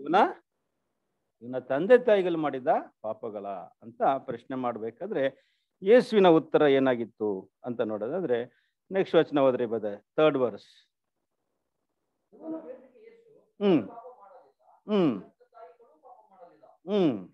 ಇವನ ಇವನ ತಂದೆ ತಾಯಿಗಳು ಮಾಡಿದ ಪಾಪಗಳ ಅಂತ ಪ್ರಶ್ನೆ ಮಾಡ್ಬೇಕಾದ್ರೆ ಯೇಸುವಿನ ಉತ್ತರ ಏನಾಗಿತ್ತು ಅಂತ ನೋಡೋದಾದ್ರೆ ನೆಕ್ಸ್ಟ್ ವಚನ ಹೋದ್ರಿ ಬದ ಥರ್ಡ್ ವರ್ಸ್ ಹ್ಮ್ ಹ್ಮ್ ಹ್ಮ್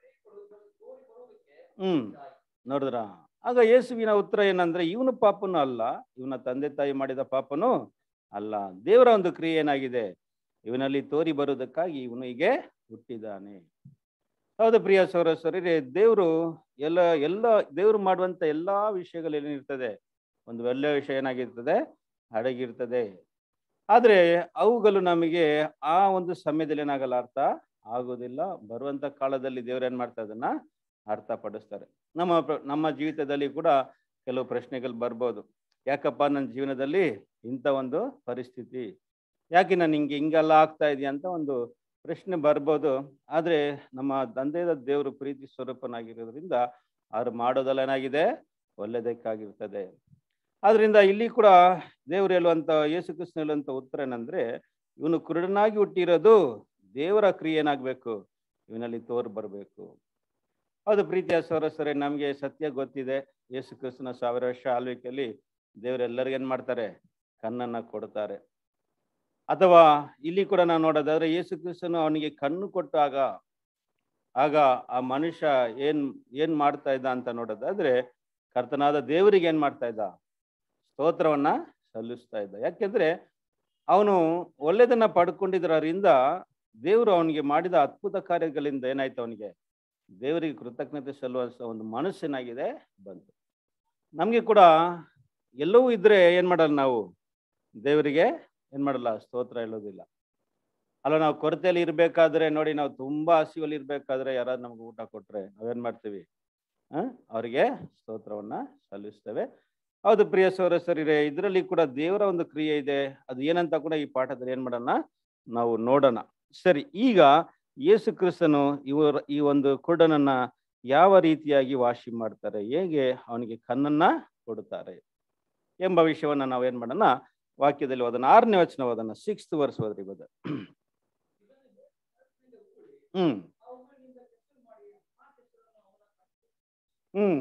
ಹ್ಮ್ ನೋಡಿದ್ರ ಆಗ ಯೇಸುವಿನ ಉತ್ತರ ಏನಂದ್ರೆ ಇವನು ಪಾಪನು ಅಲ್ಲ ಇವನ ತಂದೆ ತಾಯಿ ಮಾಡಿದ ಪಾಪನು ಅಲ್ಲ ದೇವರ ಒಂದು ಕ್ರಿಯೆ ಏನಾಗಿದೆ ಇವನಲ್ಲಿ ತೋರಿ ಬರುವುದಕ್ಕಾಗಿ ಇವನು ಹೀಗೆ ಹುಟ್ಟಿದ್ದಾನೆ ಹೌದು ಪ್ರಿಯ ಸೌರಸ್ವರೇ ದೇವರು ಎಲ್ಲ ಎಲ್ಲ ದೇವರು ಮಾಡುವಂತ ಎಲ್ಲಾ ವಿಷಯಗಳು ಏನಿರ್ತದೆ ಒಂದು ಒಳ್ಳೆಯ ವಿಷಯ ಏನಾಗಿರ್ತದೆ ಅಡಗಿರ್ತದೆ ಆದ್ರೆ ಅವುಗಳು ನಮಗೆ ಆ ಒಂದು ಸಮಯದಲ್ಲಿ ಏನಾಗಲ್ಲ ಅರ್ಥ ಆಗೋದಿಲ್ಲ ಬರುವಂತ ಕಾಲದಲ್ಲಿ ದೇವ್ರು ಏನ್ ಮಾಡ್ತಾ ಅದನ್ನ ಅರ್ಥಪಡಿಸ್ತಾರೆ ನಮ್ಮ ಪ್ರ- ನಮ್ಮ ಜೀವಿತದಲ್ಲಿ ಕೂಡ ಕೆಲವು ಪ್ರಶ್ನೆಗಳು ಬರ್ಬೋದು ಯಾಕಪ್ಪ ನನ್ನ ಜೀವನದಲ್ಲಿ ಇಂಥ ಒಂದು ಪರಿಸ್ಥಿತಿ ಯಾಕೆ ನಾನು ಹಿಂಗೆ ಹಿಂಗೆಲ್ಲ ಆಗ್ತಾ ಇದೆಯಾ ಅಂತ ಒಂದು ಪ್ರಶ್ನೆ ಬರ್ಬೋದು ಆದ್ರೆ ನಮ್ಮ ತಂದೆಯ ದೇವರು ಪ್ರೀತಿ ಸ್ವರೂಪನಾಗಿರೋದ್ರಿಂದ ಅವ್ರು ಮಾಡೋದೆಲ್ಲ ಏನಾಗಿದೆ ಒಳ್ಳೆದಕ್ಕಾಗಿರ್ತದೆ ಆದ್ರಿಂದ ಇಲ್ಲಿ ಕೂಡ ದೇವರು ಹೇಳುವಂತ ಯೇಸು ಕೃಷ್ಣ ಹೇಳುವಂತ ಉತ್ತರ ಏನಂದ್ರೆ ಇವನು ಕುರುಡನಾಗಿ ಹುಟ್ಟಿರೋದು ದೇವರ ಕ್ರಿಯೆ ಏನಾಗ್ಬೇಕು ಇವನಲ್ಲಿ ತೋರ್ ಬರಬೇಕು ಹೌದು ಪ್ರೀತಿಯ ಸೋರಸರೇ ನಮಗೆ ಸತ್ಯ ಗೊತ್ತಿದೆ ಯೇಸು ಕ್ರಿಸ್ತನ ಸಾವಿರ ವರ್ಷ ಆಳ್ವಿಕೆಯಲ್ಲಿ ದೇವರೆಲ್ಲರಿಗೂ ಏನ್ ಮಾಡ್ತಾರೆ ಕಣ್ಣನ್ನ ಕೊಡ್ತಾರೆ ಅಥವಾ ಇಲ್ಲಿ ಕೂಡ ನಾವು ನೋಡೋದಾದ್ರೆ ಯೇಸು ಕ್ರಿಸ್ತನು ಅವನಿಗೆ ಕಣ್ಣು ಕೊಟ್ಟಾಗ ಆಗ ಆ ಮನುಷ್ಯ ಏನ್ ಏನ್ ಮಾಡ್ತಾ ಇದ್ದ ಅಂತ ನೋಡೋದಾದ್ರೆ ಕರ್ತನಾದ ದೇವರಿಗೆ ಏನ್ ಮಾಡ್ತಾ ಇದ್ದ ಸ್ತೋತ್ರವನ್ನ ಸಲ್ಲಿಸ್ತಾ ಇದ್ದ ಯಾಕೆಂದ್ರೆ ಅವನು ಒಳ್ಳೆದನ್ನ ಪಡ್ಕೊಂಡಿದ್ರಿಂದ ದೇವರು ಅವನಿಗೆ ಮಾಡಿದ ಅದ್ಭುತ ಕಾರ್ಯಗಳಿಂದ ಏನಾಯ್ತು ಅವನಿಗೆ ದೇವರಿಗೆ ಕೃತಜ್ಞತೆ ಸಲ್ಲುವಂತ ಒಂದು ಮನಸ್ಸೇನಾಗಿದೆ ಬಂತು ನಮಗೆ ಕೂಡ ಎಲ್ಲವೂ ಇದ್ರೆ ಏನ್ ಮಾಡಲ್ಲ ನಾವು ದೇವರಿಗೆ ಏನ್ ಮಾಡಲ್ಲ ಸ್ತೋತ್ರ ಹೇಳೋದಿಲ್ಲ ಅಲ್ಲ ನಾವು ಕೊರತೆಯಲ್ಲಿ ಇರ್ಬೇಕಾದ್ರೆ ನೋಡಿ ನಾವು ತುಂಬಾ ಹಸಿವಲ್ಲಿ ಇರ್ಬೇಕಾದ್ರೆ ಯಾರಾದ್ರು ನಮ್ಗೆ ಊಟ ಕೊಟ್ರೆ ನಾವೇನ್ ಮಾಡ್ತೀವಿ ಆ ಅವರಿಗೆ ಸ್ತೋತ್ರವನ್ನ ಸಲ್ಲಿಸ್ತೇವೆ ಹೌದು ಪ್ರಿಯ ಸೌರಸರಿರೆ ಇದರಲ್ಲಿ ಕೂಡ ದೇವರ ಒಂದು ಕ್ರಿಯೆ ಇದೆ ಅದು ಏನಂತ ಕೂಡ ಈ ಪಾಠದಲ್ಲಿ ಏನ್ ಮಾಡೋಣ ನಾವು ನೋಡೋಣ ಸರಿ ಈಗ ಯೇಸು ಕ್ರಿಸ್ತನು ಇವರ ಈ ಒಂದು ಕುರುಡನನ್ನ ಯಾವ ರೀತಿಯಾಗಿ ವಾಸಿ ಮಾಡ್ತಾರೆ ಹೇಗೆ ಅವನಿಗೆ ಕಣ್ಣನ್ನ ಕೊಡುತ್ತಾರೆ ಎಂಬ ವಿಷಯವನ್ನ ನಾವು ಏನ್ ಮಾಡೋಣ ವಾಕ್ಯದಲ್ಲಿ ಓದೋಣ ಆರನೇ ವಚನ ಓದೋಣ ಸಿಕ್ಸ್ತ್ ವರ್ಸ್ ಓದ್ರಿ ಬದ ಹ್ಮ್ ಹ್ಮ್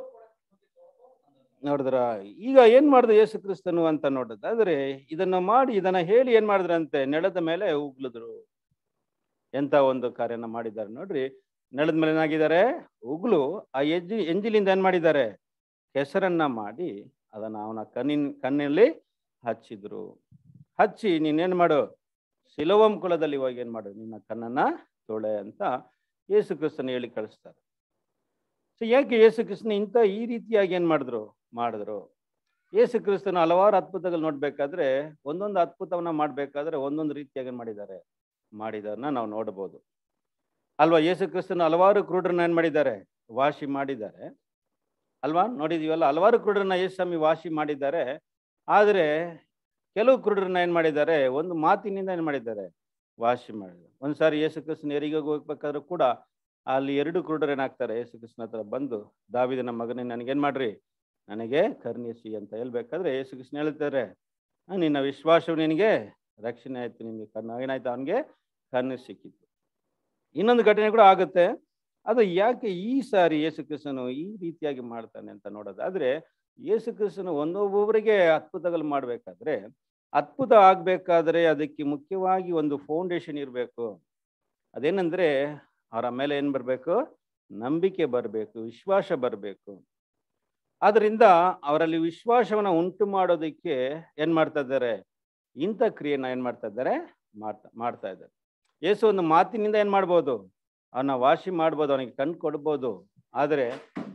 ನೋಡಿದ್ರ ಈಗ ಏನ್ ಮಾಡಿದ ಯೇಸು ಕ್ರಿಸ್ತನು ಅಂತ ನೋಡಿದ್ರೆ ಇದನ್ನ ಮಾಡಿ ಇದನ್ನ ಹೇಳಿ ಏನ್ ಮಾಡಿದ್ರಂತೆ ನೆಲದ ಮೇಲೆ ಉಗ್ಲಿದ್ರು ಎಂತ ಒಂದು ಕಾರ್ಯನ ಮಾಡಿದ್ದಾರೆ ನೋಡ್ರಿ ನೆಲದ ಮೇಲೆ ಏನಾಗಿದ್ದಾರೆ ಉಗ್ಲು ಆ ಎಜ್ಜಿ ಎಂಜಿಲಿಂದ ಏನ್ ಮಾಡಿದ್ದಾರೆ ಕೆಸರನ್ನ ಮಾಡಿ ಅದನ್ನ ಅವನ ಕಣ್ಣಿನ ಕಣ್ಣಲ್ಲಿ ಹಚ್ಚಿದ್ರು ಹಚ್ಚಿ ನೀನೇನ್ ಮಾಡು ಸಿಲೋವಂ ಕುಲದಲ್ಲಿ ಹೋಗಿ ಏನ್ ಮಾಡು ನಿನ್ನ ಕಣ್ಣನ್ನ ತೊಳೆ ಅಂತ ಯೇಸು ಕ್ರಿಸ್ತನ ಹೇಳಿ ಕಳಿಸ್ತಾರೆ ಸೊ ಯಾಕೆ ಯೇಸು ಕ್ರಿಸ್ತನ ಇಂಥ ಈ ರೀತಿಯಾಗಿ ಏನ್ ಮಾಡಿದ್ರು ಮಾಡಿದ್ರು ಯೇಸು ಕ್ರಿಸ್ತನ ಹಲವಾರು ಅದ್ಭುತಗಳು ನೋಡ್ಬೇಕಾದ್ರೆ ಒಂದೊಂದು ಅದ್ಭುತವನ್ನ ಮಾಡ್ಬೇಕಾದ್ರೆ ಒಂದೊಂದು ರೀತಿಯಾಗಿ ಏನ್ ಮಾಡಿದ್ದಾರೆ ಮಾಡಿದಾರನ್ನ ನಾವು ನೋಡಬಹುದು ಅಲ್ವಾ ಯೇಸು ಕ್ರಿಸ್ತನ ಹಲವಾರು ಕ್ರೂಢರನ್ನ ಏನ್ ಮಾಡಿದ್ದಾರೆ ವಾಸಿ ಮಾಡಿದ್ದಾರೆ ಅಲ್ವಾ ನೋಡಿದೀವಲ್ಲ ಹಲವಾರು ಕ್ರೂಢರನ್ನ ಯೇಸು ಸ್ವಾಮಿ ವಾಸಿ ಮಾಡಿದ್ದಾರೆ ಆದರೆ ಕೆಲವು ಕ್ರೂಢರನ್ನ ಏನ್ ಮಾಡಿದ್ದಾರೆ ಒಂದು ಮಾತಿನಿಂದ ಏನ್ ಮಾಡಿದ್ದಾರೆ ವಾಸಿ ಮಾಡಿದ್ದಾರೆ ಒಂದ್ಸಾರಿ ಯೇಸು ಕ್ರಿಸ್ತನ ಎರಿಗೆ ಹೋಗ್ಬೇಕಾದ್ರೂ ಕೂಡ ಅಲ್ಲಿ ಎರಡು ಕ್ರೂಢರು ಏನಾಗ್ತಾರೆ ಯೇಸು ಕೃಷ್ಣ ಹತ್ರ ಬಂದು ದಾವಿದನ ಮಗನೇ ನನಗೇನ್ ಮಾಡ್ರಿ ನನಗೆ ಕರ್ಣಿಸಿ ಅಂತ ಹೇಳ್ಬೇಕಾದ್ರೆ ಯೇಸು ಕೃಷ್ಣ ಹೇಳ್ತಾರೆ "ಆ, ನಿನ್ನ ವಿಶ್ವಾಸವು ನಿನಗೆ ರಕ್ಷಣೆ ಆಯ್ತು ನಿನಗೆ ಕಣ್ಣು ಏನಾಯ್ತು ಅವನಿಗೆ ಕಣ್ಣು ಸಿಕ್ಕಿತ್ತು ಇನ್ನೊಂದು ಘಟನೆ ಕೂಡ ಆಗುತ್ತೆ ಅದು ಯಾಕೆ ಈ ಸಾರಿ ಯೇಸು ಕ್ರಿಸ್ತನು ಈ ರೀತಿಯಾಗಿ ಮಾಡ್ತಾನೆ ಅಂತ ನೋಡೋದಾದ್ರೆ ಯೇಸು ಕ್ರಿಸ್ತನು ಒಂದೊಬ್ಬೊಬ್ಬರಿಗೆ ಅದ್ಭುತಗಳು ಮಾಡ್ಬೇಕಾದ್ರೆ ಅದ್ಭುತ ಆಗ್ಬೇಕಾದ್ರೆ ಅದಕ್ಕೆ ಮುಖ್ಯವಾಗಿ ಒಂದು ಫೌಂಡೇಶನ್ ಇರಬೇಕು ಅದೇನಂದ್ರೆ ಅವರ ಮೇಲೆ ಏನ್ ಬರಬೇಕು ನಂಬಿಕೆ ಬರಬೇಕು ವಿಶ್ವಾಸ ಬರಬೇಕು ಆದ್ರಿಂದ ಅವರಲ್ಲಿ ವಿಶ್ವಾಸವನ್ನ ಉಂಟು ಮಾಡೋದಕ್ಕೆ ಏನ್ ಮಾಡ್ತಾ ಇದ್ದಾರೆ ಇಂಥ ಕ್ರಿಯೆನ ಏನ್ ಮಾಡ್ತಾ ಇದ್ದಾರೆ ಮಾಡ್ತಾ ಮಾಡ್ತಾ ಇದ್ದಾರೆ ಯೇಸು ಒಂದು ಮಾತಿನಿಂದ ಏನ್ ಮಾಡ್ಬೋದು ಅವನ ವಾಸಿ ಮಾಡ್ಬೋದು ಅವನಿಗೆ ಕಣ್ ಕೊಡ್ಬೋದು ಆದ್ರೆ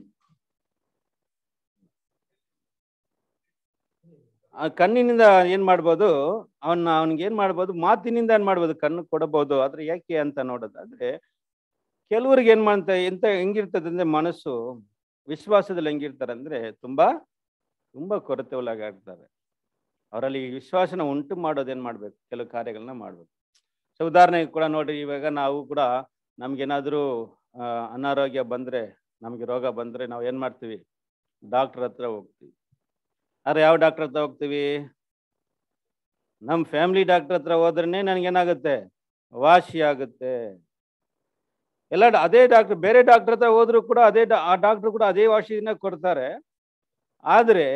ಆ ಕಣ್ಣಿನಿಂದ ಏನ್ ಮಾಡ್ಬೋದು ಅವನ್ನ ಅವನಿಗೆ ಏನ್ ಮಾಡ್ಬೋದು ಮಾತಿನಿಂದ ಏನ್ ಮಾಡ್ಬೋದು ಕಣ್ಣು ಕೊಡಬಹುದು ಆದ್ರೆ ಯಾಕೆ ಅಂತ ನೋಡೋದಾದ್ರೆ ಕೆಲವ್ರಿಗೆ ಏನ್ ಮಾಡ್ತಾ ಎಂತ ಹೆಂಗಿರ್ತದೆ ಅಂದ್ರೆ ಮನಸ್ಸು ವಿಶ್ವಾಸದಲ್ಲಿ ಹೆಂಗಿರ್ತಾರೆ ಅಂದ್ರೆ ತುಂಬಾ ತುಂಬಾ ಕೊರತೆ ಒಳಗಾಗ್ತಾರೆ ಅವರಲ್ಲಿ ವಿಶ್ವಾಸನ ಉಂಟು ಮಾಡೋದು ಏನ್ ಮಾಡ್ಬೇಕು ಕೆಲವು ಕಾರ್ಯಗಳನ್ನ ಮಾಡ್ಬೇಕು ಸೊ ಉದಾಹರಣೆಗೆ ಕೂಡ ನೋಡ್ರಿ ಇವಾಗ ನಾವು ಕೂಡ ನಮ್ಗೇನಾದ್ರೂ ಆ, ಅನಾರೋಗ್ಯ ಬಂದ್ರೆ ನಮ್ಗೆ ರೋಗ ಬಂದ್ರೆ ನಾವು ಏನ್ ಮಾಡ್ತೀವಿ ಡಾಕ್ಟರ್ ಹತ್ರ ಹೋಗ್ತೀವಿ ಆದ್ರೆ ಯಾವ ಡಾಕ್ಟರ್ ಹತ್ರ ಹೋಗ್ತೀವಿ ನಮ್ಮ ಫ್ಯಾಮಿಲಿ ಡಾಕ್ಟರ್ ಹತ್ರ ಹೋದ್ರೇನೆ ನನಗೇನಾಗುತ್ತೆ ವಾಸಿಯಾಗುತ್ತೆ ಎಲ್ಲ ಡ- ಅದೇ ಡಾಕ್ಟರ್ ಬೇರೆ ಡಾಕ್ಟರ್ ಹತ್ರ ಹೋದ್ರು ಕೂಡ ಅದೇ ಡಾ- ಆ ಡಾಕ್ಟರ್ ಕೂಡ ಅದೇ ಔಷಧಿನ ಕೊಡ್ತಾರೆ ಆದ್ರೆ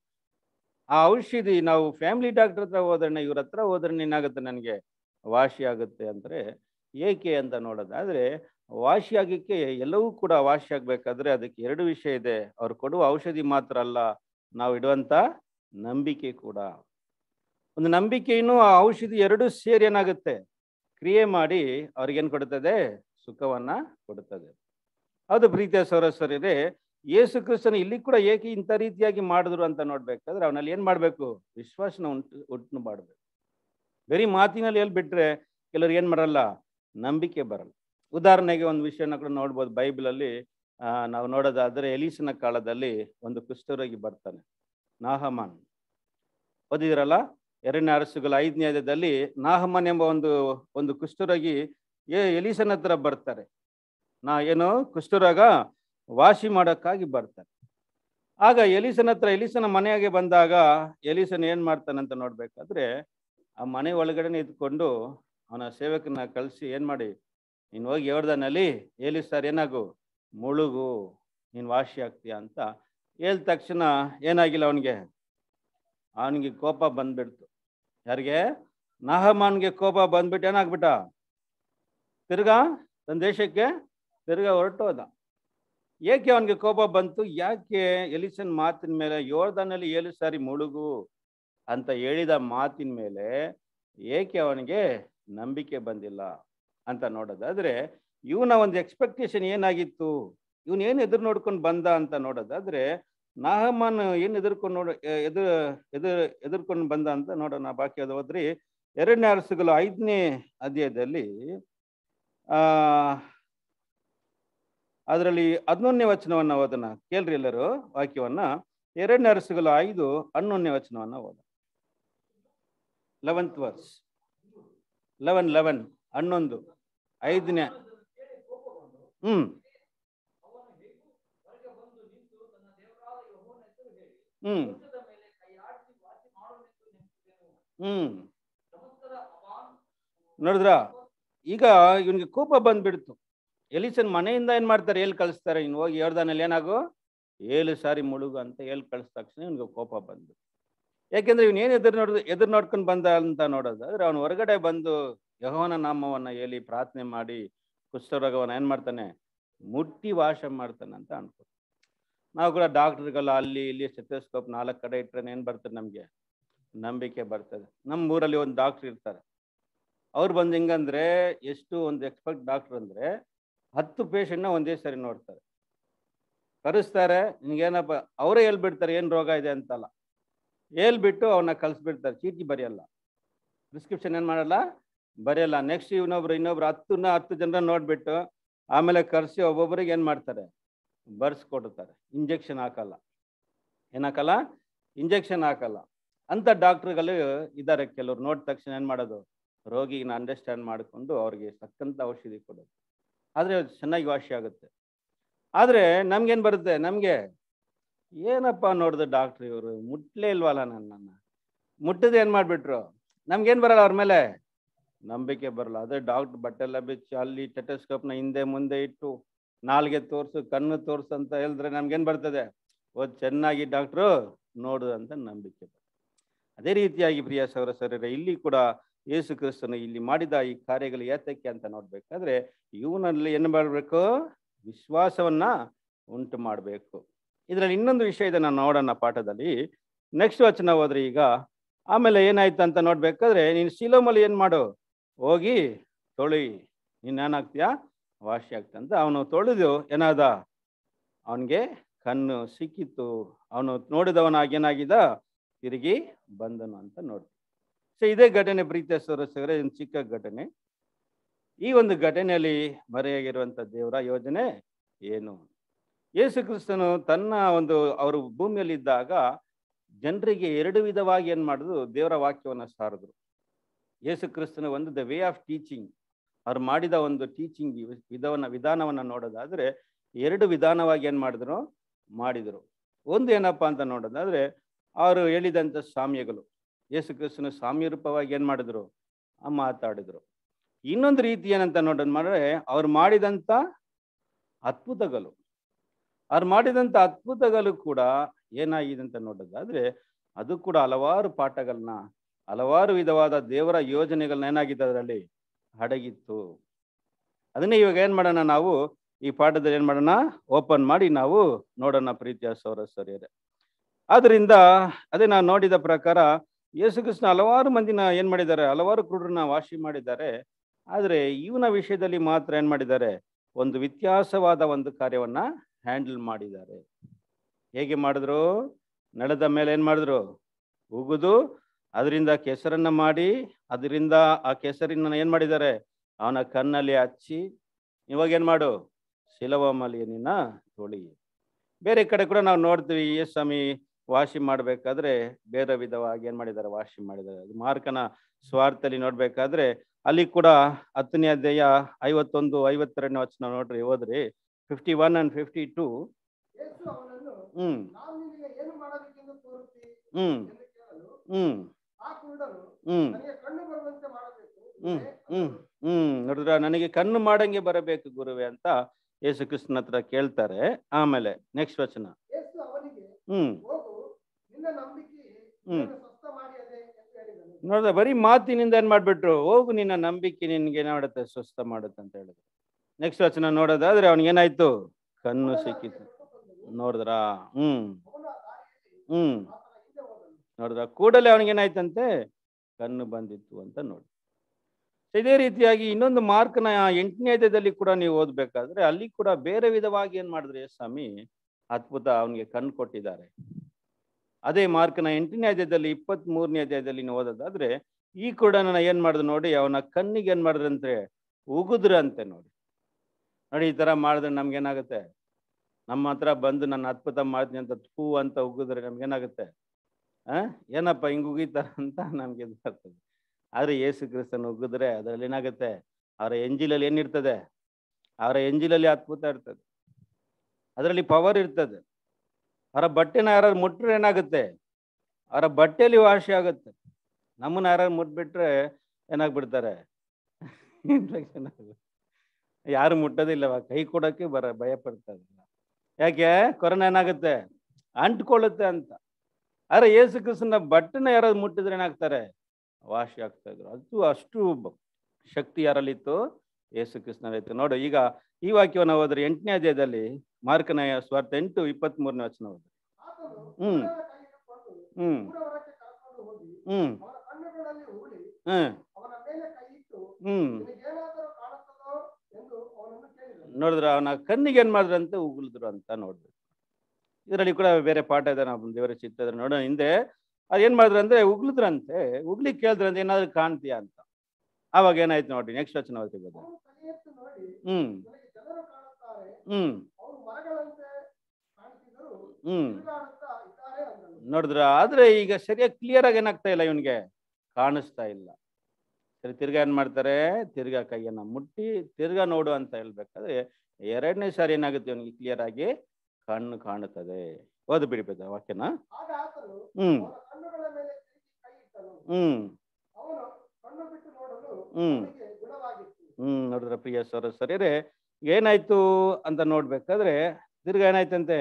ಆ ಔಷಧಿ ನಾವು ಫ್ಯಾಮಿಲಿ ಡಾಕ್ಟರ್ ಹತ್ರ ಹೋದ್ರೆ ಇವ್ರ ಹತ್ರ ಹೋದ್ರೆ ಏನಾಗುತ್ತೆ ನನಗೆ ವಾಸಿ ಆಗುತ್ತೆ ಅಂದ್ರೆ ಏಕೆ ಅಂತ ನೋಡೋದಾದ್ರೆ ವಾಸಿ ಆಗಕ್ಕೆ ಎಲ್ಲವೂ ಕೂಡ ವಾಸಿ ಆಗ್ಬೇಕಾದ್ರೆ ಅದಕ್ಕೆ ಎರಡು ವಿಷಯ ಇದೆ ಅವ್ರು ಕೊಡುವ ಔಷಧಿ ಮಾತ್ರ ಅಲ್ಲ ನಾವು ಇಡುವಂತ ನಂಬಿಕೆ ಕೂಡ ಒಂದು ನಂಬಿಕೆಯನ್ನು ಆ ಔಷಧಿ ಎರಡು ಸೇರಿ ಏನಾಗುತ್ತೆ ಕ್ರಿಯೆ ಮಾಡಿ ಅವ್ರಿಗೇನು ಕೊಡುತ್ತದೆ ಸುಖವನ್ನ ಕೊಡುತ್ತದೆ ಹೌದು ಪ್ರೀತಿಯ ಸೌರಸ್ವರರೇ ಯೇಸು ಕ್ರಿಸ್ತನ ಇಲ್ಲಿ ಕೂಡ ಏಕೆ ಇಂಥ ರೀತಿಯಾಗಿ ಮಾಡಿದ್ರು ಅಂತ ನೋಡ್ಬೇಕಾದ್ರೆ ಅವನಲ್ಲಿ ಏನ್ ಮಾಡ್ಬೇಕು ವಿಶ್ವಾಸನ ಉಂಟು ಉಂಟು ಮಾಡ್ಬೇಕು ಬರೀ ಮಾತಿನಲ್ಲಿ ಹೇಳ್ಬಿಟ್ರೆ ಕೆಲವ್ರು ಏನ್ ಮಾಡಲ್ಲ ನಂಬಿಕೆ ಬರಲ್ಲ ಉದಾಹರಣೆಗೆ ಒಂದು ವಿಷಯನ ಕೂಡ ನೋಡ್ಬೋದು ಬೈಬಲಲ್ಲಿ ಆ, ನಾವು ನೋಡೋದಾದ್ರೆ ಎಲೀಸನ ಕಾಲದಲ್ಲಿ ಒಂದು ಕುಷ್ಠರೋಗಿ ಬರ್ತಾನೆ ನಾಹಮಾನ್ ಓದಿದಿರಲ್ಲ ಎರಡನೇ ಅರಸುಗಳ ಐದನೇ ಅಧ್ಯಾಯದಲ್ಲಿ ನಾಹಮನ್ ಎಂಬ ಒಂದು ಒಂದು ಕುಷ್ಠರೋಗಿ ಏ ಎಲೀಸನ ಹತ್ರ ಬರ್ತಾರೆ ನಾ ಏನು ಕುಷ್ಠರೋಗ ವಾಸಿ ಮಾಡೋಕ್ಕಾಗಿ ಬರ್ತಾರೆ ಆಗ ಎಲೀಸನ ಹತ್ರ ಎಲೀಸನ ಮನೆಯಾಗೆ ಬಂದಾಗ ಎಲೀಸನ್ ಏನ್ ಮಾಡ್ತಾನಂತ ನೋಡ್ಬೇಕಾದ್ರೆ ಆ ಮನೆ ಒಳಗಡೆನೆ ಇದ್ಕೊಂಡು ಅವನ ಸೇವಕನ ಕಳಿಸಿ ಏನ್ ಮಾಡಿ ನೀನು ಹೋಗಿ ಯೋರ್ದನಲ್ಲಿ ಏಲಿ ಸರ್ ಏನಾಗು ಮುಳುಗು ನೀನು ವಾಸಿ ಆಗ್ತೀಯ ಅಂತ ಹೇಳಿದ ತಕ್ಷಣ ಏನಾಗಿಲ್ಲ ಅವನಿಗೆ ಅವನಿಗೆ ಕೋಪ ಬಂದ್ಬಿಡ್ತು ಯಾರಿಗೆ ನಾಹಮಾನ್ಗೆ ಕೋಪ ಬಂದ್ಬಿಟ್ಟು ಏನಾಗ್ಬಿಟ್ಟ ತಿರ್ಗಾ ತನ್ನ ದೇಶಕ್ಕೆ ತಿರ್ಗಾ ಹೊರಟೋದ ಏಕೆ ಅವನಿಗೆ ಕೋಪ ಬಂತು ಯಾಕೆ ಎಲಿಸನ್ ಮಾತಿನ ಮೇಲೆ ಯೋರ್ದನಲ್ಲಿ ಏಳು ಸಾರಿ ಮುಳುಗು ಅಂತ ಹೇಳಿದ ಮಾತಿನ ಮೇಲೆ ಏಕೆ ಅವನಿಗೆ ನಂಬಿಕೆ ಬಂದಿಲ್ಲ ಅಂತ ನೋಡೋದಾದ್ರೆ ಇವನ ಒಂದು ಎಕ್ಸ್ಪೆಕ್ಟೇಷನ್ ಏನಾಗಿತ್ತು ಇವನ್ ಏನು ಎದುರು ನೋಡ್ಕೊಂಡು ಬಂದ ಅಂತ ನೋಡೋದಾದ್ರೆ ನಾಹಮಾನ್ ಏನು ಎದುರ್ಕೊಂಡು ನೋಡ ಎದುರು ಎದುರು ಎದುರ್ಕೊಂಡು ಬಂದ ಅಂತ ನೋಡೋಣ ಬಾಕಿ ಅದು ಹೋದ್ರಿ ಎರಡನೇ ಅರಸುಗಳು ಐದನೇ ಅಧ್ಯಾಯದಲ್ಲಿ ಆ ಅದರಲ್ಲಿ ಹನ್ನೊಂದನೇ ವಚನವನ್ನ ಓದೋಣ ಕೇಳ್ರಿ ಎಲ್ಲರೂ ವಾಕ್ಯವನ್ನ ಎರಡನೇ ಅರಸುಗಳು ಐದು ಹನ್ನೊಂದನೇ ವಚನವನ್ನ ಓದ ಲೆವೆಂತ್ ವರ್ಸ್ ಲೆವೆನ್ ಲೆವೆನ್ ಹನ್ನೊಂದು ಐದನೇ ಹ್ಮ್ ಹ್ಮ್ ಹ್ಮ್ ನೋಡಿದ್ರ ಈಗ ಇವನಿಗೆ ಕೋಪ ಬಂದ್ಬಿಡ್ತು ಎಲಿಸನ್ ಮನೆಯಿಂದ ಏನ್ ಮಾಡ್ತಾರೆ ಎಲ್ಲಿ ಕಳಿಸ್ತಾರೆ ಇನ್ನು ಹೋಗಿ ಯೋರ್ದಾನಲ್ಲಿ ಏನಾಗು ಏಳು ಸಾರಿ ಮುಳುಗು ಅಂತ ಹೇಳಿ ಕಳಿಸಿದ ತಕ್ಷಣ ಇವನಿಗೆ ಕೋಪ ಬಂದು ಯಾಕೆಂದ್ರೆ ಇವನು ಏನು ಎದುರು ನೋಡಿದ್ ಎದುರು ನೋಡ್ಕೊಂಡು ಬಂದ ಅಂತ ನೋಡೋದಾದ್ರೆ ಅವನು ಹೊರಗಡೆ ಬಂದು ಯಹೋವನ ನಾಮವನ್ನ ಹೇಳಿ ಪ್ರಾರ್ಥನೆ ಮಾಡಿ ಕುಷ್ಠರೋಗವನ್ನ ಏನ್ ಮಾಡ್ತಾನೆ ಮುಟ್ಟಿ ವಾಶ ಮಾಡ್ತಾನೆ ಅಂತ ಅನ್ಕೋ ನಾವು ಕೂಡ ಡಾಕ್ಟರ್ಗೆಲ್ಲ ಅಲ್ಲಿ ಇಲ್ಲಿ ಸ್ಟೆಥೋಸ್ಕೋಪ್ ನಾಲ್ಕು ಕಡೆ ಇಟ್ಟರೆ ಏನ್ ಬರ್ತದೆ ನಮಗೆ ನಂಬಿಕೆ ಬರ್ತದೆ ನಮ್ಮ ಊರಲ್ಲಿ ಒಂದು ಡಾಕ್ಟರ್ ಇರ್ತಾರೆ ಅವ್ರು ಬಂದು ಹೆಂಗಂದ್ರೆ ಎಷ್ಟು ಒಂದು ಎಕ್ಸ್ಪರ್ಟ್ ಡಾಕ್ಟರ್ ಅಂದ್ರೆ ಹತ್ತು ಪೇಷಂಟ್ನ ಒಂದೇ ಸರಿ ನೋಡ್ತಾರೆ ಕರೆಸ್ತಾರೆ ನಿನ್ಗೇನಪ್ಪ ಅವರೇ ಹೇಳ್ಬಿಡ್ತಾರೆ ಏನು ರೋಗ ಇದೆ ಅಂತಲ್ಲ ಹೇಳ್ಬಿಟ್ಟು ಅವನ್ನ ಕಳಿಸ್ಬಿಡ್ತಾರೆ ಚೀಟಿ ಬರೆಯಲ್ಲ ಪ್ರಿಸ್ಕ್ರಿಪ್ಷನ್ ಏನು ಮಾಡಲ್ಲ ಬರೆಯಲ್ಲ ನೆಕ್ಸ್ಟ್ ಇನ್ನೊಬ್ರು ಇನ್ನೊಬ್ರು ಹತ್ತನ್ನ ಹತ್ತು ಜನ ನೋಡ್ಬಿಟ್ಟು ಆಮೇಲೆ ಕರೆಸಿ ಒಬ್ಬೊಬ್ಬರಿಗೆ ಏನು ಮಾಡ್ತಾರೆ ಬರ್ಸ್ಕೊಡ್ತಾರೆ ಇಂಜೆಕ್ಷನ್ ಹಾಕಲ್ಲ ಏನ್ ಹಾಕಲ್ಲ ಇಂಜೆಕ್ಷನ್ ಹಾಕಲ್ಲ ಅಂತ ಡಾಕ್ಟ್ರುಗಳು ಇದ್ದಾರೆ ಕೆಲವ್ರು ನೋಡಿದ ತಕ್ಷಣ ಏನು ಮಾಡೋದು ರೋಗಿನ ಅಂಡರ್ಸ್ಟ್ಯಾಂಡ್ ಮಾಡಿಕೊಂಡು ಅವ್ರಿಗೆ ತಕ್ಕಂಥ ಔಷಧಿ ಕೊಡೋದು ಆದರೆ ಚೆನ್ನಾಗಿ ವಾಸಿ ಆಗುತ್ತೆ ಆದರೆ ನಮ್ಗೇನು ಬರುತ್ತೆ ನಮಗೆ ಏನಪ್ಪ ನೋಡಿದ್ರು ಡಾಕ್ಟ್ರ್ ಇವರು ಮುಟ್ಲೇ ಇಲ್ವಲ್ಲ ನನ್ನನ್ನು ಮುಟ್ಟದೆ ಏನು ಮಾಡಿಬಿಟ್ರು ನಮ್ಗೇನು ಬರಲ್ಲ ಅವ್ರ ಮೇಲೆ ನಂಬಿಕೆ ಬರಲ್ಲ ಅದೇ ಡಾಕ್ಟ್ರ್ ಬಟ್ಟೆಲ್ಲ ಬಿಚ್ಚಿ ಅಲ್ಲಿ ಟೆಟಸ್ಕೋಪ್ನ ಹಿಂದೆ ಮುಂದೆ ಇಟ್ಟು ನಾಲ್ಗೆ ತೋರಿಸು ಕಣ್ಣು ತೋರಿಸು ಅಂತ ಹೇಳಿದ್ರೆ ನಮ್ಗೇನು ಬರ್ತದೆ ಓದ್ ಚೆನ್ನಾಗಿ ಡಾಕ್ಟ್ರು ನೋಡು ಅಂತ ನಂಬಿಕೆ ಬರ್ತದೆ ಅದೇ ರೀತಿಯಾಗಿ ಪ್ರಿಯ ಸೌರ ಸೌರರೇ ಇಲ್ಲಿ ಕೂಡ ಯೇಸು ಕ್ರಿಸ್ತನು ಇಲ್ಲಿ ಮಾಡಿದ ಈ ಕಾರ್ಯಗಳು ಏತಕ್ಕೆ ಅಂತ ನೋಡ್ಬೇಕಾದ್ರೆ ಇವನಲ್ಲಿ ಏನು ಮಾಡಬೇಕು ವಿಶ್ವಾಸವನ್ನ ಉಂಟು ಮಾಡಬೇಕು ಇದರಲ್ಲಿ ಇನ್ನೊಂದು ವಿಷಯ ಇದೆ ನಾನು ನೋಡೋಣ ಪಾಠದಲ್ಲಿ ನೆಕ್ಸ್ಟ್ ವಚನ ಹೋದ್ರೆ ಈಗ ಆಮೇಲೆ ಏನಾಯ್ತು ಅಂತ ನೋಡ್ಬೇಕಾದ್ರೆ ನೀನು ಶಿಲೋಮಲ್ಲಿ ಏನು ಮಾಡು ಹೋಗಿ ತೊಳಿ ನೀನು ಏನಾಗ್ತೀಯಾ ವಾಸಿ ಆಗ್ತಂತ ಅವನು ತೊಳೆದು ಏನಾದ ಅವನಿಗೆ ಕಣ್ಣು ಸಿಕ್ಕಿತ್ತು ಅವನು ನೋಡಿದವನಾಗಿ ಏನಾಗಿದ ತಿರುಗಿ ಬಂದನು ಅಂತ ನೋಡ್ತೀವಿ ಸೊ ಇದೇ ಘಟನೆ ಪ್ರೀತಿಯ ಸೋರಸಗರ ಒಂದು ಚಿಕ್ಕ ಘಟನೆ ಈ ಒಂದು ಘಟನೆಯಲ್ಲಿ ಮರೆಯಾಗಿರುವಂಥ ದೇವರ ಯೋಜನೆ ಏನು ಯೇಸು ಕ್ರಿಸ್ತನು ತನ್ನ ಒಂದು ಅವರು ಭೂಮಿಯಲ್ಲಿ ಇದ್ದಾಗ ಜನರಿಗೆ ಎರಡು ವಿಧವಾಗಿ ಏನು ಮಾಡಿದ್ರು ದೇವರ ವಾಕ್ಯವನ್ನು ಸಾರಿದ್ರು ಯೇಸು ಕ್ರಿಸ್ತನ ಒಂದು ದ ವೇ ಆಫ್ ಟೀಚಿಂಗ್ ಅವ್ರು ಮಾಡಿದ ಒಂದು ಟೀಚಿಂಗ್ ವಿಧವನ್ನ ವಿಧಾನವನ್ನ ನೋಡೋದಾದ್ರೆ ಎರಡು ವಿಧಾನವಾಗಿ ಏನು ಮಾಡಿದ್ರು ಮಾಡಿದರು ಒಂದು ಏನಪ್ಪಾ ಅಂತ ನೋಡೋದಾದ್ರೆ ಅವರು ಹೇಳಿದಂಥ ಸಾಮ್ಯಗಳು ಯೇಸು ಕ್ರಿಸ್ತನ ಸಾಮ್ಯ ರೂಪವಾಗಿ ಏನು ಮಾಡಿದ್ರು ಆ ಮಾತಾಡಿದ್ರು ಇನ್ನೊಂದು ರೀತಿ ಏನಂತ ನೋಡೋದು ಮಾಡಿದ್ರೆ ಅವ್ರು ಮಾಡಿದಂಥ ಅದ್ಭುತಗಳು ಅವ್ರು ಮಾಡಿದಂಥ ಅದ್ಭುತಗಳು ಕೂಡ ಏನಾಗಿದೆ ಅಂತ ನೋಡೋದಾದ್ರೆ ಅದು ಕೂಡ ಹಲವಾರು ಪಾಠಗಳನ್ನ ಹಲವಾರು ವಿಧವಾದ ದೇವರ ಯೋಜನೆಗಳನ್ನ ಏನಾಗಿದೆ ಅದರಲ್ಲಿ ಅಡಗಿತ್ತು ಅದನ್ನೇ ಇವಾಗ ಏನ್ ಮಾಡೋಣ ನಾವು ಈ ಪಾಠದಲ್ಲಿ ಏನ್ ಮಾಡೋಣ ಓಪನ್ ಮಾಡಿ ನಾವು ನೋಡೋಣ ಪ್ರೀತಿಯ ಸೌರ ಸರಿಯರೆ ಆದ್ರಿಂದ ಅದೇ ನಾವು ನೋಡಿದ ಪ್ರಕಾರ ಯೇಸು ಕೃಷ್ಣ ಹಲವಾರು ಮಂದಿನ ಏನ್ ಮಾಡಿದ್ದಾರೆ ಹಲವಾರು ಕ್ರೂರನ್ನ ವಾಸಿ ಮಾಡಿದ್ದಾರೆ ಆದ್ರೆ ಇವನ ವಿಷಯದಲ್ಲಿ ಮಾತ್ರ ಏನ್ ಮಾಡಿದ್ದಾರೆ ಒಂದು ವ್ಯತ್ಯಾಸವಾದ ಒಂದು ಕಾರ್ಯವನ್ನ ಹ್ಯಾಂಡಲ್ ಮಾಡಿದ್ದಾರೆ ಹೇಗೆ ಮಾಡಿದ್ರು ನೆಲದ ಮೇಲೆ ಏನ್ ಮಾಡಿದ್ರು ಉಗುದು ಅದರಿಂದ ಕೆಸರನ್ನ ಮಾಡಿ ಅದರಿಂದ ಆ ಕೆಸರಿನ ಏನ್ ಮಾಡಿದ್ದಾರೆ ಅವನ ಕಣ್ಣಲ್ಲಿ ಹಚ್ಚಿ ಇವಾಗ ಏನ್ ಮಾಡು ಶಿಲವ ಮಲಿಯನಿನ ತೊಳಿ ಬೇರೆ ಕಡೆ ಕೂಡ ನಾವು ನೋಡ್ತೀವಿ ಈ ಸ್ವಾಮಿ ವಾಸಿ ಮಾಡ್ಬೇಕಾದ್ರೆ ಬೇರೆ ವಿಧವಾಗಿ ಏನ್ ಮಾಡಿದ್ದಾರೆ ವಾಸಿ ಮಾಡಿದ್ದಾರೆ ಅದು ಮಾರ್ಕನ ಸ್ವಾರ್ಥದಲ್ಲಿ ನೋಡ್ಬೇಕಾದ್ರೆ ಅಲ್ಲಿ ಕೂಡ ಹತ್ತನೇ ಅಧ್ಯಾಯ ಐವತ್ತೊಂದು ಐವತ್ತೆರಡನೇ ವಚನ ನೋಡ್ರಿ ಹೋದ್ರಿ fifty one and fifty two Yesu ಅವನನ್ನು ಹ್ಮ್ ನಾವು ನಿನಗೆ ಏನು ಮಾಡಬೇಕೆಂದು ಕೋರುತ್ತಿ ಹ್ಮ್ ಎಂದು ಕೇಳಲು ಹ್ಮ್ ಆ ಕುರುಡನು ಹ್ಮ್ ನನಗೆ ಕಣ್ಣು ಬರುವಂತೆ ಮಾಡಬೇಕು ಹ್ಮ್ ಗುರುವೇ ಹ್ಮ್ ಅಂದನು. ಹ್ಮ್ ನೋಡಿದ್ರ ನನಗೆ ಕಣ್ಣು ಮಾಡಂಗೆ ಬರಬೇಕು ಗುರುವೆ ಅಂತ ಯೇಸು ಕೃಷ್ಣನ ಹತ್ರ ಕೇಳ್ತಾರೆ ಆಮೇಲೆ ನೆಕ್ಸ್ಟ್ ವಚನ ಯೇಸು ಅವನಿಗೆ ಹ್ಮ್ ಹೋಗು ನಿನ್ನ ನಂಬಿಕೆ ಹ್ಮ್. ನಿನ್ನನ್ನು ಸ್ವಸ್ಥ ಮಾಡಿಯದೆ ಎಂದು ಹೇಳಿದನು ನೋಡಿದ್ರೆ ಬರೀ ಮಾತಿನಿಂದ ಏನ್ ಮಾಡ್ಬಿಟ್ರು ಹೋಗು ನಿನ್ನ ನಂಬಿಕೆ ನಿನ್ಗೆ ಏನ್ ಮಾಡುತ್ತೆ ಸ್ವಸ್ಥ ಮಾಡುತ್ತೆ ಅಂತ ಹೇಳಿದ್ರು ನೆಕ್ಸ್ಟ್ ವಚನ ನೋಡೋದಾದ್ರೆ ಅವನಿಗೇನಾಯ್ತು ಕಣ್ಣು ಸಿಕ್ಕಿತು ನೋಡಿದ್ರ ಹ್ಮ್ ಅವನ ದಾರಿಯಲ್ಲಿ ಹ್ಮ್ ಆತನ ಹಿಂದೆ ಹೋದನು ನೋಡಿದ್ರ ಕೂಡಲೇ ಅವನಿಗೇನಾಯ್ತಂತೆ ಕಣ್ಣು ಬಂದಿತ್ತು ಅಂತ ನೋಡಿ ಇದೇ ರೀತಿಯಾಗಿ ಇನ್ನೊಂದು ಮಾರ್ಕ್ನ ಎಂಟನೇ ಅಧ್ಯಾಯದಲ್ಲಿ ಕೂಡ ನೀವು ಓದ್ಬೇಕಾದ್ರೆ ಅಲ್ಲಿ ಕೂಡ ಬೇರೆ ವಿಧವಾಗಿ ಏನ್ ಮಾಡಿದ್ರೆ ಸ್ವಾಮಿ ಅದ್ಭುತ ಅವನಿಗೆ ಕಣ್ಣು ಕೊಟ್ಟಿದ್ದಾರೆ ಅದೇ ಮಾರ್ಕ್ನ ಎಂಟನೇ ಅಧ್ಯಾಯದಲ್ಲಿ ಇಪ್ಪತ್ತ್ ಮೂರನೇ ಅಧ್ಯಾಯದಲ್ಲಿ ನೀವು ಓದೋದಾದ್ರೆ ಈ ಕೂಡ ಏನ್ ಮಾಡಿದ್ರು ನೋಡಿ ಅವನ ಕಣ್ಣಿಗೆ ಏನ್ ಮಾಡಿದ್ರಂತೆ ಉಗುದ್ರಂತೆ ನೋಡಿ ನೋಡಿ ಈ ತರ ಮಾಡಿದ್ರೆ ನಮ್ಗೆ ಏನಾಗುತ್ತೆ ನಮ್ಮ ಹತ್ರ ಬಂದು ನನ್ನ ಅದ್ಭುತ ಮಾಡ್ತೀನಿ ಅಂತ ಥೂ ಅಂತ ಉಗಿದ್ರೆ ನಮ್ಗೆ ಏನಾಗುತ್ತೆ ಆ ಏನಪ್ಪ ಹಿಂಗ್ ಉಗಿತಾರ ಅಂತ ನಮ್ಗೆ ಇದು ಬರ್ತದೆ ಆದ್ರೆ ಯೇಸು ಕ್ರಿಸ್ತನ ಉಗಿದ್ರೆ ಅದರಲ್ಲಿ ಏನಾಗುತ್ತೆ ಅವರ ಎಂಜಿಲಲ್ಲಿ ಏನಿರ್ತದೆ ಅವರ ಎಂಜಿಲಲ್ಲಿ ಅದ್ಭುತ ಇರ್ತದೆ ಅದರಲ್ಲಿ ಪವರ್ ಇರ್ತದೆ ಅವರ ಬಟ್ಟೆನ ಯಾರು ಮುಟ್ರೆ ಏನಾಗುತ್ತೆ ಅವರ ಬಟ್ಟೆಯಲ್ಲಿ ವಾಸಿ ಆಗುತ್ತೆ ನಮ್ಮನ್ನ ಯಾರು ಮುಟ್ಬಿಟ್ರೆ ಏನಾಗ್ಬಿಡ್ತಾರೆ ಇನ್ಫೆಕ್ಷನ್ ಆಗುತ್ತೆ ಯಾರು ಮುಟ್ಟೋದಿಲ್ಲವ ಕೈ ಕೊಡೋಕ್ಕೆ ಬರ ಭಯ ಪಡ್ತಾರೆ ಯಾಕೆ ಕೊರೋನಾ ಏನಾಗುತ್ತೆ ಅಂಟ್ಕೊಳ್ಳುತ್ತೆ ಅಂತ ಆದ್ರೆ ಯೇಸು ಕ್ರಿಸ್ತನ ಬಟ್ಟೆನ ಯಾರಾದ್ರು ಮುಟ್ಟಿದ್ರೆ ಏನಾಗ್ತಾರೆ ವಾಸಿ ಆಗ್ತಾ ಇದ್ರು ಅದು ಅಷ್ಟು ಬ- ಶಕ್ತಿ ಯಾರಲ್ಲಿತ್ತು ಯೇಸು ಕ್ರಿಸ್ತನಲ್ಲಿತ್ತು ನೋಡು ಈಗ ಈ ವಾಕ್ಯವನ್ನು ಹೋದ್ರೆ ಎಂಟನೇ ಅಧ್ಯಾಯದಲ್ಲಿ ಮಾರ್ಕನ ಸ್ವಾರ್ಥ ಎಂಟು ಇಪ್ಪತ್ತ್ ಮೂರನೇ ವಚನ ಹೋದ್ರೆ ಆತನು ಹ್ಮ್. ಕುರುಡನ ಕೈ ಹಿಡಿದುಕೊಂಡು ಹ್ಮ್ ದೂರವರಕ್ಕೆ ಕರ್ಕೊಂಡು ಹೋಗಿ ಹ್ಮ್ ಅವನ ಕಣ್ಣುಗಳಲ್ಲಿ ಉಗುಳಿ ಹ್ಮ್ ಅವನ ಮೇಲೆ ಕೈ ಇಟ್ಟು ಹ್ಮ್ ನಿನಗೇನಾದರೂ ಕಾಣುತ್ತದೋ ಎಂದು ಅವನನ್ನು ಕೇಳಿದನು ನೋಡಿದ್ರ ಅವನ ಕಣ್ಣಿಗೆ ಏನ್ ಮಾಡಿದ್ರಂತೆ ಉಗುಳಿದ್ರು ಅಂತ ನೋಡ್ಬೇಕು ಇದರಲ್ಲಿ ಕೂಡ ಬೇರೆ ಪಾಠ ಇದೆ ನಾವು ದೇವರ ಚಿತ್ರ ನೋಡೋಣ ಹಿಂದೆ ಅದ್ ಏನ್ ಮಾಡಿದ್ರು ಅಂದ್ರೆ ಉಗ್ಲಿದ್ರಂತೆ ಉಗ್ಲಿ ಕೇಳಿದ್ರಂತೆ ಏನಾದ್ರು ಕಾಣ್ತೀಯಾ ಅಂತ ಆವಾಗ ಏನಾಯ್ತು ನೋಡಿ ನೆಕ್ಸ್ಟ್ ವಚನ ಓದ್ತಿರೋದು ಅವನು ಕೈ ಎತ್ತು ನೋಡಿ ಹ್ಮ್ ನನಗೆ ಜನರು ಕಾಣುತ್ತಾರೆ ಹ್ಮ್ ಅವರು ಮರಗಳಂತೆ ಕಾಣಿಸಿದರು ಹ್ಮ್ ತಿರುಗಾಡುತ್ತಾ ಇದ್ದಾರೆ ಅಂದನು ನೋಡಿದ್ರ ಆದ್ರೆ ಈಗ ಸರಿಯಾಗಿ ಕ್ಲಿಯರ್ ಆಗಿ ಏನಾಗ್ತಾ ಇಲ್ಲ ಇವನ್ಗೆ ಕಾಣಿಸ್ತಾ ಇಲ್ಲ ಸರಿ ತಿರ್ಗಾ ಏನ್ ಮಾಡ್ತಾರೆ ತಿರ್ಗಾ ಕೈಯನ್ನ ಮುಟ್ಟಿ ತಿರ್ಗಾ ನೋಡು ಅಂತ ಹೇಳ್ಬೇಕಾದ್ರೆ ಎರಡನೇ ಸಾರಿ ಏನಾಗುತ್ತೆ ಇವನಿಗೆ ಕ್ಲಿಯರ್ ಆಗಿ ಕಣ್ಣು ಕಾಣುತ್ತದೆ ಓದು ಬಿಡಿಬೇಕ ವಾಕ್ಯನ ಆಗ ಆತನು ಹ್ಮ್ ಅವನ ಕಣ್ಣುಗಳ ಮೇಲೆ ತಿರುಗಿ ಕೈ ಇಟ್ಟನು ಹ್ಮ್ ಅವನು ಕಣ್ಣು ಬಿಟ್ಟು ನೋಡಲು ಹ್ಮ್. ಅವನಿಗೆ ಗುಣವಾಗಿತ್ತು ಹ್ಮ್ ನೋಡಿದ್ರ ಪ್ರಿಯ ಸರ ಸರಿಯೇ ಏನಾಯ್ತು ಅಂತ ನೋಡ್ಬೇಕಾದ್ರೆ ತಿರ್ಗಾ ಏನಾಯ್ತಂತೆ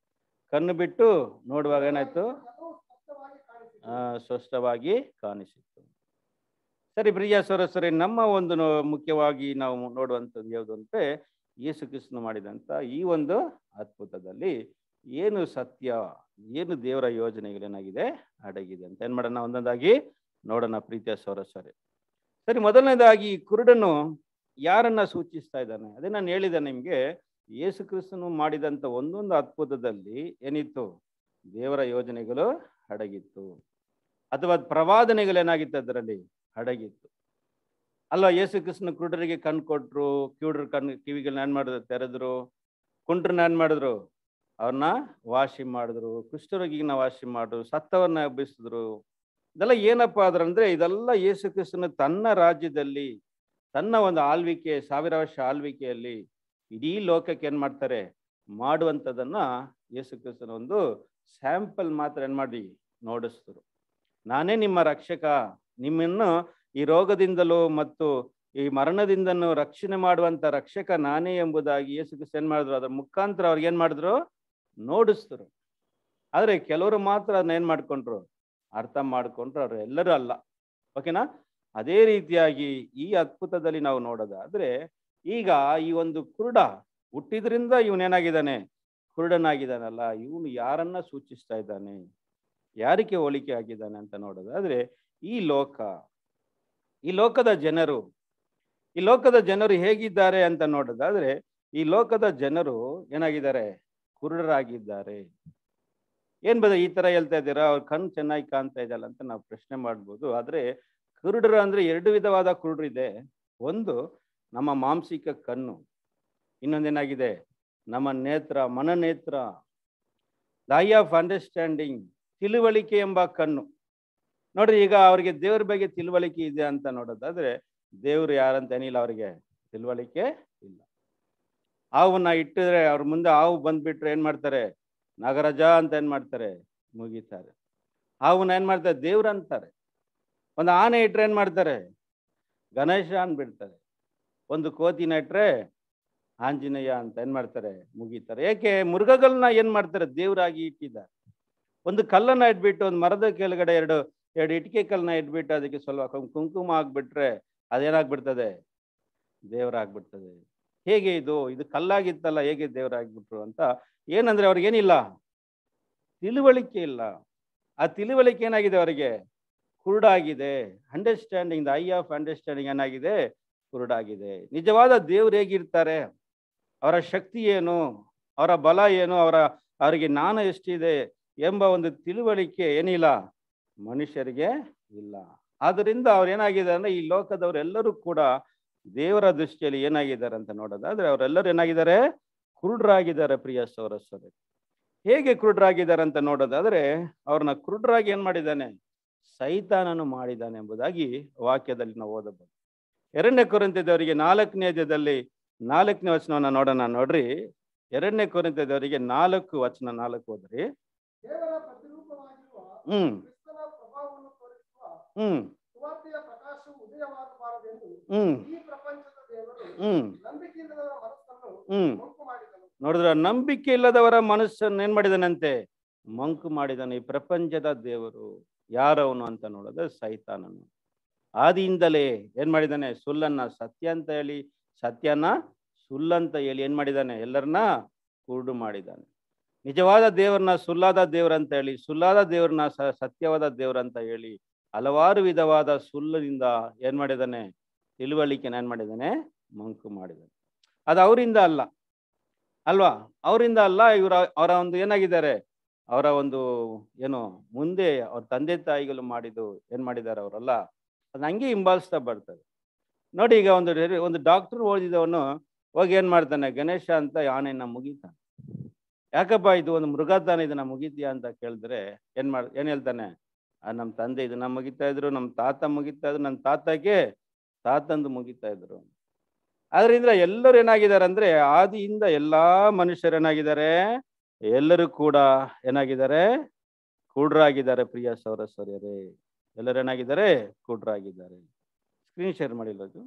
ಕಣ್ಣು ಬಿಟ್ಟು ನೋಡುವಾಗ ಏನಾಯ್ತು ಎಲ್ಲವೂ ಸ್ಪಷ್ಟವಾಗಿ ಕಾಣಿಸಿತು ಆ, ಸ್ಪಷ್ಟವಾಗಿ ಕಾಣಿಸಿತ್ತು ಸರಿ ಪ್ರಿಯ ಸರಸರಿ ನಮ್ಮ ಒಂದು ನೋ- ಮುಖ್ಯವಾಗಿ ನಾವು ನೋಡುವಂಥದ್ದು ಯಾವುದು ಅಂದ್ರೆ ಯೇಸು ಕೃಷ್ಣ ಮಾಡಿದಂಥ ಈ ಒಂದು ಅದ್ಭುತದಲ್ಲಿ ಏನು ಸತ್ಯ ಏನು ದೇವರ ಯೋಜನೆಗಳೇನಾಗಿದೆ ಅಡಗಿದೆ ಅಂತ ಏನ್ ಮಾಡೋಣ ಒಂದೊಂದಾಗಿ ನೋಡೋಣ ಪ್ರೀತಿಯ ಸರಸರಿ ಸರಿ ಮೊದಲನೇದಾಗಿ ಈ ಕುರುಡನು ಯಾರನ್ನ ಸೂಚಿಸ್ತಾ ಇದ್ದಾನೆ ಅದೇ ನಾನು ಹೇಳಿದೆ ನಿಮ್ಗೆ ಯೇಸು ಕ್ರಿಸ್ತನು ಮಾಡಿದಂಥ ಒಂದೊಂದು ಅದ್ಭುತದಲ್ಲಿ ಏನಿತ್ತು ದೇವರ ಯೋಜನೆಗಳು ಅಡಗಿತ್ತು ಅಥವಾ ಪ್ರವಾದನೆಗಳೇನಾಗಿತ್ತು ಅದರಲ್ಲಿ ಅಡಗಿತ್ತು ಅಲ್ಲ ಯೇಸು ಕೃಷ್ಣ ಕುರುಡರಿಗೆ ಕಣ್ಣು ಕೊಟ್ರು ಕಿವುಡ್ರ ಕಣ್ಣು ಕಿವಿಗಳನ್ನ ಏನ್ ಮಾಡಿದ್ರು ತೆರೆದ್ರು ಕುಂಟ್ರನ್ನ ಏನ್ ಮಾಡಿದ್ರು ಅವ್ರನ್ನ ವಾಸಿ ಮಾಡಿದ್ರು ಕುಷ್ಠರೋಗಿನ ವಾಸಿ ಮಾಡಿದ್ರು ಸತ್ತವನ್ನ ಎಬ್ಬಿಸಿದ್ರು ಇದೆಲ್ಲ ಏನಪ್ಪ ಅದ್ರಂದ್ರೆ ಇದೆಲ್ಲ ಯೇಸು ಕ್ರಿಸ್ತನ ತನ್ನ ರಾಜ್ಯದಲ್ಲಿ ತನ್ನ ಒಂದು ಆಳ್ವಿಕೆ ಸಾವಿರ ವರ್ಷ ಆಳ್ವಿಕೆಯಲ್ಲಿ ಇಡೀ ಲೋಕಕ್ಕೆ ಏನ್ ಮಾಡ್ತಾರೆ ಮಾಡುವಂಥದ್ದನ್ನ ಯೇಸು ಕ್ರಿಸ್ತನ ಒಂದು ಸ್ಯಾಂಪಲ್ ಮಾತ್ರ ಏನ್ ಮಾಡಿ ನೋಡಿಸಿದ್ರು ನಾನೇ ನಿಮ್ಮ ರಕ್ಷಕ ನಿಮ್ಮನ್ನು ಈ ರೋಗದಿಂದಲೂ ಮತ್ತು ಈ ಮರಣದಿಂದನು ರಕ್ಷಣೆ ಮಾಡುವಂತ ರಕ್ಷಕ ನಾನೇ ಎಂಬುದಾಗಿ ಯೇಸು ಕ್ರಿಸ್ತ ಏನ್ ಮಾಡಿದ್ರು ಅದ್ರ ಮುಖಾಂತರ ಅವ್ರಿಗೆ ಏನ್ ಮಾಡಿದ್ರು ನೋಡಿಸಿದ್ರು ಆದ್ರೆ ಕೆಲವರು ಮಾತ್ರ ಅದನ್ನ ಏನ್ ಮಾಡ್ಕೊಂಡ್ರು ಅರ್ಥ ಮಾಡ್ಕೊಂಡ್ರು ಅವ್ರು ಎಲ್ಲರೂ ಅಲ್ಲ ಓಕೆನಾ ಅದೇ ರೀತಿಯಾಗಿ ಈ ಅದ್ಭುತದಲ್ಲಿ ನಾವು ನೋಡೋದಾದ್ರೆ ಈಗ ಈ ಒಂದು ಕುರುಡ ಹುಟ್ಟಿದ್ರಿಂದ ಇವನೇನಾಗಿದ್ದಾನೆ ಕುರುಡನಾಗಿದ್ದಾನಲ್ಲ ಇವನು ಯಾರನ್ನ ಸೂಚಿಸ್ತಾ ಇದ್ದಾನೆ ಯಾರಿಗೆ ಹೋಲಿಕೆ ಆಗಿದ್ದಾನೆ ಅಂತ ನೋಡೋದಾದ್ರೆ ಈ ಲೋಕ ಈ ಲೋಕದ ಜನರು ಈ ಲೋಕದ ಜನರು ಹೇಗಿದ್ದಾರೆ ಅಂತ ನೋಡೋದಾದ್ರೆ ಈ ಲೋಕದ ಜನರು ಏನಾಗಿದ್ದಾರೆ ಕುರುಡರಾಗಿದ್ದಾರೆ ಏನ್ ಬದ ಈ ತರ ಹೇಳ್ತಾ ಇದ್ದೀರಾ ಅವ್ರ ಕಣ್ಣು ಚೆನ್ನಾಗಿ ಕಾಣ್ತಾ ಇದೆಯಲ್ಲ ಅಂತ ನಾವು ಪ್ರಶ್ನೆ ಮಾಡ್ಬೋದು ಆದ್ರೆ ಕುರುಡರು ಅಂದ್ರೆ ಎರಡು ವಿಧವಾದ ಕುರುಡರು ಇದೆ ಒಂದು ನಮ್ಮ ಮಾಂಸಿಕ ಕಣ್ಣು ಇನ್ನೊಂದೇನಾಗಿದೆ ನಮ್ಮ ನೇತ್ರ ಮನನೇತ್ರ ದೈ ಆಫ್ ಅಂಡರ್ಸ್ಟ್ಯಾಂಡಿಂಗ್ ತಿಳುವಳಿಕೆ ಎಂಬ ಕಣ್ಣು ನೋಡ್ರಿ ಈಗ ಅವ್ರಿಗೆ ದೇವ್ರ ಬಗ್ಗೆ ತಿಳುವಳಿಕೆ ಇದೆ ಅಂತ ನೋಡೋದಾದ್ರೆ ದೇವ್ರು ಯಾರಂತ ಏನಿಲ್ಲ ಅವ್ರಿಗೆ ತಿಳುವಳಿಕೆ ಇಲ್ಲ ಹಾವನ್ನ ಇಟ್ಟಿದ್ರೆ ಅವ್ರ ಮುಂದೆ ಹಾವು ಬಂದ್ಬಿಟ್ರೆ ಏನ್ ಮಾಡ್ತಾರೆ ನಾಗರಾಜ ಅಂತ ಏನ್ ಮಾಡ್ತಾರೆ ಮುಗಿತಾರೆ ಹಾವನ್ನ ಏನ್ ಮಾಡ್ತಾರೆ ದೇವ್ರ ಅಂತಾರೆ ಒಂದು ಆನೆ ಇಟ್ರೆ ಏನ್ ಮಾಡ್ತಾರೆ ಗಣೇಶ ಅನ್ಬಿಡ್ತಾರೆ ಒಂದು ಕೋತಿನ ಇಟ್ರೆ ಆಂಜನೇಯ ಅಂತ ಏನ್ ಮಾಡ್ತಾರೆ ಮುಗಿತಾರೆ ಏಕೆ ಮೃಗಗಳನ್ನ ಏನ್ ಮಾಡ್ತಾರೆ ದೇವರಾಗಿ ಇಟ್ಟಿದ್ದಾರೆ ಒಂದು ಕಲ್ಲನ್ನ ಇಟ್ಬಿಟ್ಟು ಒಂದು ಮರದ ಕೆಳಗಡೆ ಎರಡು ಎರಡು ಇಟ್ಟಿಗೆ ಕಲ್ಲನ್ನ ಇಟ್ಬಿಟ್ಟು ಅದಕ್ಕೆ ಸ್ವಲ್ಪ ಕುಂ- ಕುಂಕುಮ ಹಾಕ್ಬಿಟ್ರೆ ಅದೇನಾಗ್ಬಿಡ್ತದೆ ದೇವರಾಗ್ಬಿಡ್ತದೆ ಹೇಗೆ ಇದು ಇದು ಕಲ್ಲಾಗಿತ್ತಲ್ಲ ಹೇಗೆ ದೇವರಾಗ್ಬಿಟ್ರು ಅಂತ ಏನಂದ್ರೆ ಅವ್ರಿಗೇನಿಲ್ಲ ತಿಳುವಳಿಕೆ ಇಲ್ಲ ಆ ತಿಳುವಳಿಕೆ ಏನಾಗಿದೆ ಅವರಿಗೆ ಕುರುಡಾಗಿದೆ understanding the eye of understanding ಏನಾಗಿದೆ ಕುರುಡಾಗಿದೆ ನಿಜವಾದ ದೇವ್ರು ಹೇಗಿರ್ತಾರೆ ಅವರ ಶಕ್ತಿ ಏನು ಅವರ ಬಲ ಏನು ಅವರ ಅವರಿಗೆ ಜ್ಞಾನ ಎಷ್ಟಿದೆ ಎಂಬ ಒಂದು ತಿಳುವಳಿಕೆ ಏನಿಲ್ಲ ಮನುಷ್ಯರಿಗೆ ಇಲ್ಲ ಆದ್ದರಿಂದ ಅವ್ರು ಏನಾಗಿದೆ ಅಂದ್ರೆ ಈ ಲೋಕದವರೆಲ್ಲರೂ ಕೂಡ ದೇವರ ದೃಷ್ಟಿಯಲ್ಲಿ ಏನಾಗಿದ್ದಾರೆ ಅಂತ ನೋಡೋದಾದ್ರೆ ಅವರೆಲ್ಲರೂ ಏನಾಗಿದ್ದಾರೆ ಕುರುಡರಾಗಿದ್ದಾರೆ ಪ್ರಿಯ ಸೌರಸ್ವರೇ ಹೇಗೆ ಕುರುಡರಾಗಿದ್ದಾರೆ ಅಂತ ನೋಡೋದಾದ್ರೆ ಅವ್ರನ್ನ ಕುರುಡರಾಗಿ ಏನ್ ಮಾಡಿದ್ದಾನೆ ಸೈತಾನನು ಮಾಡಿದ್ದಾನೆ ಎಂಬುದಾಗಿ ವಾಕ್ಯದಲ್ಲಿ ನಾವು ಓದಬಹುದು ಎರಡನೇ ಕೊರಂತದವರಿಗೆ ನಾಲ್ಕನೇ ಅಧ್ಯಾಯದಲ್ಲಿ ನಾಲ್ಕನೇ ವಚನವನ್ನ ನೋಡೋಣ ನೋಡ್ರಿ ಎರಡನೇ ಕೊರಂತದವರಿಗೆ ನಾಲ್ಕು ವಚನ ನಾಲ್ಕು ಓದ್ರಿ ದೇವರ ಪ್ರತಿರೂಪವಾಗಿರುವ ಹ್ಮ್ ಕ್ರಿಸ್ತನ ಪ್ರಭಾವವನ್ನು ತೋರಿಸುವ ಹ್ಮ್ ಸುವಾರ್ತೆಯ ಪ್ರಕಾಶವು ಉದಯವಾಗಬಾರದೆಂದು ಹ್ಮ್ ಈ ಪ್ರಪಂಚದ ದೇವರು ಹ್ಮ್ ನಂಬಿಕೆಯಿಲ್ಲದವರ ಮನಸ್ಸನ್ನು ಹ್ಮ್ ಮಂಕು ಮಾಡಿದನು ನೋಡಿದ್ರ ನಂಬಿಕೆ ಇಲ್ಲದವರ ಮನಸ್ಸನ್ನು ಏನ್ ಮಾಡಿದಾನಂತೆ ಮಂಕು ಮಾಡಿದಾನೆ ಈ ಪ್ರಪಂಚದ ದೇವರು ಯಾರವನು ಅಂತ ನೋಡಿದ್ರೆ ಸೈತಾನನು ಆದಿಯಿಂದಲೇ ಏನ್ ಮಾಡಿದಾನೆ ಸುಳ್ಳನ್ನ ಸತ್ಯ ಅಂತ ಹೇಳಿ ಸತ್ಯನ ಸುಳ್ಳಂತ ಹೇಳಿ ಏನ್ ಮಾಡಿದಾನೆ ಎಲ್ಲರನ್ನ ಕುರುಡು ಮಾಡಿದ್ದಾನೆ ನಿಜವಾದ ದೇವರನ್ನ ಸುಳ್ಳಾದ ದೇವರಂತ ಹೇಳಿ ಸುಳ್ಳಾದ ದೇವರನ್ನ ಸ ಸತ್ಯವಾದ ದೇವರಂತ ಹೇಳಿ ಹಲವಾರು ವಿಧವಾದ ಸುಳ್ಳಿನಿಂದ ಏನ್ ಮಾಡಿದಾನೆ ತಿಳುವಳಿಕೆನ ಏನ್ ಮಾಡಿದಾನೆ ಮಂಕು ಮಾಡಿದಾನೆ ಅದು ಅವರಿಂದ ಅಲ್ಲ ಅಲ್ವಾ ಅವರಿಂದ ಅಲ್ಲ ಇವರ ಅವರ ಒಂದು ಏನಾಗಿದ್ದಾರೆ ಅವರ ಒಂದು ಏನು ಮುಂದೆ ಅವ್ರ ತಂದೆ ತಾಯಿಗಳು ಮಾಡಿದ್ದು ಏನ್ ಮಾಡಿದ್ದಾರೆ ಅವರಲ್ಲ ಅದನ್ನ ಹಂಗೆ ಹಿಂಬಾಲಿಸ್ತಾ ಬರ್ತಾರೆ ನೋಡಿ ಈಗ ಒಂದು ರೆ- ಒಂದು ಡಾಕ್ಟರ್ ಓದಿದವನು ಹೋಗಿ ಏನ್ ಮಾಡ್ತಾನೆ ಗಣೇಶ ಅಂತ ಆನೆಯನ್ನ ಮುಗಿತಾನೆ ಯಾಕಪ್ಪ ಇದು ಒಂದು ಮೃಗ ತಾನೆ ಇದನ್ನ ಮುಗಿತೀಯಾ ಅಂತ ಕೇಳಿದ್ರೆ ಏನ್ ಮಾಡ್ ಏನ್ ಹೇಳ್ತಾನೆ ಆ ನಮ್ಮ ತಂದೆ ಇದನ್ನ ಮುಗಿತಾ ಇದ್ರು ನಮ್ಮ ತಾತ ಮುಗಿತಾ ಇದ್ರು ನನ್ನ ತಾತಗೆ ತಾತಂದು ಮುಗಿತಾ ಇದ್ರು ಆದ್ರಿಂದ ಎಲ್ಲರೂ ಏನಾಗಿದ್ದಾರೆ ಅಂದ್ರೆ ಆದಿಯಿಂದ ಎಲ್ಲಾ ಮನುಷ್ಯರು ಏನಾಗಿದ್ದಾರೆ ಎಲ್ಲರೂ ಕೂಡ ಏನಾಗಿದ್ದಾರೆ ಕೂಡ್ರಾಗಿದ್ದಾರೆ ಪ್ರಿಯ ಸೌರಸ್ವರ್ಯರೇ ಎಲ್ಲರೂ ಏನಾಗಿದ್ದಾರೆ ಕೂಡ್ರಾಗಿದ್ದಾರೆ ಸ್ಕ್ರೀನ್ ಶೇರ್ ಮಾಡಿಲ್ಲ ಅದು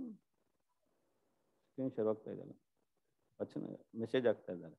ಸ್ಕ್ರೀನ್ ಶೇರ್ ಹೋಗ್ತಾ ಇದೆಯಲ್ಲ ವಚನ ಮೆಸೇಜ್ ಆಗ್ತಾ ಇದ್ದಾರೆ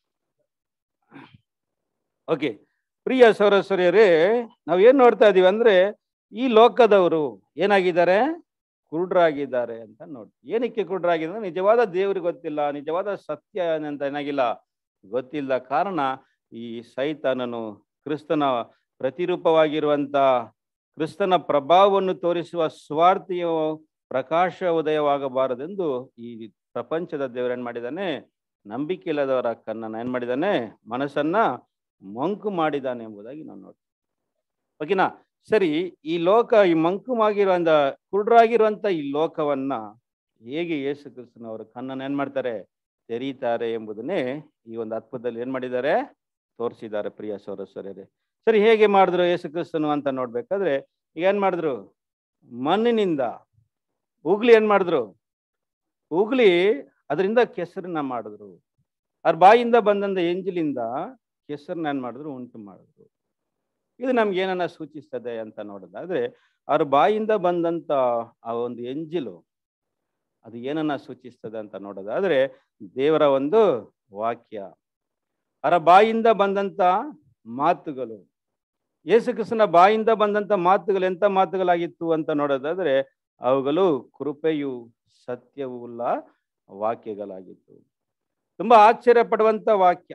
ಓಕೆ ಪ್ರಿಯ ಸೌರಸ್ವರ್ಯರೇ ನಾವು ಏನ್ ನೋಡ್ತಾ ಇದೀವಿ ಅಂದ್ರೆ ಈ ಲೋಕದವರು ಏನಾಗಿದ್ದಾರೆ ಕುರುಡ್ರಾಗಿದ್ದಾರೆ ಅಂತ ನೋಡಿ ಏನಕ್ಕೆ ಕುರುಡ್ರಾಗಿದ್ದಾರೆ ನಿಜವಾದ ದೇವ್ರಿಗೆ ಗೊತ್ತಿಲ್ಲ ನಿಜವಾದ ಸತ್ಯ ಅಂತ ಏನಾಗಿಲ್ಲ ಗೊತ್ತಿಲ್ಲ ಕಾರಣ ಈ ಸೈತಾನನು ಕ್ರಿಸ್ತನ ಪ್ರತಿರೂಪವಾಗಿರುವಂತ ಕ್ರಿಸ್ತನ ಪ್ರಭಾವವನ್ನು ತೋರಿಸುವ ಸ್ವಾರ್ಥಿಯ ಪ್ರಕಾಶ ಉದಯವಾಗಬಾರದೆಂದು ಈ ಪ್ರಪಂಚದ ದೇವರು ಏನ್ ಮಾಡಿದ್ದಾನೆ ನಂಬಿಕೆ ಇಲ್ಲದವರ ಕಣ್ಣನ್ನ ಏನ್ ಮಾಡಿದ್ದಾನೆ ಮನಸ್ಸನ್ನ ಮಂಕು ಮಾಡಿದ್ದಾನೆ ಎಂಬುದಾಗಿ ನಾವು ನೋಡ್ತೀವಿ ಓಕೆನಾ ಸರಿ ಈ ಲೋಕ ಈ ಮಂಕುಮಾಗಿರುವಂತ ಕುರುಡರಾಗಿರುವಂತ ಈ ಲೋಕವನ್ನ ಹೇಗೆ ಯೇಸು ಕ್ರಿಸ್ತನವರು ಕಣ್ಣನ್ನು ಏನ್ ಮಾಡ್ತಾರೆ ತೆರೀತಾರೆ ಎಂಬುದನ್ನೇ ಈ ಒಂದು ಅದ್ಭುತದಲ್ಲಿ ಏನ್ ಮಾಡಿದ್ದಾರೆ ತೋರಿಸಿದ್ದಾರೆ ಪ್ರಿಯ ಸೌರಸ್ವರ್ಯರೇ ಸರಿ ಹೇಗೆ ಮಾಡಿದ್ರು ಯೇಸು ಕ್ರಿಸ್ತನು ಅಂತ ನೋಡ್ಬೇಕಾದ್ರೆ ಈಗ ಏನ್ ಮಾಡಿದ್ರು ಮಣ್ಣಿನಿಂದ ಉಗ್ಲಿ ಏನ್ ಮಾಡಿದ್ರು ಉಗ್ಲಿ ಅದರಿಂದ ಕೆಸರನ್ನ ಮಾಡಿದ್ರು ಅವ್ರ ಬಾಯಿಂದ ಬಂದಂತ ಎಂಜಿಲಿಂದ ಕೆಸರನ್ನ ಏನ್ ಮಾಡಿದ್ರು ಉಂಟು ಮಾಡಿದ್ರು ಇದು ನಮ್ಗೆ ಏನನ್ನ ಸೂಚಿಸ್ತದೆ ಅಂತ ನೋಡೋದಾದ್ರೆ ಅವ್ರ ಬಾಯಿಂದ ಬಂದಂತ ಆ ಒಂದು ಎಂಜಿಲು ಅದು ಏನನ್ನ ಸೂಚಿಸ್ತದೆ ಅಂತ ನೋಡೋದಾದ್ರೆ ದೇವರ ಒಂದು ವಾಕ್ಯ ಅವರ ಬಾಯಿಂದ ಬಂದಂತ ಮಾತುಗಳು ಯೇಸು ಕ್ರಿಸ್ತನ ಬಾಯಿಂದ ಬಂದಂತ ಮಾತುಗಳು ಎಂತ ಮಾತುಗಳಾಗಿತ್ತು ಅಂತ ನೋಡೋದಾದ್ರೆ ಅವುಗಳು ಕೃಪೆಯು ಸತ್ಯವೂ ಉಳ್ಳ ವಾಕ್ಯಗಳಾಗಿತ್ತು ತುಂಬಾ ಆಶ್ಚರ್ಯ ಪಡುವಂತ ವಾಕ್ಯ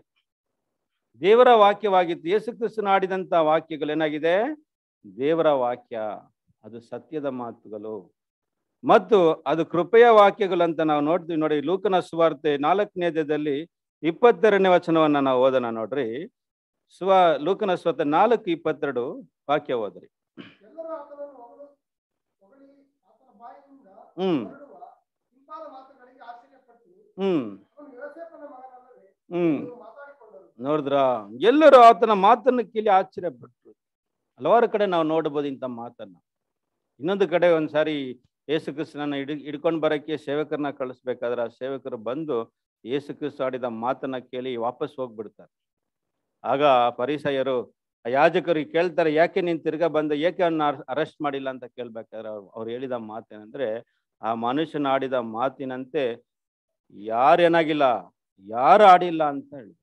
ದೇವರ ವಾಕ್ಯವಾಗಿತ್ತು ಯೇಸು ಕ್ರಿಸ್ತನ ಆಡಿದಂತ ವಾಕ್ಯಗಳು ಏನಾಗಿದೆ ದೇವರ ವಾಕ್ಯ ಅದು ಸತ್ಯದ ಮಾತುಗಳು ಮತ್ತು ಅದು ಕೃಪೆಯ ವಾಕ್ಯಗಳು ಅಂತ ನಾವು ನೋಡ್ತೀವಿ ನೋಡಿ ಲೂಕನ ಸುವಾರ್ತೆ ನಾಲ್ಕನೇದಲ್ಲಿ ಇಪ್ಪತ್ತೆರಡನೇ ವಚನವನ್ನ ನಾವು ಓದೋಣ ನೋಡ್ರಿ ಸ್ವ ಲೂಕನ ಸ್ವತ ನಾಲ್ಕು ಇಪ್ಪತ್ತೆರಡು ವಾಕ್ಯ ಓದ್ರಿ ಎಲ್ಲರೂ ಆತನನ್ನು ಹೊಗಳು ಹೊಗಳಿ ಆತನ ಬಾಯಿಯಿಂದ ಹ್ಮ್ ಹೊರಡುವ ಹಿಂಪಾದ ಮಾತುಗಳಿಗೆ ಆಶ್ಚರ್ಯಪಟ್ಟು ಹ್ಮ್ ಅವನು ಯೋಸೇಫನ ಮಗನಲ್ಲವೇ ಹ್ಮ್ ಎಂದು ಮಾತಾಡಿಕೊಂಡರು ನೋಡಿದ್ರ ಎಲ್ಲರೂ ಆತನ ಮಾತನ್ನು ಕೇಳಿ ಆಶ್ಚರ್ಯಪಟ್ರು ಹಲವಾರು ಕಡೆ ನಾವು ನೋಡ್ಬೋದು ಇಂಥ ಮಾತನ್ನ ಇನ್ನೊಂದು ಕಡೆ ಒಂದ್ಸಾರಿ ಯೇಸು ಕ್ರಿಸ್ತನನ್ನ ಹಿಡ್ ಹಿಡ್ಕೊಂಡು ಬರಕ್ಕೆ ಸೇವಕರನ್ನ ಕಳಿಸ್ಬೇಕಾದ್ರೆ ಆ ಸೇವಕರು ಬಂದು ಯೇಸು ಕ್ರಿಸ್ತ ಆಡಿದ ಮಾತನ್ನ ಕೇಳಿ ವಾಪಸ್ ಹೋಗ್ಬಿಡ್ತಾರೆ ಆಗ ಆ ಪರಿಸಯರು ಆ ಯಾಜಕರು ಕೇಳ್ತಾರೆ ಯಾಕೆ ನೀನ್ ತಿರ್ಗಾ ಬಂದ ಏಕೆ ಅವನ್ನ ಅರೆಸ್ಟ್ ಮಾಡಿಲ್ಲ ಅಂತ ಕೇಳ್ಬೇಕಾದ್ರೆ ಅವ್ರು ಅವ್ರು ಹೇಳಿದ ಮಾತೇನಂದ್ರೆ ಆ ಮನುಷ್ಯನ ಆಡಿದ ಮಾತಿನಂತೆ ಯಾರೇನಾಗಿಲ್ಲ ಯಾರು ಆಡಿಲ್ಲ ಅಂತ ಹೇಳಿ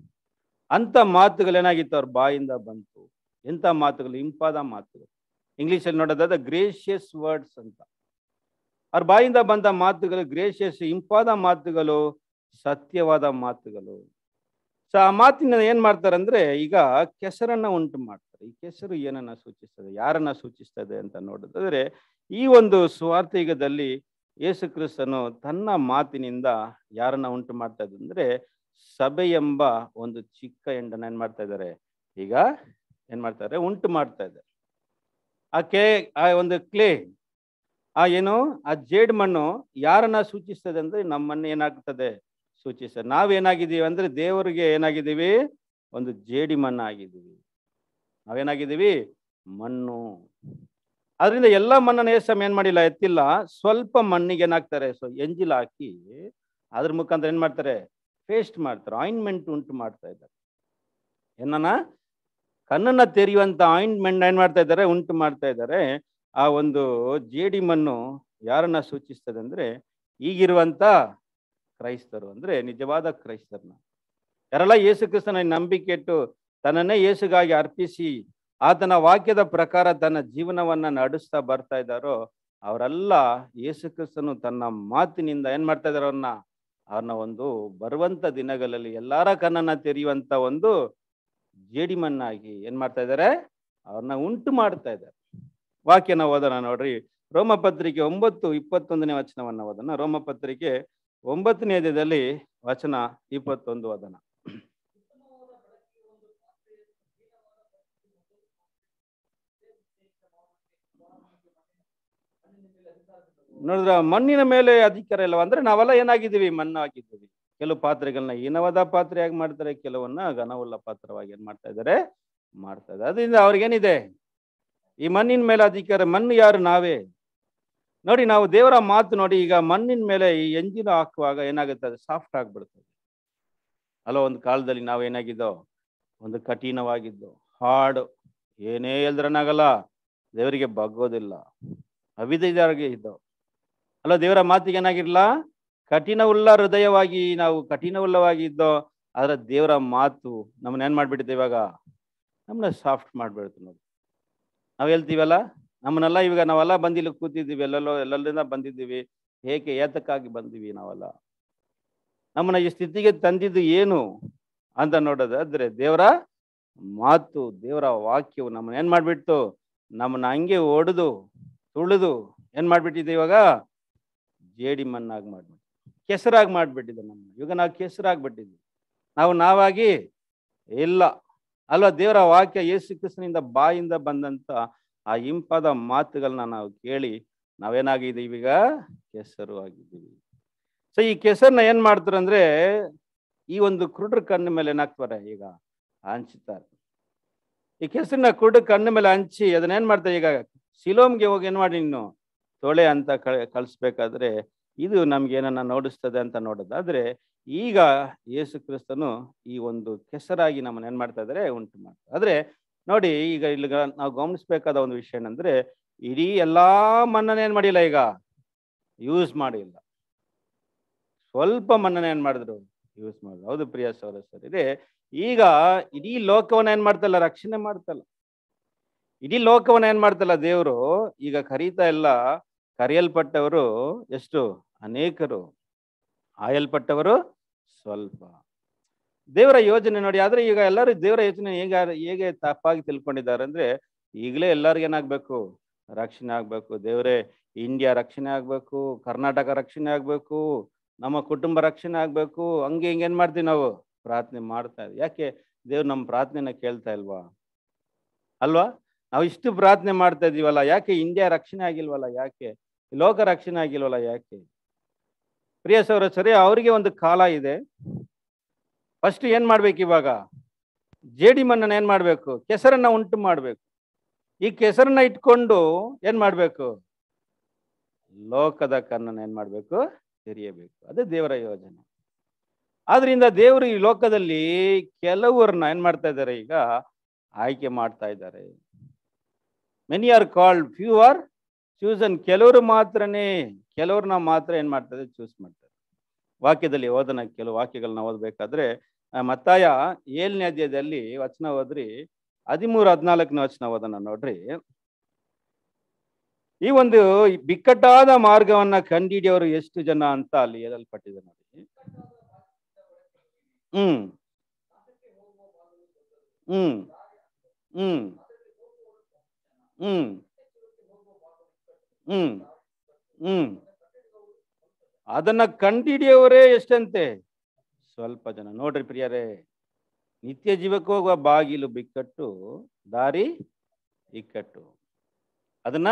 ಅಂತ ಮಾತುಗಳೇನಾಗಿತ್ತು ಅವ್ರ ಬಾಯಿಂದ ಬಂತು ಎಂಥ ಮಾತುಗಳು ಇಂಪಾದ ಮಾತುಗಳು ಇಂಗ್ಲಿಷಲ್ಲಿ ನೋಡೋದಾದ ಗ್ರೇಷಿಯಸ್ ವರ್ಡ್ಸ್ ಅಂತ ಅವ್ರ ಬಾಯಿಂದ ಬಂದ ಮಾತುಗಳು ಗ್ರೇಷಿಯಸ್ ಇಂಪಾದ ಮಾತುಗಳು ಸತ್ಯವಾದ ಮಾತುಗಳು ಸೊ ಆ ಮಾತಿನ ಏನ್ ಮಾಡ್ತಾರೆ ಅಂದ್ರೆ ಈಗ ಕೆಸರನ್ನ ಉಂಟು ಮಾಡ್ತಾರೆ ಈ ಕೆಸರು ಏನನ್ನ ಸೂಚಿಸ್ತದೆ ಯಾರನ್ನ ಸೂಚಿಸ್ತದೆ ಅಂತ ನೋಡೋದಾದ್ರೆ ಈ ಒಂದು ಸ್ವಾರ್ಥಯುಗದಲ್ಲಿ ಯೇಸು ಕ್ರಿಸ್ತನು ತನ್ನ ಮಾತಿನಿಂದ ಯಾರನ್ನ ಉಂಟು ಮಾಡ್ತಾ ಇದ್ದ ಅಂದ್ರೆ ಸಭೆ ಎಂಬ ಒಂದು ಚಿಕ್ಕ ಎಂಡನ್ನ ಏನ್ ಮಾಡ್ತಾ ಇದ್ದಾರೆ ಈಗ ಏನ್ ಮಾಡ್ತಾರೆ ಉಂಟು ಮಾಡ್ತಾ ಇದ್ದಾರೆ ಆ ಕೆ ಆ ಒಂದು ಕ್ಲೇ ಆ ಏನು ಆ ಜೇಡ್ ಮಣ್ಣು ಯಾರನ್ನ ಸೂಚಿಸ್ತದೆ ಅಂದ್ರೆ ನಮ್ಮನ್ನ ಏನಾಗ್ತದೆ ಸೂಚಿಸ್ತದೆ ನಾವೇನಾಗಿದ್ದೀವಿ ಅಂದ್ರೆ ದೇವರಿಗೆ ಏನಾಗಿದ್ದೀವಿ ಒಂದು ಜೇಡಿ ಮಣ್ಣು ಆಗಿದ್ದೀವಿ ನಾವೇನಾಗಿದ್ದೀವಿ ಮಣ್ಣು ಅದರಿಂದ ಎಲ್ಲ ಮಣ್ಣನ್ನು ಏಸಮ್ ಏನ್ ಮಾಡಿಲ್ಲ ಎತ್ತಿಲ್ಲ ಸ್ವಲ್ಪ ಮಣ್ಣಿಗೆ ಏನಾಗ್ತಾರೆ ಸೊ ಎಂಜಿಲ್ ಹಾಕಿ ಅದ್ರ ಮುಖಾಂತರ ಏನ್ ಮಾಡ್ತಾರೆ ಪೇಸ್ಟ್ ಮಾಡ್ತಾರೆ ಆಯಿಂಟ್ಮೆಂಟ್ ಉಂಟು ಮಾಡ್ತಾ ಇದ್ದಾರೆ ಏನನ್ನ ಕಣ್ಣನ್ನ ತೆರೆಯುವಂತ ಆಯಿಂಟ್ಮೆಂಟ್ ಏನ್ ಮಾಡ್ತಾ ಇದ್ದಾರೆ ಉಂಟು ಮಾಡ್ತಾ ಇದ್ದಾರೆ ಆ ಒಂದು ಜೇಡಿ ಮಣ್ಣು ಯಾರನ್ನ ಸೂಚಿಸ್ತದೆ ಅಂದ್ರೆ ಈಗಿರುವಂತ ಕ್ರೈಸ್ತರು ಅಂದ್ರೆ ನಿಜವಾದ ಕ್ರೈಸ್ತರನ್ನ ಯಾರೆಲ್ಲ ಯೇಸು ಕ್ರಿಸ್ತನ ನಂಬಿಕೆ ಇಟ್ಟು ತನ್ನನ್ನೇ ಯೇಸುಗಾಗಿ ಅರ್ಪಿಸಿ ಆತನ ವಾಕ್ಯದ ಪ್ರಕಾರ ತನ್ನ ಜೀವನವನ್ನ ನಡೆಸ್ತಾ ಬರ್ತಾ ಇದ್ದಾರೋ ಅವರೆಲ್ಲ ಯೇಸು ಕ್ರಿಸ್ತನು ತನ್ನ ಮಾತಿನಿಂದ ಏನ್ ಮಾಡ್ತಾ ಇದಾರೆ ಅವ್ರನ್ನ ಅವ್ರನ್ನ ಒಂದು ಬರುವಂತ ದಿನಗಳಲ್ಲಿ ಎಲ್ಲಾರ ಕಣ್ಣನ್ನ ತೆರೆಯುವಂತ ಒಂದು ಜೇಡಿಮಣ್ಣಾಗಿ ಏನ್ ಮಾಡ್ತಾ ಇದ್ದಾರೆ ಅವ್ರನ್ನ ಉಂಟು ಮಾಡ್ತಾ ಇದ್ದಾರೆ ವಾಕ್ಯನ ಓದೋಣ ನೋಡ್ರಿ ರೋಮ ಪತ್ರಿಕೆ ಒಂಬತ್ತು ಇಪ್ಪತ್ತೊಂದನೇ ವಚನವನ್ನ ಓದೋಣ ರೋಮ ಪತ್ರಿಕೆ ಒಂಬತ್ತನೇ ಅಧ್ಯಾಯದಲ್ಲಿ ವಚನ ಇಪ್ಪತ್ತೊಂದು ಓದೋಣ ನೋಡಿದ್ರ ಮಣ್ಣಿನ ಮೇಲೆ ಅಧಿಕಾರ ಇಲ್ಲವ ಅಂದ್ರೆ ನಾವೆಲ್ಲ ಏನಾಗಿದ್ದೀವಿ ಮಣ್ಣಾಗಿದ್ದೀವಿ ಕೆಲವು ಪಾತ್ರೆಗಳನ್ನ ಹೀನವಾದ ಪಾತ್ರೆಯಾಗಿ ಮಾಡ್ತಾರೆ ಕೆಲವನ್ನ ಘನವುಳ್ಳ ಪಾತ್ರವಾಗಿ ಏನ್ ಮಾಡ್ತಾ ಇದ್ದಾರೆ ಮಾಡ್ತಾ ಇದ್ದಾರೆ ಅದರಿಂದ ಅವ್ರಿಗೇನಿದೆ ಈ ಮಣ್ಣಿನ ಮೇಲೆ ಅಧಿಕಾರ ಮಣ್ಣು ಯಾರು ನಾವೇ ನೋಡಿ ನಾವು ದೇವರ ಮಾತು ನೋಡಿ ಈಗ ಮಣ್ಣಿನ ಮೇಲೆ ಈ ಎಂಜಿನ ಹಾಕುವಾಗ ಏನಾಗುತ್ತೆ ಅದು ಸಾಫ್ಟ್ ಆಗ್ಬಿಡ್ತದೆ ಅಲ್ಲ ಒಂದು ಕಾಲದಲ್ಲಿ ನಾವು ಏನಾಗಿದ್ದೋ ಒಂದು ಕಠಿಣವಾಗಿದ್ದು ಹಾಡು ಏನೇ ಎಲ್ದ್ರನಾಗಲ್ಲ ದೇವರಿಗೆ ಬಗ್ಗೋದಿಲ್ಲ ಅವಿದಾಗಿ ಇದ್ದವು ಅಲ್ಲ ದೇವರ ಮಾತಿಗೆ ಏನಾಗಿರ್ಲ ಕಠಿಣವುಳ್ಳ ಹೃದಯವಾಗಿ ನಾವು ಕಠಿಣವುಳ್ಳವಾಗಿ ಇದ್ದೋ ಆದ್ರೆ ದೇವರ ಮಾತು ನಮ್ಮನ್ನ ಏನ್ ಮಾಡ್ಬಿಟ್ಟಿದೆ ಇವಾಗ ನಮ್ಮನ್ನ ಸಾಫ್ಟ್ ಮಾಡ್ಬಿಡ್ತು ನೋಡಿ ನಾವ್ ಹೇಳ್ತೀವಲ್ಲ ನಮ್ಮನ್ನೆಲ್ಲ ಇವಾಗ ನಾವೆಲ್ಲ ಬಂದಿಲ್ಲ ಕೂತಿದ್ದೀವಿ ಎಲ್ಲೆಲ್ಲೋ ಎಲ್ಲೆಲ್ಲಿಂದ ಬಂದಿದ್ದೀವಿ ಏಕೆ ಏತಕ್ಕಾಗಿ ಬಂದಿವಿ ನಾವೆಲ್ಲ ನಮ್ಮನ್ನ ಈ ಸ್ಥಿತಿಗೆ ತಂದಿದ್ದು ಏನು ಅಂತ ನೋಡೋದಾದ್ರೆ ದೇವರ ಮಾತು ದೇವರ ವಾಕ್ಯವು ನಮ್ಮನ್ನ ಏನ್ ಮಾಡ್ಬಿಟ್ಟು ನಮ್ಮನ್ನ ಹಂಗೆ ಒಡೆದು ತುಳಿದು ಏನ್ ಮಾಡ್ಬಿಟ್ಟಿದೆ ಇವಾಗ ಜೇಡಿ ಮಣ್ಣಾಗಿ ಮಾಡ್ಬಿಟ್ಟು ಕೆಸರಾಗಿ ಮಾಡ್ಬಿಟ್ಟಿದೆ ನಮ್ಮನ್ನ ಇವಾಗ ನಾವು ಕೆಸರಾಗ್ಬಿಟ್ಟಿದ್ವಿ ನಾವು ನಾವಾಗಿ ಇಲ್ಲ ಅಲ್ವಾ ದೇವರ ವಾಕ್ಯ ಯೇಸು ಕ್ರಿಸ್ತನಿಂದ ಬಾಯಿಂದ ಬಂದಂತ ಆ ಇಂಪಾದ ಮಾತುಗಳನ್ನ ನಾವು ಕೇಳಿ ನಾವೇನಾಗಿದ್ದೀವಿ ಈಗ ಕೆಸರು ಆಗಿದ್ದೀವಿ ಸೊ ಈ ಕೆಸರನ್ನ ಏನ್ ಮಾಡ್ತಾರೆ ಅಂದ್ರೆ ಈ ಒಂದು ಕುರುಡ್ರ ಕಣ್ಣ ಮೇಲೆ ಏನಾಗ್ತಾರೆ ಈಗ ಹಂಚ್ತಾರೆ ಈ ಕೆಸರನ್ನ ಕುರುಡ್ರ ಕಣ್ಣ ಮೇಲೆ ಹಂಚಿ ಅದನ್ನೇನ್ ಮಾಡ್ತಾರೆ ಈಗ ಸಿಲೋಮ್ಗೆ ಹೋಗಿ ಏನ್ ಮಾಡಿ ನೀನು ತೊಳೆ ಅಂತ ಕಳಿಸ್ಬೇಕಾದ್ರೆ ಇದು ನಮ್ಗೆ ಏನನ್ನ ನೋಡಿಸ್ತದೆ ಅಂತ ನೋಡೋದಾದ್ರೆ ಈಗ ಯೇಸು ಕ್ರಿಸ್ತನು ಈ ಒಂದು ಕೆಸರಾಗಿ ನಮ್ಮನ್ನ ಏನ್ ಮಾಡ್ತಾ ಇದಾರೆ ಉಂಟು ಮಾಡ್ತಾರೆ ಆದ್ರೆ ನೋಡಿ ಈಗ ಇಲ್ಲಿ ನಾವು ಗಮನಿಸ್ಬೇಕಾದ ಒಂದು ವಿಷಯ ಏನಂದ್ರೆ ಇಡೀ ಎಲ್ಲಾ ಮಣ್ಣನ್ನ ಏನ್ ಮಾಡಿಲ್ಲ ಈಗ ಯೂಸ್ ಮಾಡಿಲ್ಲ ಸ್ವಲ್ಪ ಮಣ್ಣನ್ನ ಏನ್ ಮಾಡಿದ್ರು ಯೂಸ್ ಮಾಡಿದ್ರು ಹೌದು ಪ್ರಿಯ ಸೌರ ಸರ್ ಇದೆ ಈಗ ಇಡೀ ಲೋಕವನ್ನ ಏನ್ ಮಾಡ್ತಲ್ಲ ರಕ್ಷಣೆ ಮಾಡ್ತಲ್ಲ ಇಡೀ ಲೋಕವನ್ನ ಏನ್ ಮಾಡ್ತಲ್ಲ ದೇವರು ಈಗ ಕರೀತಾ ಇಲ್ಲ ಕರೆಯಲ್ಪಟ್ಟವರು ಎಷ್ಟು ಅನೇಕರು ಆಯಲ್ಪಟ್ಟವರು ಸ್ವಲ್ಪ ದೇವರ ಯೋಜನೆ ನೋಡಿ ಆದ್ರೆ ಈಗ ಎಲ್ಲರೂ ದೇವರ ಯೋಚನೆ ಹೇಗೆ ಹೇಗೆ ತಪ್ಪಾಗಿ ತಿಳ್ಕೊಂಡಿದ್ದಾರೆ ಅಂದ್ರೆ ಈಗಲೇ ಎಲ್ಲರಿಗೂ ಏನಾಗ್ಬೇಕು ರಕ್ಷಣೆ ಆಗ್ಬೇಕು ದೇವರೇ ಇಂಡಿಯಾ ರಕ್ಷಣೆ ಆಗ್ಬೇಕು ಕರ್ನಾಟಕ ರಕ್ಷಣೆ ಆಗ್ಬೇಕು ನಮ್ಮ ಕುಟುಂಬ ರಕ್ಷಣೆ ಆಗ್ಬೇಕು ಹಂಗೆ ಹಿಂಗೆ ಏನ್ ಮಾಡ್ತೀವಿ ನಾವು ಪ್ರಾರ್ಥನೆ ಮಾಡ್ತಾ ಇದ್ವಿ ಯಾಕೆ ದೇವ್ರು ನಮ್ಮ ಪ್ರಾರ್ಥನೆನ ಕೇಳ್ತಾ ಇಲ್ವಾ ಅಲ್ವಾ ನಾವು ಇಷ್ಟು ಪ್ರಾರ್ಥನೆ ಮಾಡ್ತಾ ಇದೀವಲ್ಲ ಯಾಕೆ ಇಂಡಿಯಾ ರಕ್ಷಣೆ ಆಗಿಲ್ವಲ್ಲ ಯಾಕೆ ಲೋಕ ರಕ್ಷಣೆ ಆಗಿಲ್ವಲ್ಲ ಯಾಕೆ ಪ್ರಿಯ ಸೌರ ಸರಿ ಅವರಿಗೆ ಒಂದು ಕಾಲ ಇದೆ ಫಸ್ಟ್ ಏನ್ ಮಾಡ್ಬೇಕು ಇವಾಗ ಜೇಡಿ ಮಣ್ಣನ್ನ ಏನ್ ಮಾಡ್ಬೇಕು ಕೆಸರನ್ನ ಉಂಟು ಮಾಡ್ಬೇಕು ಈ ಕೆಸರನ್ನ ಇಟ್ಕೊಂಡು ಏನ್ ಮಾಡ್ಬೇಕು ಲೋಕದ ಕಣ್ಣನ್ನ ಏನ್ ಮಾಡ್ಬೇಕು ತೆರೆಯಬೇಕು ಅದೇ ದೇವರ ಯೋಜನೆ ಆದ್ರಿಂದ ದೇವರು ಈ ಲೋಕದಲ್ಲಿ ಕೆಲವರನ್ನ ಏನ್ ಮಾಡ್ತಾ ಇದ್ದಾರೆ ಈಗ ಆಯ್ಕೆ ಮಾಡ್ತಾ ಇದ್ದಾರೆ many are called few are chosen ಕೆಲವರು ಮಾತ್ರನೇ ಕೆಲವ್ರನ್ನ ಮಾತ್ರ ಏನ್ ಮಾಡ್ತಾರೆ ಚೂಸ್ ಮಾಡ್ತಾರೆ ವಾಕ್ಯದಲ್ಲಿ ಓದನ ಕೆಲವು ವಾಕ್ಯಗಳನ್ನ ಓದ್ಬೇಕಾದ್ರೆ ಆ, ಮತ್ತಾಯ ಏಳನೇ ಅಧ್ಯಾಯದಲ್ಲಿ ವಚನ ಓದ್ರಿ ಹದಿಮೂರು ಹದಿನಾಲ್ಕನೇ ವಚನ ಓದನ ನೋಡ್ರಿ ಈ ಒಂದು ಬಿಕ್ಕಟ್ಟಾದ ಮಾರ್ಗವನ್ನ ಕಂಡಿಡಿಯವರು ಎಷ್ಟು ಜನ ಅಂತ ಅಲ್ಲಿ ಹೇಳಲ್ಪಟ್ಟಿದೆ ನೋಡಿ ಹ್ಮ್ ಹ್ಮ್ ಹ್ಮ್ ಹ್ಮ್ ಹ್ಮ್ ಹ್ಮ್ ಅದನ್ನ ಕಂಡಿಡಿಯವರೇ ಎಷ್ಟಂತೆ ಸ್ವಲ್ಪ ಜನ ನೋಡ್ರಿ ಪ್ರಿಯರೇ ನಿತ್ಯ ಜೀವಕ್ಕೆ ಹೋಗುವ ಬಾಗಿಲು ಬಿಕ್ಕಟ್ಟು ದಾರಿ ಇಕ್ಕಟ್ಟು ಅದನ್ನ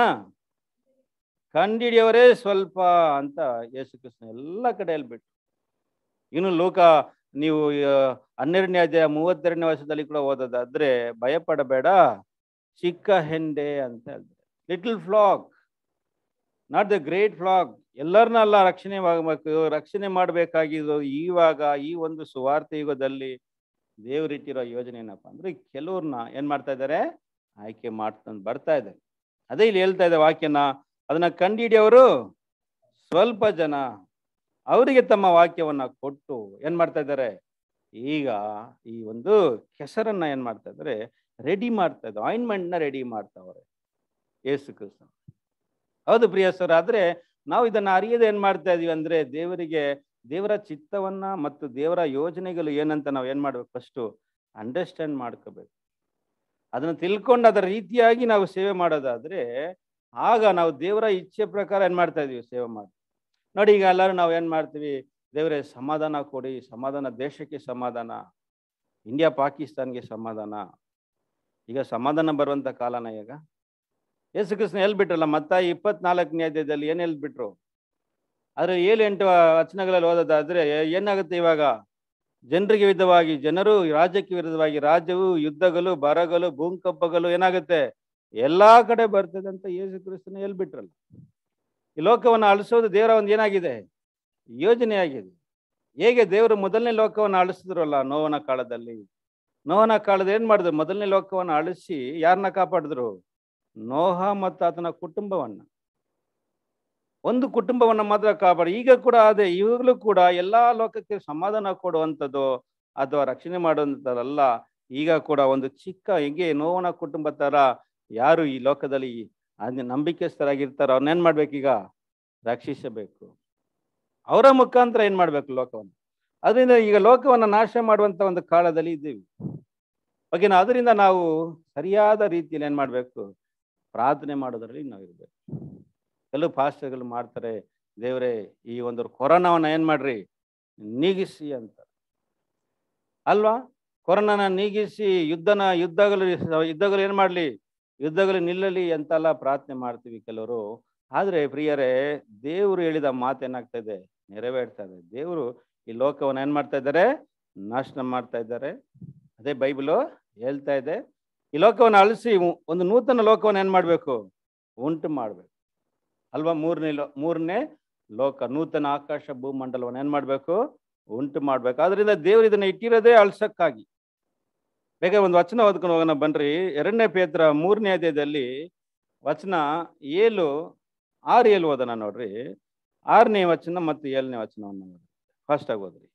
ಕಂಡಿಡಿಯವರೇ ಸ್ವಲ್ಪ ಅಂತ ಯೇಸು ಕೃಷ್ಣ ಎಲ್ಲ ಕಡೆ ಹೇಳ್ಬಿಟ್ಟು ಇನ್ನು ಲೋಕ ನೀವು ಆ, ಹನ್ನೆರಡನೇ ಅಧ್ಯಾಯ ಮೂವತ್ತೆರಡನೇ ವರ್ಷದಲ್ಲಿ ಕೂಡ ಓದೋದಾದ್ರೆ ಭಯಪಡಬೇಡ ಚಿಕ್ಕ ಹೆಂಡೆ ಅಂತ ಹೇಳ್ತಾರೆ little flag not the great flag ಎಲ್ಲರನ್ನಲ್ಲ ರಕ್ಷಣೆ ಆಗಬೇಕು ರಕ್ಷಣೆ ಮಾಡಬೇಕಾಗಿದ್ದು ಇವಾಗ ಈ ಒಂದು ಸುವಾರ್ಥ ಯುಗದಲ್ಲಿ ದೇವರಿಟ್ಟಿರೋ ಯೋಜನೆ ಏನಪ್ಪ ಅಂದ್ರೆ ಕೆಲವ್ರನ್ನ ಏನ್ ಮಾಡ್ತಾ ಇದ್ದಾರೆ ಆಯ್ಕೆ ಮಾಡ್ಕೊಂಡು ಬರ್ತಾ ಇದ್ದಾರೆ ಅದೇ ಇಲ್ಲಿ ಹೇಳ್ತಾ ಇದೆ ವಾಕ್ಯನ ಅದನ್ನ ಕಂಡಿಡಿಯವರು ಸ್ವಲ್ಪ ಜನ ಅವರಿಗೆ ತಮ್ಮ ವಾಕ್ಯವನ್ನ ಕೊಟ್ಟು ಏನ್ ಮಾಡ್ತಾ ಇದ್ದಾರೆ ಈಗ ಈ ಒಂದು ಕೆಸರನ್ನ ಏನ್ ಮಾಡ್ತಾ ಇದ್ದಾರೆ ರೆಡಿ ಮಾಡ್ತಾ ಇದ್ದಾರೆ ಆಯಿಂಟ್ಮೆಂಟ್ ನ ರೆಡಿ ಮಾಡ್ತಾವ್ರೆ ಯೇಸು ಕ್ರಿಸ್ತ ಹೌದು ಪ್ರಿಯ ಸರ್ ಆದ್ರೆ ನಾವು ಇದನ್ನ ಅರಿಯದೆ ಏನ್ ಮಾಡ್ತಾ ಇದೀವಿ ಅಂದ್ರೆ ದೇವರಿಗೆ ದೇವರ ಚಿತ್ತವನ್ನ ಮತ್ತು ದೇವರ ಯೋಜನೆಗಳು ಏನಂತ ನಾವು ಏನ್ ಮಾಡ್ಬೇಕು ಫಸ್ಟು ಅಂಡರ್ಸ್ಟ್ಯಾಂಡ್ ಮಾಡ್ಕೋಬೇಕು ಅದನ್ನ ತಿಳ್ಕೊಂಡು ಅದರ ರೀತಿಯಾಗಿ ನಾವು ಸೇವೆ ಮಾಡೋದಾದ್ರೆ ಆಗ ನಾವು ದೇವರ ಇಚ್ಛೆ ಪ್ರಕಾರ ಏನ್ ಮಾಡ್ತಾ ಇದೀವಿ ಸೇವೆ ಮಾಡಿ ನೋಡಿ ಈಗ ಎಲ್ಲರೂ ನಾವು ಏನ್ ಮಾಡ್ತೀವಿ ದೇವರೇ ಸಮಾಧಾನ ಕೊಡಿ ಸಮಾಧಾನ ದೇಶಕ್ಕೆ ಸಮಾಧಾನ ಇಂಡಿಯಾ ಪಾಕಿಸ್ತಾನ್ಗೆ ಸಮಾಧಾನ ಈಗ ಸಮಾಧಾನ ಬರುವಂತ ಕಾಲನ ಈಗ ಯೇಸು ಕೃಷ್ಣ ಹೇಳ್ಬಿಟ್ರಲ್ಲ ಮತ್ತ ಇಪ್ಪತ್ನಾಲ್ಕನೇ ಅಧ್ಯಾಯದಲ್ಲಿ ಏನ್ ಹೇಳ್ಬಿಟ್ರು ಆದ್ರೆ ಏಳು ಎಂಟು ವಚನಗಳಲ್ಲಿ ಓದೋದಾದ್ರೆ ಏನಾಗುತ್ತೆ ಇವಾಗ ಜನರಿಗೆ ವಿರುದ್ಧವಾಗಿ ಜನರು ರಾಜ್ಯಕ್ಕೆ ವಿರುದ್ಧವಾಗಿ ರಾಜ್ಯವು ಯುದ್ಧಗಳು ಬರಗಳು ಭೂಕಂಪಗಳು ಏನಾಗುತ್ತೆ ಎಲ್ಲಾ ಕಡೆ ಬರ್ತದೆ ಅಂತ ಯೇಸು ಕ್ರಿಸ್ತನ ಹೇಳ್ಬಿಟ್ರಲ್ಲ ಈ ಲೋಕವನ್ನು ಅಳಿಸೋದು ದೇವರ ಒಂದು ಏನಾಗಿದೆ ಯೋಜನೆ ಆಗಿದೆ ಹೇಗೆ ದೇವರು ಮೊದಲನೇ ಲೋಕವನ್ನು ಅಳಿಸಿದ್ರಲ್ಲ ನೋವನ ಕಾಲದಲ್ಲಿ ನೋವನ ಕಾಲದ ಏನ್ ಮಾಡಿದ್ರು ಮೊದಲನೇ ಲೋಕವನ್ನು ಅಳಿಸಿ ಯಾರನ್ನ ಕಾಪಾಡಿದ್ರು ನೋಹ ಮತ್ತು ಆತನ ಕುಟುಂಬವನ್ನ ಒಂದು ಕುಟುಂಬವನ್ನ ಮಾತ್ರ ಕಾಪಾಡಿ ಈಗ ಕೂಡ ಅದೇ ಇವಾಗಲೂ ಕೂಡ ಎಲ್ಲಾ ಲೋಕಕ್ಕೆ ಸಮಾಧಾನ ಕೊಡುವಂಥದ್ದು ಅಥವಾ ರಕ್ಷಣೆ ಮಾಡುವಂಥದ್ದಲ್ಲ ಈಗ ಕೂಡ ಒಂದು ಚಿಕ್ಕ ಹೆಂಗೆ ನೋವನ ಕುಟುಂಬ ತರ ಯಾರು ಈ ಲೋಕದಲ್ಲಿ ಅದ್ ನಂಬಿಕೆಸ್ಥರಾಗಿರ್ತಾರೋ ಅವ್ರನ್ನೇನ್ ಮಾಡ್ಬೇಕೀಗ ರಕ್ಷಿಸಬೇಕು ಅವರ ಮುಖಾಂತರ ಏನ್ ಮಾಡ್ಬೇಕು ಲೋಕವನ್ನು ಅದರಿಂದ ಈಗ ಲೋಕವನ್ನ ನಾಶ ಮಾಡುವಂತ ಒಂದು ಕಾಲದಲ್ಲಿ ಇದ್ದೀವಿ ಓಕೆನಾ ಅದರಿಂದ ನಾವು ಸರಿಯಾದ ರೀತಿಯಲ್ಲಿ ಏನ್ ಮಾಡ್ಬೇಕು ಪ್ರಾರ್ಥನೆ ಮಾಡೋದ್ರಲ್ಲಿ ನಾವು ಇರ್ಬೇಕು ಕೆಲವು ಪಾಸ್ಟರ್ಗಳು ಮಾಡ್ತಾರೆ ದೇವರೇ ಈ ಒಂದು ಕೊರೋನಾವನ್ನ ಏನ್ ಮಾಡ್ರಿ ನೀಗಿಸಿ ಅಂತ ಅಲ್ವಾ ಕೊರೋನಾನ ನೀಗಿಸಿ ಯುದ್ಧನ ಯುದ್ಧಗಳು ಯುದ್ಧಗಳು ಏನ್ ಮಾಡ್ಲಿ ಯುದ್ಧಗಳು ನಿಲ್ಲಲಿ ಅಂತೆಲ್ಲ ಪ್ರಾರ್ಥನೆ ಮಾಡ್ತೀವಿ ಕೆಲವರು ಆದ್ರೆ ಪ್ರಿಯರೇ ದೇವರು ಹೇಳಿದ ಮಾತು ಏನಾಗ್ತಾ ಇದೆ ನೆರವೇರ್ತಾ ಇದೆ ದೇವರು ಈ ಲೋಕವನ್ನು ಏನ್ ಮಾಡ್ತಾ ಇದ್ದಾರೆ ನಾಶನ ಮಾಡ್ತಾ ಇದ್ದಾರೆ ಅದೇ ಬೈಬಲು ಹೇಳ್ತಾ ಇದೆ ಈ ಲೋಕವನ್ನು ಅಳಿಸಿ ಒಂದು ನೂತನ ಲೋಕವನ್ನು ಏನ್ ಮಾಡ್ಬೇಕು ಉಂಟು ಮಾಡ್ಬೇಕು ಅಲ್ವಾ ಮೂರನೇ ಲೋ ಮೂರನೇ ಲೋಕ ನೂತನ ಆಕಾಶ ಭೂಮಂಡಲವನ್ನು ಏನ್ ಮಾಡ್ಬೇಕು ಉಂಟು ಮಾಡ್ಬೇಕು ಆದ್ರಿಂದ ದೇವರು ಇದನ್ನ ಇಟ್ಟಿರೋದೇ ಅಳ್ಸಕ್ಕಾಗಿ ಬೇಗ ಒಂದು ವಚನ ಓದ್ಕೊಂಡು ಹೋಗೋಣ ಬನ್ರಿ ಎರಡನೇ ಪೇತ್ರ ಮೂರನೇ ಅಧ್ಯಾಯದಲ್ಲಿ ವಚನ ಏಳು ಆರು ಏಳು ಓದೋಣ ನೋಡ್ರಿ ಆರನೇ ವಚನ ಮತ್ತು ಏಳನೇ ವಚನವನ್ನು ಓದಿ. ಫಾಸ್ಟ್ ಆಗಿ ಓದ್ರಿ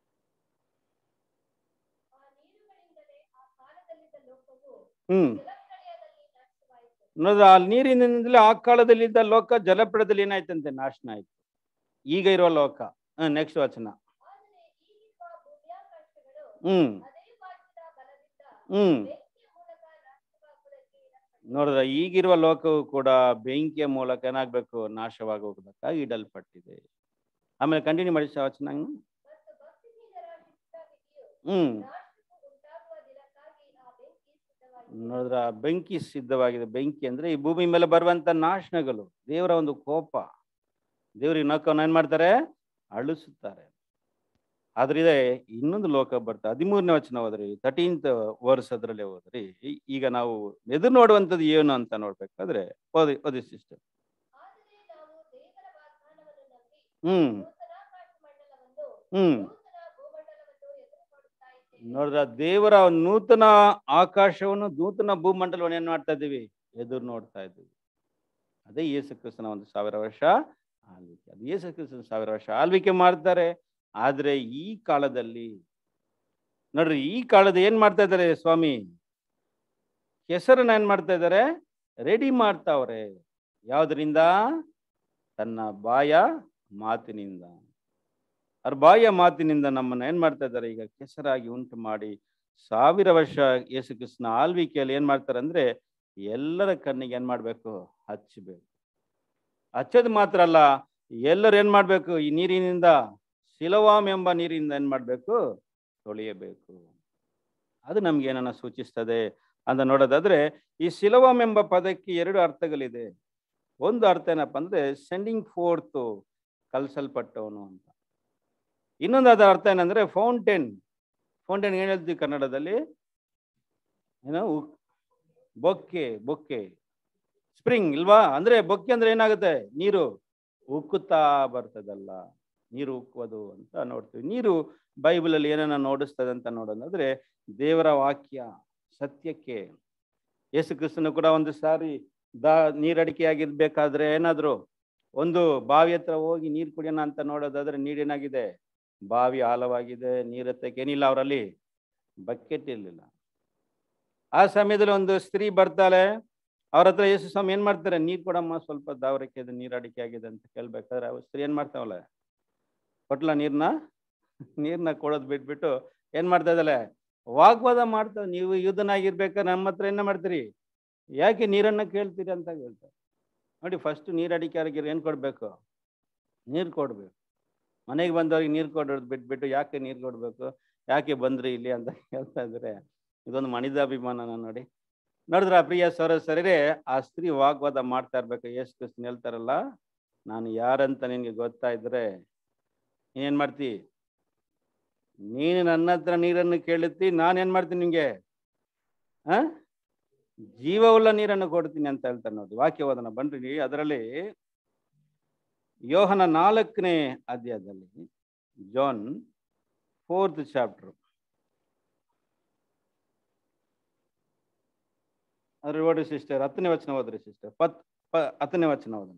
ಆ ನೀರುಗಳಿಂದಲೇ ಆ ಕಾಲದಲ್ಲಿದ್ದ ಲೋಕವು ಹ್ಮ್ ಜಲಪ್ರಳಯದಲ್ಲಿ ನಾಶವಾಯಿತು ನೋಡಿದ್ರೆ ಆ ನೀರಿನಿಂದಲೇ ಆ ಕಾಲದಲ್ಲಿದ್ದ ಲೋಕ ಜಲಪ್ರಳಯದಲ್ಲಿ ಏನಾಯ್ತಂತೆ ನಾಶನ ಆಯ್ತು ಈಗ ಇರೋ ಲೋಕ ನೆಕ್ಸ್ಟ್ ವಚನ ಆದರೆ ಈಗಿರುವ ಭೂಮ್ಯಾಕಾಶಗಳು ಹ್ಮ್ ಅದೇ ವಾಕ್ಯದ ಬಲದಿಂದ ಹ್ಮ್ ಬೆಂಕಿಯ ಮೂಲಕ ನಾಶವಾಗುವುದಕ್ಕೆ ಇಡಲ್ಪಟ್ಟಿವೆ. ನೋಡಿದ್ರೆ ಈಗಿರುವ ಲೋಕವು ಕೂಡ ಬೆಂಕಿಯ ಮೂಲಕ ಏನಾಗ್ಬೇಕು ನಾಶವಾಗುವುದಕ್ಕಾಗಿ ಇಡಲ್ಪಟ್ಟಿದೆ ಆಮೇಲೆ ಕಂಟಿನ್ಯೂ ಮಾಡಿ ಸ ವಚನ ಮತ್ತು ಭಕ್ತಿಹೀನರ ಶಿಕ್ಷಾವಿಧಿಯು ಹ್ಮ್ ನಾಶಕ್ಕೂ ಉಂಟಾಗುವ ದಿನಕ್ಕಾಗಿ ಆ ಬೆಂಕಿ ಸಿದ್ಧವಾಗಿದೆ ನೋಡಿದ್ರ ಬೆಂಕಿ ಸಿದ್ಧವಾಗಿದೆ ಬೆಂಕಿ ಅಂದ್ರೆ ಈ ಭೂಮಿ ಮೇಲೆ ಬರುವಂತ ನಾಶನಗಳು ದೇವರ ಒಂದು ಕೋಪ ದೇವ್ರಿಗೆ ನಕ್ಕವನ್ನ ಏನ್ ಮಾಡ್ತಾರೆ ಅಳಿಸುತ್ತಾರೆ ಆದ್ರೆ ಇದೆ ಇನ್ನೊಂದು ಲೋಕ ಬರ್ತದೆ ಹದಿಮೂರನೇ ವಚನ ಹೋದ್ರಿ ತರ್ಟೀನ್ತ್ ವರ್ಸ್ ಅದರಲ್ಲಿ ಹೋದ್ರಿ ಈ- ಈಗ ನಾವು ಎದುರು ನೋಡುವಂಥದ್ದು ಏನು ಅಂತ ನೋಡ್ಬೇಕಾದ್ರೆ ಓದಿ ಓದಿ ಸಿಸ್ಟರ್ ಆದರೆ ನಾವು ದೇವರ ವಾಗ್ದಾನವನ್ನು ನಂಬಿ ಹ್ಮ್ ನೂತನಾಕಾಶ ಮಂಡಲವನ್ನು ಹ್ಮ್ ನೂತನ ಭೂಮಂಡಲವನ್ನು ಎದುರು ನೋಡುತ್ತಾ ಇದ್ದೇವೆ ನೋಡಿದ್ರ ದೇವರ ನೂತನ ಆಕಾಶವನ್ನು ನೂತನ ಭೂಮಂಡಲವನ್ನು ಏನ್ ಮಾಡ್ತಾ ಇದ್ದೀವಿ ಎದುರು ನೋಡ್ತಾ ಇದ್ದೀವಿ ಅದೇ ಯೇಸು ಕ್ರಿಸ್ತನ ಒಂದು ಸಾವಿರ ವರ್ಷ ಆಳ್ವಿಕೆ ಅದು ಯೇಸು ಕ್ರಿಸ್ತನ ಸಾವಿರ ವರ್ಷ ಆಳ್ವಿಕೆ ಮಾಡ್ತಾರೆ ಆದ್ರೆ ಈ ಕಾಲದಲ್ಲಿ ನೋಡ್ರಿ ಈ ಕಾಲದ ಏನ್ ಮಾಡ್ತಾ ಇದ್ದಾರೆ ಸ್ವಾಮಿ ಹೆಸರನ್ನ ಏನ್ ಮಾಡ್ತಾ ಇದ್ದಾರೆ ರೆಡಿ ಮಾಡ್ತಾವ್ರೆ ಯಾವ್ದ್ರಿಂದ ತನ್ನ ಬಾಯ ಮಾತಿನಿಂದ ಅವ್ರ ಬಾಯ ಮಾತಿನಿಂದ ನಮ್ಮನ್ನ ಏನ್ ಮಾಡ್ತಾ ಇದ್ದಾರೆ ಈಗ ಕೆಸರಾಗಿ ಉಂಟು ಮಾಡಿ ಸಾವಿರ ವರ್ಷ ಯೇಸು ಕ್ರಿಸ್ತನ ಆಳ್ವಿಕೆಯಲ್ಲಿ ಏನ್ ಮಾಡ್ತಾರೆ ಅಂದ್ರೆ ಎಲ್ಲರ ಕಣ್ಣಿಗೆ ಏನ್ ಮಾಡ್ಬೇಕು ಹಚ್ಚಬೇಕು ಹಚ್ಚೋದು ಮಾತ್ರ ಅಲ್ಲ ಎಲ್ಲರೂ ಏನ್ ಮಾಡ್ಬೇಕು ಈ ನೀರಿನಿಂದ ಸಿಲವಾಮ್ ಎಂಬ ನೀರಿನಿಂದ ಏನ್ ಮಾಡ್ಬೇಕು ತೊಳೆಯಬೇಕು ಅದು ನಮ್ಗೆ ಏನನ್ನ ಸೂಚಿಸ್ತದೆ ಅಂತ ನೋಡೋದಾದ್ರೆ ಈ ಸಿಲವಾಮ್ ಎಂಬ ಪದಕ್ಕೆ ಎರಡು ಅರ್ಥಗಳಿದೆ ಒಂದು ಅರ್ಥ ಏನಪ್ಪ ಅಂದ್ರೆ ಸೆಂಡಿಂಗ್ ಫೋರ್ತ್ ಕಲ್ಸಲ್ಪಟ್ಟವನು ಅಂತ ಇನ್ನೊಂದು ಅದರ ಅರ್ಥ ಏನಂದ್ರೆ ಫೌಂಟೇನ್ ಫೌಂಟೇನ್ ಏನ್ ಹೇಳ್ತೀವಿ ಕನ್ನಡದಲ್ಲಿ ಏನೋ ಉಕ್- ಬೊಕ್ಕೆ ಬೊಕ್ಕೆ ಸ್ಪ್ರಿಂಗ್ ಇಲ್ವಾ ಅಂದ್ರೆ ಬೊಕ್ಕೆ ಅಂದ್ರೆ ಏನಾಗುತ್ತೆ ನೀರು ಉಕ್ಕುತ್ತಾ ಬರ್ತದಲ್ಲ ನೀರು ಉಕ್ಕುವುದು ಅಂತ ನೋಡ್ತೀವಿ ನೀರು ಬೈಬಲಲ್ಲಿ ಏನನ್ನ ನೋಡಿಸ್ತದೆ ಅಂತ ನೋಡೋದಾದ್ರೆ ದೇವರ ವಾಕ್ಯ ಸತ್ಯಕ್ಕೆ ಯೇಸು ಕ್ರಿಸ್ತನು ಕೂಡ ಒಂದು ಸಾರಿ ದಾ ನೀರಡಿಕೆಯಾಗಿರ್ಬೇಕಾದ್ರೆ ಏನಾದ್ರು ಒಂದು ಬಾವಿ ಹತ್ರ ಹೋಗಿ ನೀರು ಕುಡಿಯೋಣ ಅಂತ ನೋಡೋದಾದ್ರೆ ನೀರೇನಾಗಿದೆ ಬಾವಿ ಆಳವಾಗಿದೆ ನೀರತ್ತಕ್ಕೆ ಏನಿಲ್ಲ ಅವರಲ್ಲಿ ಬಕೆಟ್ ಇರಲಿಲ್ಲ ಆ ಸಮಯದಲ್ಲಿ ಒಂದು ಸ್ತ್ರೀ ಬರ್ತಾಳೆ ಅವ್ರ ಹತ್ರ ಯೇಸು ಸ್ವಾಮಿ ಏನ್ ಮಾಡ್ತಾರೆ ನೀರ್ ಕೊಡಮ್ಮ ಸ್ವಲ್ಪ ದಾವರಕ್ಕೆ ಅದು ನೀರ್ ಅಡಿಕೆ ಆಗಿದೆ ಅಂತ ಕೇಳ್ಬೇಕಾದ್ರೆ ಅವ್ರ ಸ್ತ್ರೀ ಏನ್ ಮಾಡ್ತಾವಳೆ ಕೊಟ್ಲ ನೀರ್ನ ನೀರ್ನ ಕೊಡೋದ್ ಬಿಟ್ಬಿಟ್ಟು ಏನ್ ಮಾಡ್ತಾ ಇದ್ದಾಳೆ ವಾಗ್ವಾದ ಮಾಡ್ತಾವ ನೀವು ಯುದ್ಧನಾಗಿರ್ಬೇಕಾದ್ರೆ ನಮ್ಮ ಹತ್ರ ಏನ ಮಾಡ್ತೀರಿ ಯಾಕೆ ನೀರನ್ನ ಕೇಳ್ತೀರಿ ಅಂತ ಹೇಳ್ತಾರೆ ನೋಡಿ ಫಸ್ಟ್ ನೀರ್ ಅಡಿಕೆ ಆಗಿರೋ ಏನ್ ಕೊಡ್ಬೇಕು ನೀರ್ ಕೊಡ್ಬೇಕು ಮನೆಗೆ ಬಂದವ್ರಿಗೆ ನೀರು ಕೊಡೋದು ಬಿಟ್ಬಿಟ್ಟು ಯಾಕೆ ನೀರು ಕೊಡ್ಬೇಕು ಯಾಕೆ ಬಂದ್ರಿ ಇಲ್ಲಿ ಅಂತ ಹೇಳ್ತಾ ಇದ್ರೆ ಇದೊಂದು ಮನಿದಾಭಿಮಾನನ ನೋಡಿ ನೋಡಿದ್ರ ಪ್ರಿಯ ಸರ ಸರಿರೇ ಆ ಸ್ತ್ರೀ ವಾಗ್ವಾದ ಮಾಡ್ತಾ ಇರ್ಬೇಕು ಯೇಸು ಕ್ರಿಸ್ತನ್ ಹೇಳ್ತಾರಲ್ಲ ನಾನು ಯಾರಂತ ನಿನ್ಗೆ ಗೊತ್ತಾ ಇದ್ರೆ ನೀನೇನ್ ಮಾಡ್ತಿ ನೀನು ನನ್ನ ಹತ್ರ ನೀರನ್ನು ಕೇಳುತ್ತಿ ನಾನೇನ್ ಮಾಡ್ತೀನಿ ನಿಂಗೆ ಆ ಜೀವವುಳ್ಳ ನೀರನ್ನು ಕೊಡ್ತೀನಿ ಅಂತ ಹೇಳ್ತಾರೆ ನೋಡಿ ವಾಕ್ಯವದನ ಬನ್ರಿ ಅದರಲ್ಲಿ ಯೋಹನ ನಾಲ್ಕನೇ ಅಧ್ಯಾಯದಲ್ಲಿ ಜಾನ್ ಫೋರ್ತ್ ಚಾಪ್ಟರ್ ಅದ್ರ ಓದಿ ಸಿಸ್ಟರ್ ಹತ್ತನೇ ವಚನ ಓದ್ರಿ ಸಿಸ್ಟರ್ ಪತ್ ಪ ಹತ್ತನೇ ವಚನ ಓದೋಣ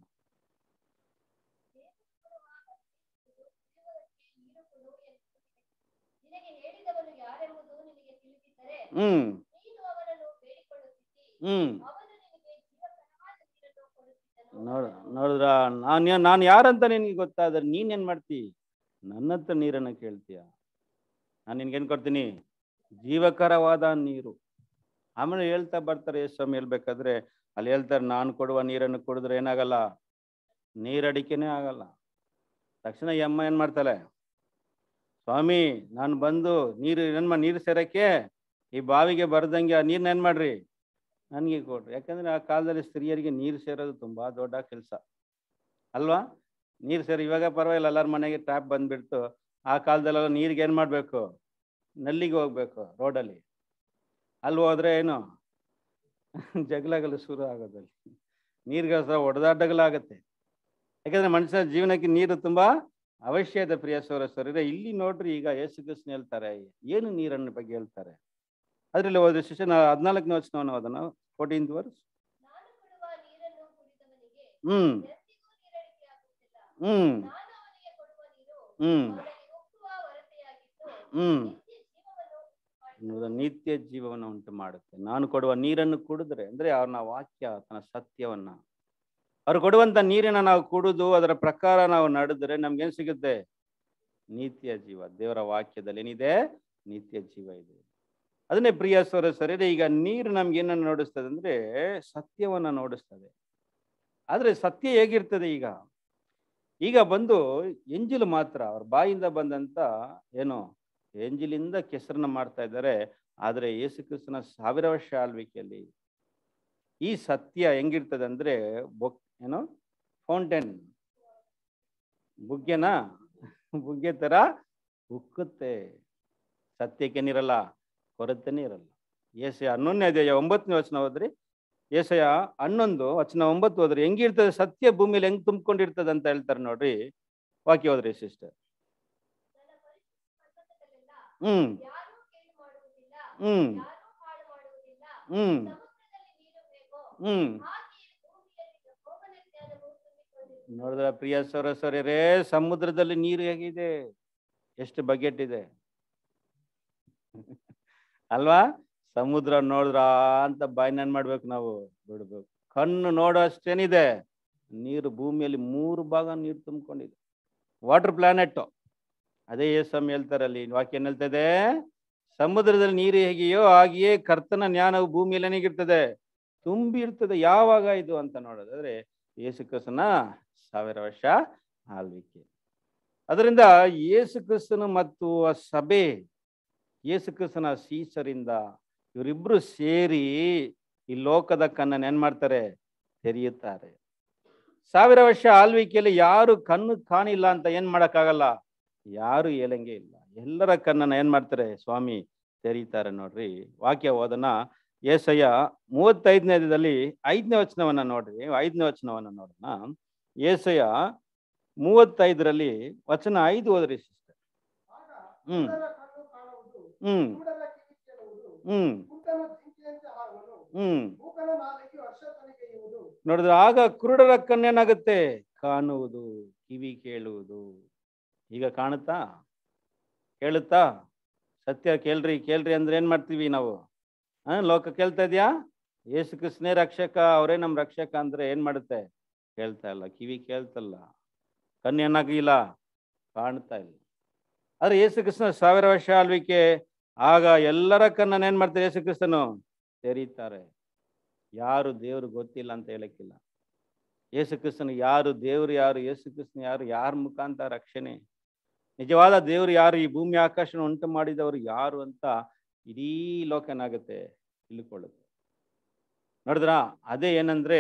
ನಿನಗೆ ಹೇಳಿದವನು ಯಾರೆಂಬುದು ನಿನಗೆ ತಿಳಿದಿದ್ದರೆ ಹ್ಮ್ ನೀನು ಅವನನ್ನು ಬೇಡಿಕೊಳ್ಳುತ್ತಿದ್ದಿ ಹ್ಮ್ ಅವನು ನಿನಗೆ ಜೀವಕರವಾದ ನೀರನ್ನು ಕೊಡುತ್ತಿದ್ದನು ನೋಡ ನೋಡಿದ್ರ ನಾನು ನಾನು ಯಾರಂತ ನಿನಗೆ ಗೊತ್ತಾದ್ರೆ ನೀನ್ ಏನ್ ಮಾಡ್ತಿ ನನ್ನ ಹತ್ರ ನೀರನ್ನು ಕೇಳ್ತೀಯ ನಾನು ನಿನ್ಗೇನ್ ಕೊಡ್ತೀನಿ ಜೀವಕರವಾದ ನೀರು ಆಮೇಲೆ ಹೇಳ್ತಾ ಬರ್ತಾರೆ ಯೇಸು ಸ್ವಾಮಿ ಹೇಳ್ಬೇಕಾದ್ರೆ ಅಲ್ಲಿ ಹೇಳ್ತಾರೆ ನಾನು ಕೊಡುವ ನೀರನ್ನು ಕುಡಿದ್ರೆ ಏನಾಗಲ್ಲ ನೀರಡಿಕೆನೇ ಆಗಲ್ಲ ತಕ್ಷಣ ಈ ಅಮ್ಮ ಏನ್ ಮಾಡ್ತಾಳೆ ಸ್ವಾಮಿ ನಾನು ಬಂದು ನೀರು ಏನ್ ನೀರು ಸೇರಕ್ಕೆ ಈ ಬಾವಿಗೆ ಬರ್ದಂಗೆ ಆ ನೀರ್ನ ಏನ್ ಮಾಡ್ರಿ ನನಗೆ ಕೊಡ್ರಿ ಯಾಕಂದ್ರೆ ಆ ಕಾಲದಲ್ಲಿ ಸ್ತ್ರೀಯರಿಗೆ ನೀರು ಸೇರೋದು ತುಂಬಾ ದೊಡ್ಡ ಕೆಲಸ ಅಲ್ವಾ ನೀರು ಸೇರಿ ಇವಾಗ ಪರವಾಗಿಲ್ಲ ಎಲ್ಲರ ಮನೆಗೆ ಟ್ಯಾಪ್ ಬಂದ್ಬಿಡ್ತು ಆ ಕಾಲದಲ್ಲೆಲ್ಲ ನೀರಿಗೆ ಏನ್ ಮಾಡ್ಬೇಕು ನಲ್ಲಿಗೆ ಹೋಗ್ಬೇಕು ರೋಡಲ್ಲಿ ಅಲ್ಲಿ ಹೋದ್ರೆ ಏನು ಜಗಳಗಳು ಶುರು ಆಗೋದಲ್ಲಿ ನೀರಿಗೋಸ್ಕರ ಹೊಡೆದಾಟಗಳಾಗತ್ತೆ ಯಾಕಂದ್ರೆ ಮನುಷ್ಯನ ಜೀವನಕ್ಕೆ ನೀರು ತುಂಬಾ ಅವಶ್ಯ ಇದೆ ಪ್ರಿಯ ಸೌರ ಸೌರ ಇಲ್ಲಿ ನೋಡ್ರಿ ಈಗ ಯೇಸು ಕೃಷ್ಣ ಹೇಳ್ತಾರೆ ಏನು ನೀರನ್ನ ಬಗ್ಗೆ ಹೇಳ್ತಾರೆ ಅದ್ರಲ್ಲಿ ಓದಿ ಶಿಷ್ಯನ ಹದಿನಾಲ್ಕನೇ ವಚನವನ್ನು ಓದೋಣ ಫೋರ್ಟೀನ್ತ್ ವರ್ಸ್ ನಾನು ಕೊಡುವ ನೀರನ್ನು ಕುಡಿದವನಿಗೆ ಹ್ಮ್ ಎಂದಿಗೂ ನೀರಡಿಕೆಯಾಗುವುದಿಲ್ಲ ಹ್ಮ್ ನಾನು ಅವನಿಗೆ ಕೊಡುವ ನೀರು ಹ್ಮ್ ಅವನಿಗೆ ಹ್ಮ್ ನಿತ್ಯ ಜೀವವನ್ನು ಅನ್ನೋದು ನಿತ್ಯ ಜೀವವನ್ನು ಉಂಟು ಮಾಡುತ್ತೆ ನಾನು ಕೊಡುವ ನೀರನ್ನು ಕುಡಿದ್ರೆ ಅಂದ್ರೆ ಅವ್ರನ್ನ ವಾಕ್ಯ ತನ್ನ ಸತ್ಯವನ್ನ ಅವ್ರು ಕೊಡುವಂತ ನೀರಿನ ನಾವು ಕುಡಿದು ಅದರ ಪ್ರಕಾರ ನಾವು ನಡೆದ್ರೆ ನಮ್ಗೇನ್ ಸಿಗುತ್ತೆ ನಿತ್ಯ ಜೀವ ದೇವರ ವಾಕ್ಯದಲ್ಲಿ ಏನಿದೆ ನಿತ್ಯ ಜೀವ ಇದೆ ಅದನ್ನೇ ಪ್ರಿಯ ಸ್ವರ ಸರಿ ಈಗ ನೀರು ನಮ್ಗೆ ಏನನ್ನ ನೋಡಿಸ್ತದೆ ಅಂದ್ರೆ ಸತ್ಯವನ್ನ ನೋಡಿಸ್ತದೆ ಆದ್ರೆ ಸತ್ಯ ಹೇಗಿರ್ತದೆ ಈಗ ಈಗ ಬಂದು ಎಂಜಿಲು ಮಾತ್ರ ಅವ್ರ ಬಾಯಿಂದ ಬಂದಂತ ಏನು ಎಂಜಿಲಿಂದ ಕೆಸರನ್ನ ಮಾಡ್ತಾ ಇದ್ದಾರೆ ಆದ್ರೆ ಯೇಸು ಕ್ರಿಸ್ತನ ಸಾವಿರ ವರ್ಷ ಆಳ್ವಿಕೆಯಲ್ಲಿ ಈ ಸತ್ಯ ಹೆಂಗಿರ್ತದೆ ಅಂದ್ರೆ ಬೊಕ್ ಏನು ಫೌಂಟೇನ್ ಬುಗ್ಗೆನ ಬುಗ್ಗೆ ತರ ಉಕ್ಕುತ್ತೆ ಸತ್ಯಕ್ಕೆ ನೀರಲ್ಲ ಕೊರತೆನೇ ಇರಲ್ಲ ಏಸಯ ಹನ್ನೊಂದನೇ ಅಧ್ಯಾಯ ಒಂಬತ್ತನೇ ವಚನ ಹೋದ್ರಿ ಏಸಯ ಹನ್ನೊಂದು ವಚನ ಒಂಬತ್ತು ಹೋದ್ರಿ ಹೆಂಗಿರ್ತದೆ ಸತ್ಯ ಭೂಮಿಯಲ್ಲಿ ಹೆಂಗ್ ತುಂಬಿಕೊಂಡಿರ್ತದೆ ಅಂತ ಹೇಳ್ತಾರೆ ನೋಡ್ರಿ ವಾಕ್ಯ ಹೋದ್ರಿ ಸಿಸ್ಟರ್ ನನ್ನ ಪರಿಶುದ್ಧ ಪರ್ವತದಲ್ಲೆಲ್ಲ ಹ್ಮ್ ಯಾರೂ ಕೇಡು ಮಾಡುವುದಿಲ್ಲ ಹ್ಮ್ ಯಾರೂ ಹಾಳು ಮಾಡುವುದಿಲ್ಲ ಹ್ಮ್ ಸಮುದ್ರದಲ್ಲಿ ನೀರು ಬೇಕೋ ಹ್ಮ್ ಹಾಗೆಯೇ ಭೂಮಿಯಲ್ಲಿ ಯೆಹೋವನ ಜ್ಞಾನವು ತುಂಬಿಕೊಂಡಿದೆ ನೋಡಿದ್ರ ಪ್ರಿಯ ಸೌರ ಸೌರ್ಯರೇ ಸಮುದ್ರದಲ್ಲಿ ನೀರು ಹೇಗಿದೆ ಎಷ್ಟು ಬಗೆಟ್ ಇದೆ ಅಲ್ವಾ ಸಮುದ್ರ ನೋಡಿದ್ರ ಅಂತ ಬಾಯ್ನನ್ ಮಾಡ್ಬೇಕು ನಾವು ಬಿಡ್ಬೇಕು ಕಣ್ಣು ನೋಡೋ ಅಷ್ಟೇನಿದೆ ನೀರು ಭೂಮಿಯಲ್ಲಿ ಮೂರು ಭಾಗ ನೀರು ತುಂಬಿಕೊಂಡಿದೆ ವಾಟರ್ ಪ್ಲಾನೆಟ್ ಅದೇ ಯೇಸಮ್ ಹೇಳ್ತಾರಲ್ಲಿ ವಾಕ್ಯ ಏನ್ ಹೇಳ್ತದೆ ಸಮುದ್ರದಲ್ಲಿ ನೀರು ಹೇಗೆಯೋ ಹಾಗೆಯೇ ಕರ್ತನ ಜ್ಞಾನವು ಭೂಮಿಯಲ್ಲಿ ಏನಾಗಿರ್ತದೆ ತುಂಬಿ ಇರ್ತದೆ ಯಾವಾಗ ಇದು ಅಂತ ನೋಡೋದಾದ್ರೆ ಯೇಸು ಕ್ರಿಸ್ತನ ಸಾವಿರ ವರ್ಷ ಆಳ್ವಿಕೆ ಅದರಿಂದ ಯೇಸು ಕ್ರಿಸ್ತನು ಮತ್ತು ಆ ಸಭೆ ಯೇಸು ಕ್ರಿಸ್ತನ ಸೀಸರಿಂದ ಇವರಿಬ್ರು ಸೇರಿ ಈ ಲೋಕದ ಕಣ್ಣನ್ನು ಏನ್ ಮಾಡ್ತಾರೆ ತೆರೆಯುತ್ತಾರೆ ಸಾವಿರ ವರ್ಷ ಆಳ್ವಿಕೆಯಲ್ಲಿ ಯಾರು ಕಣ್ಣು ಕಾಣಿಲ್ಲ ಅಂತ ಏನ್ ಮಾಡಕ್ಕಾಗಲ್ಲ ಯಾರು ಹೇಳಂಗೆ ಇಲ್ಲ ಎಲ್ಲರ ಕಣ್ಣನ್ನ ಏನ್ ಮಾಡ್ತಾರೆ ಸ್ವಾಮಿ ತೆರೀತಾರೆ ನೋಡ್ರಿ ವಾಕ್ಯ ಓದನ ಏಸಯ್ಯ ಮೂವತ್ತೈದನೇದಲ್ಲಿ ಐದನೇ ವಚನವನ್ನ ನೋಡ್ರಿ ಐದನೇ ವಚನವನ್ನ ನೋಡೋಣ ಏಸಯ್ಯ ಮೂವತ್ತೈದರಲ್ಲಿ ವಚನ ಐದು ಓದ್ರಿ ಸಿಸ್ಟರ್ ಆಗ ಹ್ಮ್ ಕುರುಡರ ಕಣ್ಣು ಕಾಣುವುದು ಹ್ಮ್ ಕುರುಡರ ಕಿವಿ ಕೇಳುವುದು ಹ್ಮ್ ಕುಂಟನ ಜಿಂಕೆಯಂತೆ ಹಾರುವನು ಹ್ಮ್ ಮೂಕನ ನಾಲಿಗೆ ವರ್ಷತನಿಗೆಯುವುದು ನೋಡಿದ್ರೆ ಆಗ ಕುರುಡರ ಕಣ್ಣೇನಾಗುತ್ತೆ ಕಾಣುವುದು ಕಿವಿ ಕೇಳುವುದು ಈಗ ಕಾಣುತ್ತಾ ಕೇಳುತ್ತಾ ಸತ್ಯ ಕೇಳ್ರಿ ಕೇಳ್ರಿ ಅಂದ್ರೆ ಏನ್ ಮಾಡ್ತೀವಿ ನಾವು ಹಾ ಲೋಕ ಕೇಳ್ತಾ ಇದ್ಯಾ ಯೇಸು ಕೃಷ್ಣೇ ರಕ್ಷಕ ಅವರೇ ನಮ್ ರಕ್ಷಕ ಅಂದ್ರೆ ಏನ್ ಮಾಡುತ್ತೆ ಕೇಳ್ತಾ ಇಲ್ಲ ಕಿವಿ ಕೇಳ್ತಲ್ಲ ಕಣ್ಣು ಏನಾಗಿಲ್ಲ ಕಾಣ್ತಾ ಇಲ್ಲ ಆದ್ರೆ ಯೇಸು ಕೃಷ್ಣ ಸಾವಿರ ವರ್ಷ ಆಳ್ವಿಕೆ ಆಗ ಎಲ್ಲರ ಕಣ್ಣನ್ನ ಏನ್ ಮಾಡ್ತಾರೆ ಯೇಸು ಕ್ರಿಸ್ತನು ತೆರೀತಾರೆ ಯಾರು ದೇವ್ರು ಗೊತ್ತಿಲ್ಲ ಅಂತ ಹೇಳಕ್ಕಿಲ್ಲ ಯೇಸು ಕ್ರಿಸ್ತನು ಯಾರು ದೇವ್ರು ಯಾರು ಯೇಸು ಕ್ರಿಸ್ತನ ಯಾರು ಯಾರ ಮುಖಾಂತರ ರಕ್ಷಣೆ ನಿಜವಾದ ದೇವ್ರು ಯಾರು ಈ ಭೂಮಿ ಆಕಾಶನ ಉಂಟು ಮಾಡಿದವರು ಯಾರು ಅಂತ ಇಡೀ ಲೋಕ ಏನಾಗುತ್ತೆ ತಿಳ್ಕೊಳ್ಳುತ್ತೆ ನೋಡಿದ್ರ ಅದೇ ಏನಂದ್ರೆ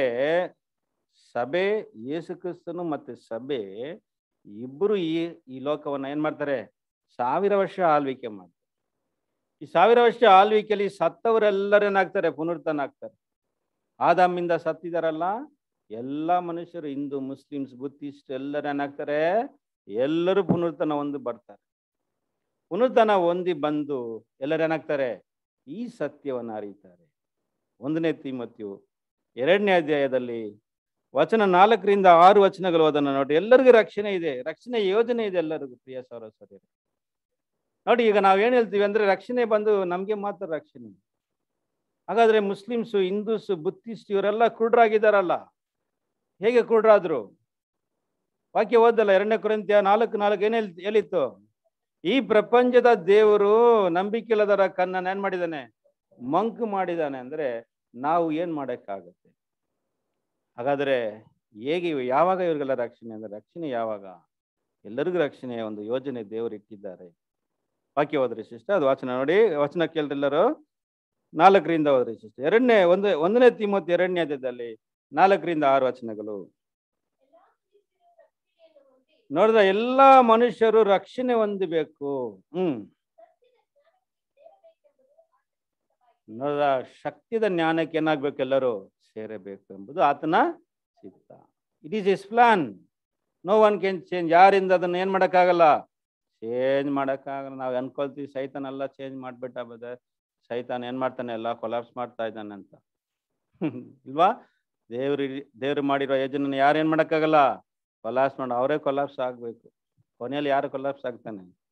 ಸಭೆ ಯೇಸು ಕ್ರಿಸ್ತನು ಮತ್ತೆ ಸಭೆ ಇಬ್ಬರು ಈ ಈ ಲೋಕವನ್ನ ಏನ್ ಮಾಡ್ತಾರೆ ಸಾವಿರ ವರ್ಷ ಆಳ್ವಿಕೆ ಮಾಡ್ತಾರೆ ಈ ಸಾವಿರ ವರ್ಷ ಆಳ್ವಿಕೆಯಲ್ಲಿ ಸತ್ತವರೆಲ್ಲರೂ ಏನಾಗ್ತಾರೆ ಪುನರ್ತನ ಆಗ್ತಾರೆ ಆದಾಮಿಂದ ಸತ್ತಿದಾರಲ್ಲ ಎಲ್ಲ ಮನುಷ್ಯರು ಹಿಂದೂ ಮುಸ್ಲಿಮ್ಸ್ ಬುದ್ಧಿಸ್ಟ್ ಎಲ್ಲರೂ ಏನಾಗ್ತಾರೆ ಎಲ್ಲರೂ ಪುನರ್ತನ ಹೊಂದಿ ಬರ್ತಾರೆ ಪುನರ್ತನ ಹೊಂದಿ ಬಂದು ಎಲ್ಲರೂ ಏನಾಗ್ತಾರೆ ಈ ಸತ್ಯವನ್ನು ಅರಿತಾರೆ ಒಂದನೇ ತಿಮತ್ಯು ಎರಡನೇ ಅಧ್ಯಾಯದಲ್ಲಿ ವಚನ ನಾಲ್ಕರಿಂದ ಆರು ವಚನಗಳು ಅದನ್ನು ನೋಡಿ ಎಲ್ಲರಿಗೂ ರಕ್ಷಣೆ ಇದೆ ರಕ್ಷಣೆ ಯೋಜನೆ ಇದೆ ಎಲ್ಲರಿಗೂ ಪ್ರಿಯ ಸರಸ್ವತಿ ನೋಡಿ ಈಗ ನಾವೇನ್ ಹೇಳ್ತೀವಿ ಅಂದ್ರೆ ರಕ್ಷಣೆ ಬಂದು ನಮ್ಗೆ ಮಾತ್ರ ರಕ್ಷಣೆ ಹಾಗಾದ್ರೆ ಮುಸ್ಲಿಮ್ಸು ಹಿಂದೂಸು ಬುದ್ಧಿಸ್ಟ್ ಇವರೆಲ್ಲ ಕುರುಡ್ರಾಗಿದ್ದಾರಲ್ಲ ಹೇಗೆ ಕುರುಡ್ರಾದ್ರು ವಾಕ್ಯ ಓದಲ್ಲ ಎರಡನೇ ಕುರಿತ್ಯ ನಾಲ್ಕು ನಾಲ್ಕು ಏನ್ ಹೇಳ್ ಹೇಳಿತ್ತು ಈ ಪ್ರಪಂಚದ ದೇವರು ನಂಬಿಕೆಲ್ಲದರ ಕಣ್ಣನ್ನ ಏನ್ ಮಾಡಿದಾನೆ ಮಂಕು ಮಾಡಿದಾನೆ ಅಂದ್ರೆ ನಾವು ಏನ್ ಮಾಡಕ್ಕಾಗತ್ತೆ ಹಾಗಾದ್ರೆ ಹೇಗೆ ಇವ್- ಯಾವಾಗ ಇವ್ರಿಗೆಲ್ಲ ರಕ್ಷಣೆ ಅಂದ್ರೆ ರಕ್ಷಣೆ ಯಾವಾಗ ಎಲ್ಲರಿಗೂ ರಕ್ಷಣೆಯ ಒಂದು ಯೋಜನೆ ದೇವರು ಇಟ್ಟಿದ್ದಾರೆ ವಾಕ್ಯ ಹೋದ್ರಿ ಶಿಷ್ಟ ಅದು ವಚನ ನೋಡಿ ವಚನ ಕೇಳ್ರಿ ಎಲ್ಲರೂ ನಾಲ್ಕರಿಂದ ಹೋದ್ರಿ ಶಿಷ್ಟ ಎರಡನೇ ಒಂದು ಒಂದನೇ ತಿಮ್ಮತ್ತು ಎರಡನೇ ಅಧ್ಯಾಯದಲ್ಲಿ ನಾಲ್ಕರಿಂದ ಆರು ವಚನಗಳು ಎಲ್ಲಾ ಮನುಷ್ಯರು ರಕ್ಷಣೆಯನ್ನು ಹೊಂದಿ ನೋಡಿದ್ರೆ ಎಲ್ಲಾ ಮನುಷ್ಯರು ರಕ್ಷಣೆ ಹೊಂದಬೇಕು ಹ್ಮ್ ಸತ್ಯದ ಜ್ಞಾನಕ್ಕೆ ಸೇರಬೇಕೆಂಬುದು ಆತನ ಚಿತ್ತವಾಗಿದೆ. ನೋಡಿದ್ರ ಶಕ್ತಿದ ಜ್ಞಾನಕ್ಕೆ ಏನಾಗ್ಬೇಕು ಎಲ್ಲರೂ ಸೇರಬೇಕು ಎಂಬುದು ಆತನ ಚಿತ್ತ it is his plan no one can change ಯಾರಿಂದ ಅದನ್ನ ಏನ್ ಮಾಡಕ್ಕಾಗಲ್ಲ ಚೇಂಜ್ ಮಾಡಕ್ಕಾಗಲ್ಲ ನಾವು ಅನ್ಕೊಳ್ತೀವಿ ಸೈತಾನ್ ಎಲ್ಲ ಚೇಂಜ್ ಮಾಡ್ಬಿಟ್ಟ ಬದ ಸೈತಾನ್ ಏನ್ ಮಾಡ್ತಾನೆ ಎಲ್ಲ ಕೊಲಾಪ್ಸ್ ಮಾಡ್ತಾ ಇದ್ದಾನೆ ಅಂತ ಇಲ್ವಾ ದೇವ್ರು ದೇವ್ರು ಮಾಡಿರೋ ಯೋಜನೆ ಯಾರು ಏನ್ ಮಾಡಕ್ಕಾಗಲ್ಲ ಕೊಲಾಪ್ಸ್ ಮಾಡ ಅವರೇ ಕೊಲಾಪ್ಸ್ ಆಗ್ಬೇಕು ಕೊನೆಯಲ್ಲಿ ಯಾರು ಕೊಲಾಪ್ಸ್ ಆಗ್ತಾನೆ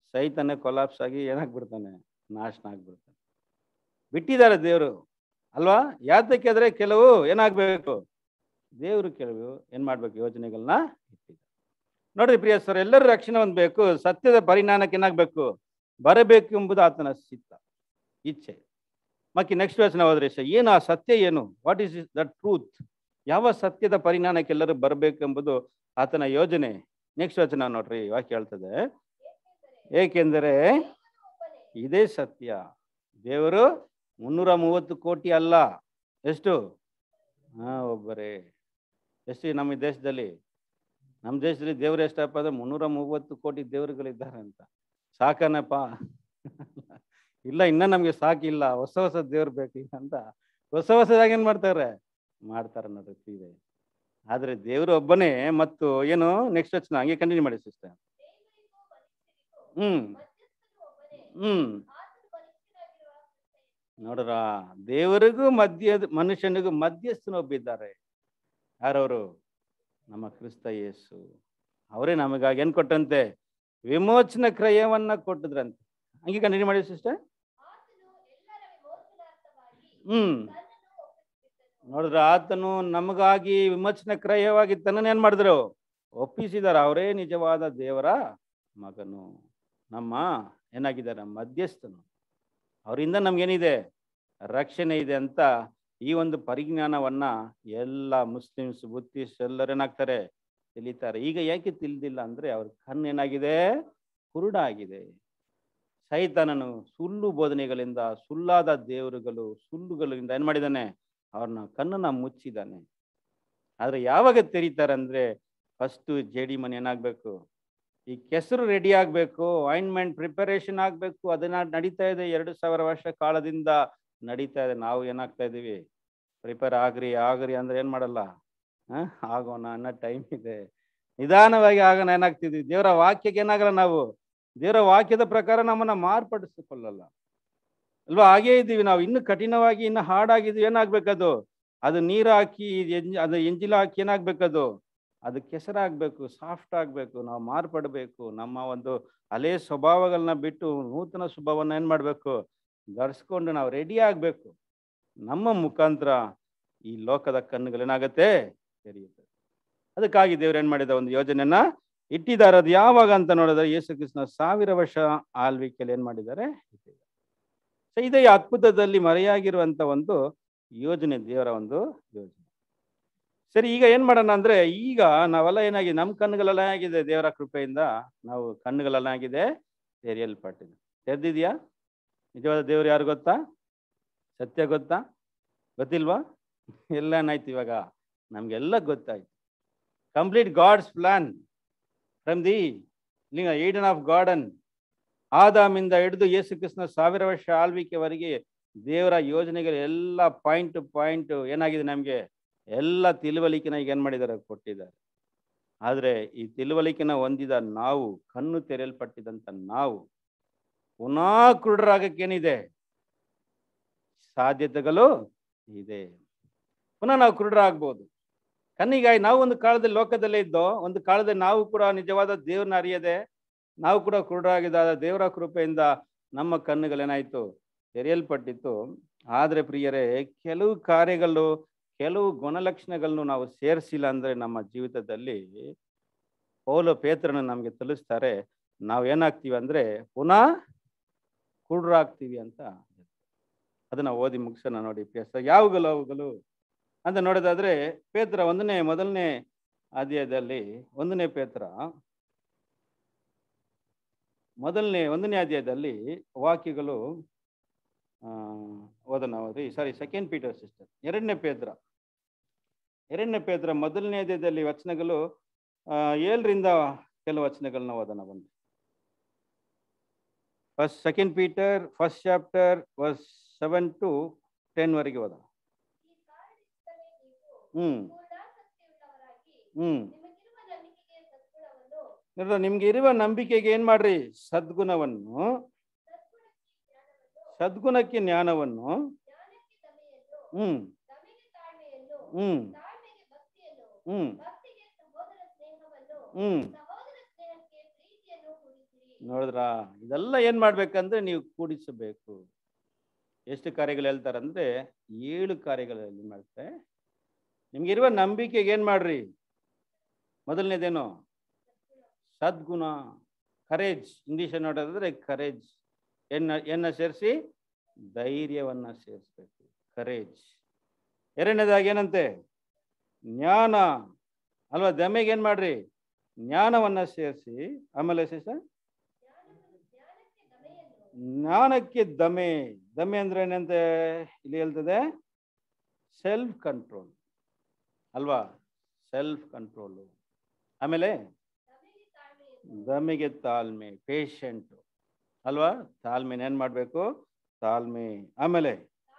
ಸೈತಾನೆ ಕೊಲಾಪ್ಸ್ ಆಗಿ ಏನಾಗ್ಬಿಡ್ತಾನೆ ನಾಶನ ಆಗ್ಬಿಡ್ತಾನೆ ಬಿಟ್ಟಿದ್ದಾರೆ ದೇವರು ಅಲ್ವಾ ಯಾತಕ್ಕೆ ಆದ್ರೆ ಕೆಲವು ಏನಾಗ್ಬೇಕು ದೇವರು ಕೆಲವು ಏನ್ ಮಾಡ್ಬೇಕು ಯೋಜನೆಗಳನ್ನ ಇಟ್ಟಿದ್ದಾರೆ ನೋಡ್ರಿ ಪ್ರಿಯ ಸರ್ ಎಲ್ಲರೂ ರಕ್ಷಣೆ ಹೊಂದಬೇಕು ಸತ್ಯದ ಪರಿಣಾಮಕ್ಕೆ ಏನಾಗ್ಬೇಕು ಬರಬೇಕು ಎಂಬುದು ಆತನ ಚಿತ್ತ ಇಚ್ಛೆ ಮತ್ತೆ ನೆಕ್ಸ್ಟ್ ವಚನ ಹೋದ್ರೆ ಸರ್ ಏನು ಆ ಸತ್ಯ ಏನು ವಾಟ್ ಈಸ್ ದ ಟ್ರೂತ್ ಯಾವ ಸತ್ಯದ ಪರಿಣಾಮಕ್ಕೆ ಎಲ್ಲರೂ ಬರಬೇಕು ಎಂಬುದು ಆತನ ಯೋಜನೆ ನೆಕ್ಸ್ಟ್ ವಚನ ನೋಡ್ರಿ ವಾಕ್ಯ ಹೇಳ್ತದೆ ಏಕೆಂದರೆ ಒಬ್ಬನೇ ಇದೇ ಸತ್ಯ ದೇವರು ಮುನ್ನೂರ ಮೂವತ್ತು ಕೋಟಿ ಅಲ್ಲ ಎಷ್ಟು ಹಾ ಒಬ್ಬರೇ ಎಷ್ಟು ನಮ್ಮ ಈ ದೇಶದಲ್ಲಿ ನಮ್ಮ ದೇಶದಲ್ಲಿ ದೇವ್ರು ಎಷ್ಟಪ್ಪ ಅಂದ್ರೆ ಮುನ್ನೂರ ಮೂವತ್ತು ಕೋಟಿ ದೇವರುಗಳಿದ್ದಾರೆ ಅಂತ ಸಾಕನಪ್ಪ ಇಲ್ಲ ಇನ್ನ ನಮ್ಗೆ ಸಾಕಿಲ್ಲ ಹೊಸ ಹೊಸ ದೇವ್ರು ಬೇಕೀಗ ಅಂತ ಹೊಸ ಹೊಸದಾಗಿ ಏನ್ ಮಾಡ್ತಾರೆ ಮಾಡ್ತಾರೆ ನೋಡ್ರಿ ಇದೆ ಆದ್ರೆ ದೇವರು ಒಬ್ಬನೇ ಮತ್ತು ಏನು ನೆಕ್ಸ್ಟ್ ವಚನ ಹಂಗೆ ಕಂಟಿನ್ಯೂ ಮಾಡಿ ಸಿಸ್ಟರ್ ದೇವರಿಗೂ ಮನುಷ್ಯರಿಗೂ ಹ್ಮ್ ಮಧ್ಯಸ್ಥನು ಒಬ್ಬನೇ ಹ್ಮ್ ಆತನು ಮನುಷ್ಯನಾಗಿರುವ ಕ್ರಿಸ್ತ ನೋಡ್ರ ದೇವರಿಗೂ ಮಧ್ಯ ಮನುಷ್ಯನಿಗೂ ಮಧ್ಯಸ್ಥನೊಬ್ಬಿದ್ದಾರೆ ಯಾರವರು ನಮ್ಮ ಕ್ರಿಸ್ತ ಯೇಸು ಅವರೇ ನಮಗಾಗಿ ಏನ್ ಕೊಟ್ಟಂತೆ ವಿಮೋಚನ ಕ್ರಯವನ್ನ ಕೊಟ್ಟಿದ್ರಂತೆ ಹಂಗೆ ಕಂಟಿನ್ಯೂ ಮಾಡಿ ಸಿಸ್ಟರ್ ಆತನು ಎಲ್ಲರ ವಿಮೋಚನಾರ್ಥವಾಗಿ ಹ್ಮ್ ತನ್ನನ್ನು ಒಪ್ಪಿಸಿಬಿಟ್ಟನು ನೋಡಿದ್ರ ಆತನು ನಮಗಾಗಿ ವಿಮೋಚನ ಕ್ರಯವಾಗಿ ತನ್ನನ್ನು ಏನ್ ಮಾಡಿದ್ರು ಒಪ್ಪಿಸಿದಾರ ಅವರೇ ನಿಜವಾದ ದೇವರ ಮಗನು ನಮ್ಮ ಏನಾಗಿದ್ದಾರೆ ಮಧ್ಯಸ್ಥನು ಅವರಿಂದ ನಮ್ಗೇನಿದೆ ರಕ್ಷಣೆ ಇದೆ ಅಂತ ಈ ಒಂದು ಪರಿಜ್ಞಾನವನ್ನ ಎಲ್ಲ ಮುಸ್ಲಿಮ್ಸ್ ಬುದ್ಧಿಸ್ಟ್ ಎಲ್ಲರೂ ಏನಾಗ್ತಾರೆ ತಿಳಿತಾರೆ ಈಗ ಯಾಕೆ ತಿಳಿದಿಲ್ಲ ಅಂದ್ರೆ ಅವ್ರ ಕಣ್ಣು ಏನಾಗಿದೆ ಕುರುಡಾಗಿದೆ ಸೈತಾನನು ಸುಳ್ಳು ಬೋಧನೆಗಳಿಂದ ಸುಳ್ಳಾದ ದೇವರುಗಳು ಸುಳ್ಳುಗಳಿಂದ ಏನ್ ಮಾಡಿದಾನೆ ಅವ್ರನ್ನ ಕಣ್ಣನ್ನ ಮುಚ್ಚಿದ್ದಾನೆ ಆದ್ರೆ ಯಾವಾಗ ತೆರೀತಾರೆ ಅಂದ್ರೆ ಫಸ್ಟ್ ಜೇಡಿ ಮನೆ ಏನಾಗ್ಬೇಕು ಈ ಕೆಸರು ರೆಡಿ ಆಗ್ಬೇಕು ಆಯಿಂಟ್ಮೆಂಟ್ ಪ್ರಿಪರೇಷನ್ ಆಗ್ಬೇಕು ಅದನ್ನ ನಡೀತಾ ಇದೆ ಎರಡು ಸಾವಿರ ವರ್ಷ ಕಾಲದಿಂದ ನಡೀತಾ ಇದೆ ನಾವು ಏನಾಗ್ತಾ ಇದೀವಿ ಪ್ರಿಪೇರ್ ಆಗ್ರಿ ಆಗ್ರಿ ಅಂದ್ರೆ ಏನ್ ಮಾಡಲ್ಲ ಹ? ಆಗೋಣ ಅನ್ನೋ ಟೈಮ್ ಇದೆ ನಿಧಾನವಾಗಿ ಆಗೋಣ ಏನಾಗ್ತಿದ್ವಿ ದೇವರ ವಾಕ್ಯಕ್ಕೆ ಏನಾಗಲ್ಲ ನಾವು ದೇವರ ವಾಕ್ಯದ ಪ್ರಕಾರ ನಮ್ಮನ್ನ ಮಾರ್ಪಡಿಸಿಕೊಳ್ಳಲ್ಲ ಅಲ್ವಾ ಹಾಗೇ ಇದ್ದೀವಿ ನಾವು ಇನ್ನು ಕಠಿಣವಾಗಿ ಇನ್ನು ಹಾಡಾಗಿದ್ವಿ ಏನಾಗ್ಬೇಕದು ಅದು ನೀರು ಹಾಕಿ ಎಂಜ್ ಅದು ಎಂಜಿಲ ಹಾಕಿ ಏನಾಗ್ಬೇಕದು ಅದು ಕೆಸರಾಗಬೇಕು ಸಾಫ್ಟ್ ಆಗಬೇಕು ನಾವು ಮಾರ್ಪಡಬೇಕು ನಮ್ಮ ಒಂದು ಹಳೆ ಸ್ವಭಾವಗಳನ್ನ ಬಿಟ್ಟು ನೂತನ ಸ್ವಭಾವನ ಏನು ಮಾಡಬೇಕು ಧರಿಸ್ಕೊಂಡು ನಾವು ರೆಡಿ ಆಗಬೇಕು ನಮ್ಮ ಮುಖಾಂತರ ಈ ಲೋಕದ ಕಣ್ಣುಗಳೇನಾಗತ್ತೆ ತೆರೆಯುತ್ತೆ ಅದಕ್ಕಾಗಿ ದೇವ್ರು ಏನು ಮಾಡಿದ ಒಂದು ಯೋಜನೆಯನ್ನ ಇಟ್ಟಿದ್ದಾರೆ ಅದು ಯಾವಾಗ ಅಂತ ನೋಡಿದ್ರೆ ಯೇಸು ಕೃಷ್ಣ ಸಾವಿರ ವರ್ಷ ಆಳ್ವಿಕೆಯಲ್ಲಿ ಏನು ಮಾಡಿದ್ದಾರೆ ಇಟ್ಟಿದ್ದಾರೆ ಸೊ ಇದೇ ಈ ಅದ್ಭುತದಲ್ಲಿ ಮರೆಯಾಗಿರುವಂತ ಒಂದು ಯೋಜನೆ ದೇವರ ಒಂದು ಯೋಜನೆ ಸರಿ ಈಗ ಏನ್ ಮಾಡೋಣ ಅಂದ್ರೆ ಈಗ ನಾವೆಲ್ಲ ಏನಾಗಿದೆ ನಮ್ಮ ಕಣ್ಣುಗಳೆಲ್ಲ ಆಗಿದೆ ದೇವರ ಕೃಪೆಯಿಂದ ನಾವು ಕಣ್ಣುಗಳೆಲ್ಲ ಆಗಿದೆ ತೆರೆಯಲ್ಪಟ್ಟಿದೆ ತೆರೆದಿದ್ಯಾ ನಿಜವಾದ ದೇವ್ರು ಯಾರು ಗೊತ್ತಾ ಸತ್ಯ ಗೊತ್ತಾ ಗೊತ್ತಿಲ್ವಾ ಎಲ್ಲ ಏನಾಯ್ತು ಇವಾಗ ನಮ್ಗೆಲ್ಲ ಗೊತ್ತಾಯ್ತು complete God's plan from the Eden of garden ಆದಾಮಿಂದ ಹಿಡಿದು ಯೇಸು ಕೃಷ್ಣ ಸಾವಿರ ವರ್ಷ ಆಳ್ವಿಕೆವರೆಗೆ ದೇವರ ಯೋಜನೆಗಳು ಎಲ್ಲ ಪಾಯಿಂಟ್ ಟು ಪಾಯಿಂಟ್ ಏನಾಗಿದೆ ನಮಗೆ ಎಲ್ಲ ತಿಳುವಳಿಕೆನ ಈಗ ಏನ್ ಮಾಡಿದ್ದಾರೆ ಕೊಟ್ಟಿದ್ದಾರೆ ಆದ್ರೆ ಈ ತಿಳುವಳಿಕೆನ ಹೊಂದಿದ ನಾವು ಕಣ್ಣು ತೆರೆಯಲ್ಪಟ್ಟಿದಂತ ನಾವು ಪುನಃ ಕುರುಡರಾಗಕ್ಕೇನಿದೆ ಸಾಧ್ಯತೆಗಳು ಇದೆ ಪುನಃ ನಾವು ಕುರುಡರಾಗ್ಬೋದು ಕಣ್ಣಿಗಾಗಿ ನಾವು ಒಂದು ಕಾಲದಲ್ಲಿ ಲೋಕದಲ್ಲೇ ಇದ್ದೋ ಒಂದು ಕಾಲದಲ್ಲಿ ನಾವು ಕೂಡ ನಿಜವಾದ ದೇವ್ರನ್ನ ಅರಿಯದೆ ನಾವು ಕೂಡ ಕುರುಡರಾಗಿದ್ದ ದೇವರ ಕೃಪೆಯಿಂದ ನಮ್ಮ ಕಣ್ಣುಗಳೇನಾಯ್ತು ತೆರೆಯಲ್ಪಟ್ಟಿತ್ತು ಆದ್ರೆ ಪ್ರಿಯರೇ ಕೆಲವು ಕಾರ್ಯಗಳು ಕೆಲವು ಗುಣಲಕ್ಷಣಗಳನ್ನು ನಾವು ಸೇರಿಸಿಲ್ಲ ಅಂದ್ರೆ ನಮ್ಮ ಜೀವಿತದಲ್ಲಿ ಪೌಲ ಪೇತ್ರನ ನಮಗೆ ತಿಳಿಸ್ತಾರೆ ನಾವು ಏನಾಗ್ತೀವಿ ಅಂದ್ರೆ ಪುನಃ ಕುರುಡರಾಗ್ತೀವಿ ಅಂತ ಅದನ್ನ ಓದಿ ಮುಗಿಸೋಣ ನೋಡಿ ಪ್ರಿಯ ಯಾವುಗಳು ಅವುಗಳು ಅಂತ ನೋಡೋದಾದ್ರೆ ಪೇತ್ರ ಒಂದನೇ ಮೊದಲನೇ ಅಧ್ಯಾಯದಲ್ಲಿ ಒಂದನೇ ಪೇತ್ರ ಮೊದಲನೇ ಒಂದನೇ ಅಧ್ಯಾಯದಲ್ಲಿ ವಾಕ್ಯಗಳು ಆ, ಓದೋಣ ಓದಿ ಸಾರಿ ಸೆಕೆಂಡ್ ಪೀಟರ್ ಸಿಸ್ಟರ್ ಎರಡನೇ ಪೇತ್ರ ಎರಡನೇ ಪೇತ್ರ ಮೊದಲನೇ ಅಧ್ಯಾಯದಲ್ಲಿ ವಚನಗಳು ಆ, ಏಳರಿಂದ ಕೆಲವು ವಚನಗಳನ್ನ ಓದೋಣ ಬಂದು first second Peter first chapter verse seven to ten ವರೆಗೆ ಓದೋಣ ಈ ಕಾರಣದಿಂದಲೇ ನೀವು ಹ್ಮ್ ಪೂರ್ಣಾಸಕ್ತಿಯುಳ್ಳವರಾಗಿ ಹ್ಮ್ ನಿಮಗಿರುವ ನಂಬಿಕೆಯ ಸದ್ಗುಣವನ್ನು ನೋಡ್ರ ನಿಮ್ಗೆ ಇರುವ ನಂಬಿಕೆಗೆ ಏನ್ ಮಾಡ್ರಿ ಸದ್ಗುಣವನ್ನು ಸದ್ಗುಣಕ್ಕೆ ಜ್ಞಾನವನ್ನು ಸದ್ಗುಣಕ್ಕೆ ಜ್ಞಾನವನ್ನು ಜ್ಞಾನಕ್ಕೆ ದಮೆಯನ್ನು ಹ್ಮ್ ದಮೆಗೆ ತಾಳ್ಮೆಯನ್ನು ಹ್ಮ್ ತಾಳ್ಮೆಗೆ ಭಕ್ತಿಯನ್ನು ಹ್ಮ್ ಭಕ್ತಿಗೆ ಸಹೋದರ ಸ್ನೇಹವನ್ನು ಹ್ಮ್ ಸಹೋದರ ಸ್ನೇಹಕ್ಕೆ ಪ್ರೀತಿಯನ್ನು ಕೂಡಿಸಿರಿ ನೋಡಿದ್ರ ಇದೆಲ್ಲ ಏನ್ ಮಾಡ್ಬೇಕಂದ್ರೆ ನೀವು ಕೂಡಿಸಬೇಕು ಎಷ್ಟು ಕಾರ್ಯಗಳು ಹೇಳ್ತಾರಂದ್ರೆ ಏಳು ಕಾರ್ಯಗಳಲ್ಲಿ ಮಾಡ್ತಾರೆ ನಿಮ್ಗಿರುವ ನಂಬಿಕೆಗೆ ಏನ್ ಮಾಡ್ರಿ ಮೊದಲನೇದೇನು ಸದ್ಗುಣ ಕರೇಜ್ ಇಂಗ್ಲಿಷ್ ನೋಡೋದಾದ್ರೆ ಕರೇಜ್ ಎನ್ನ ಎನ್ನ ಸೇರಿಸಿ ಧೈರ್ಯವನ್ನ ಸೇರಿಸ್ಬೇಕು ಕರೇಜ್ ಎರಡನೇದಾಗಿ ಏನಂತೆ ಜ್ಞಾನ ಅಲ್ವಾ ದಮೆಗೆ ಏನ್ ಮಾಡ್ರಿ ಜ್ಞಾನವನ್ನ ಸೇರಿಸಿ ಆಮೇಲೆ ಶೇಷ ಜ್ಞಾನಕ್ಕೆ ದಮೆ ದಮೆ ಅಂದ್ರೆ ಏನಂತೆ ಇಲ್ಲಿ ಹೇಳ್ತದೆ ಸೆಲ್ಫ್ ಕಂಟ್ರೋಲ್ ಅಲ್ವಾ ಸೆಲ್ಫ್ ಕಂಟ್ರೋಲು ಆಮೇಲೆ ದಮೆಗೆ ತಾಳ್ಮೆ ಪೇಷಂಟ್ ಅಲ್ವಾ ತಾಳ್ಮೆನ ಏನ್ ಮಾಡ್ಬೇಕು ತಾಳ್ಮೆ ಆಮೇಲೆ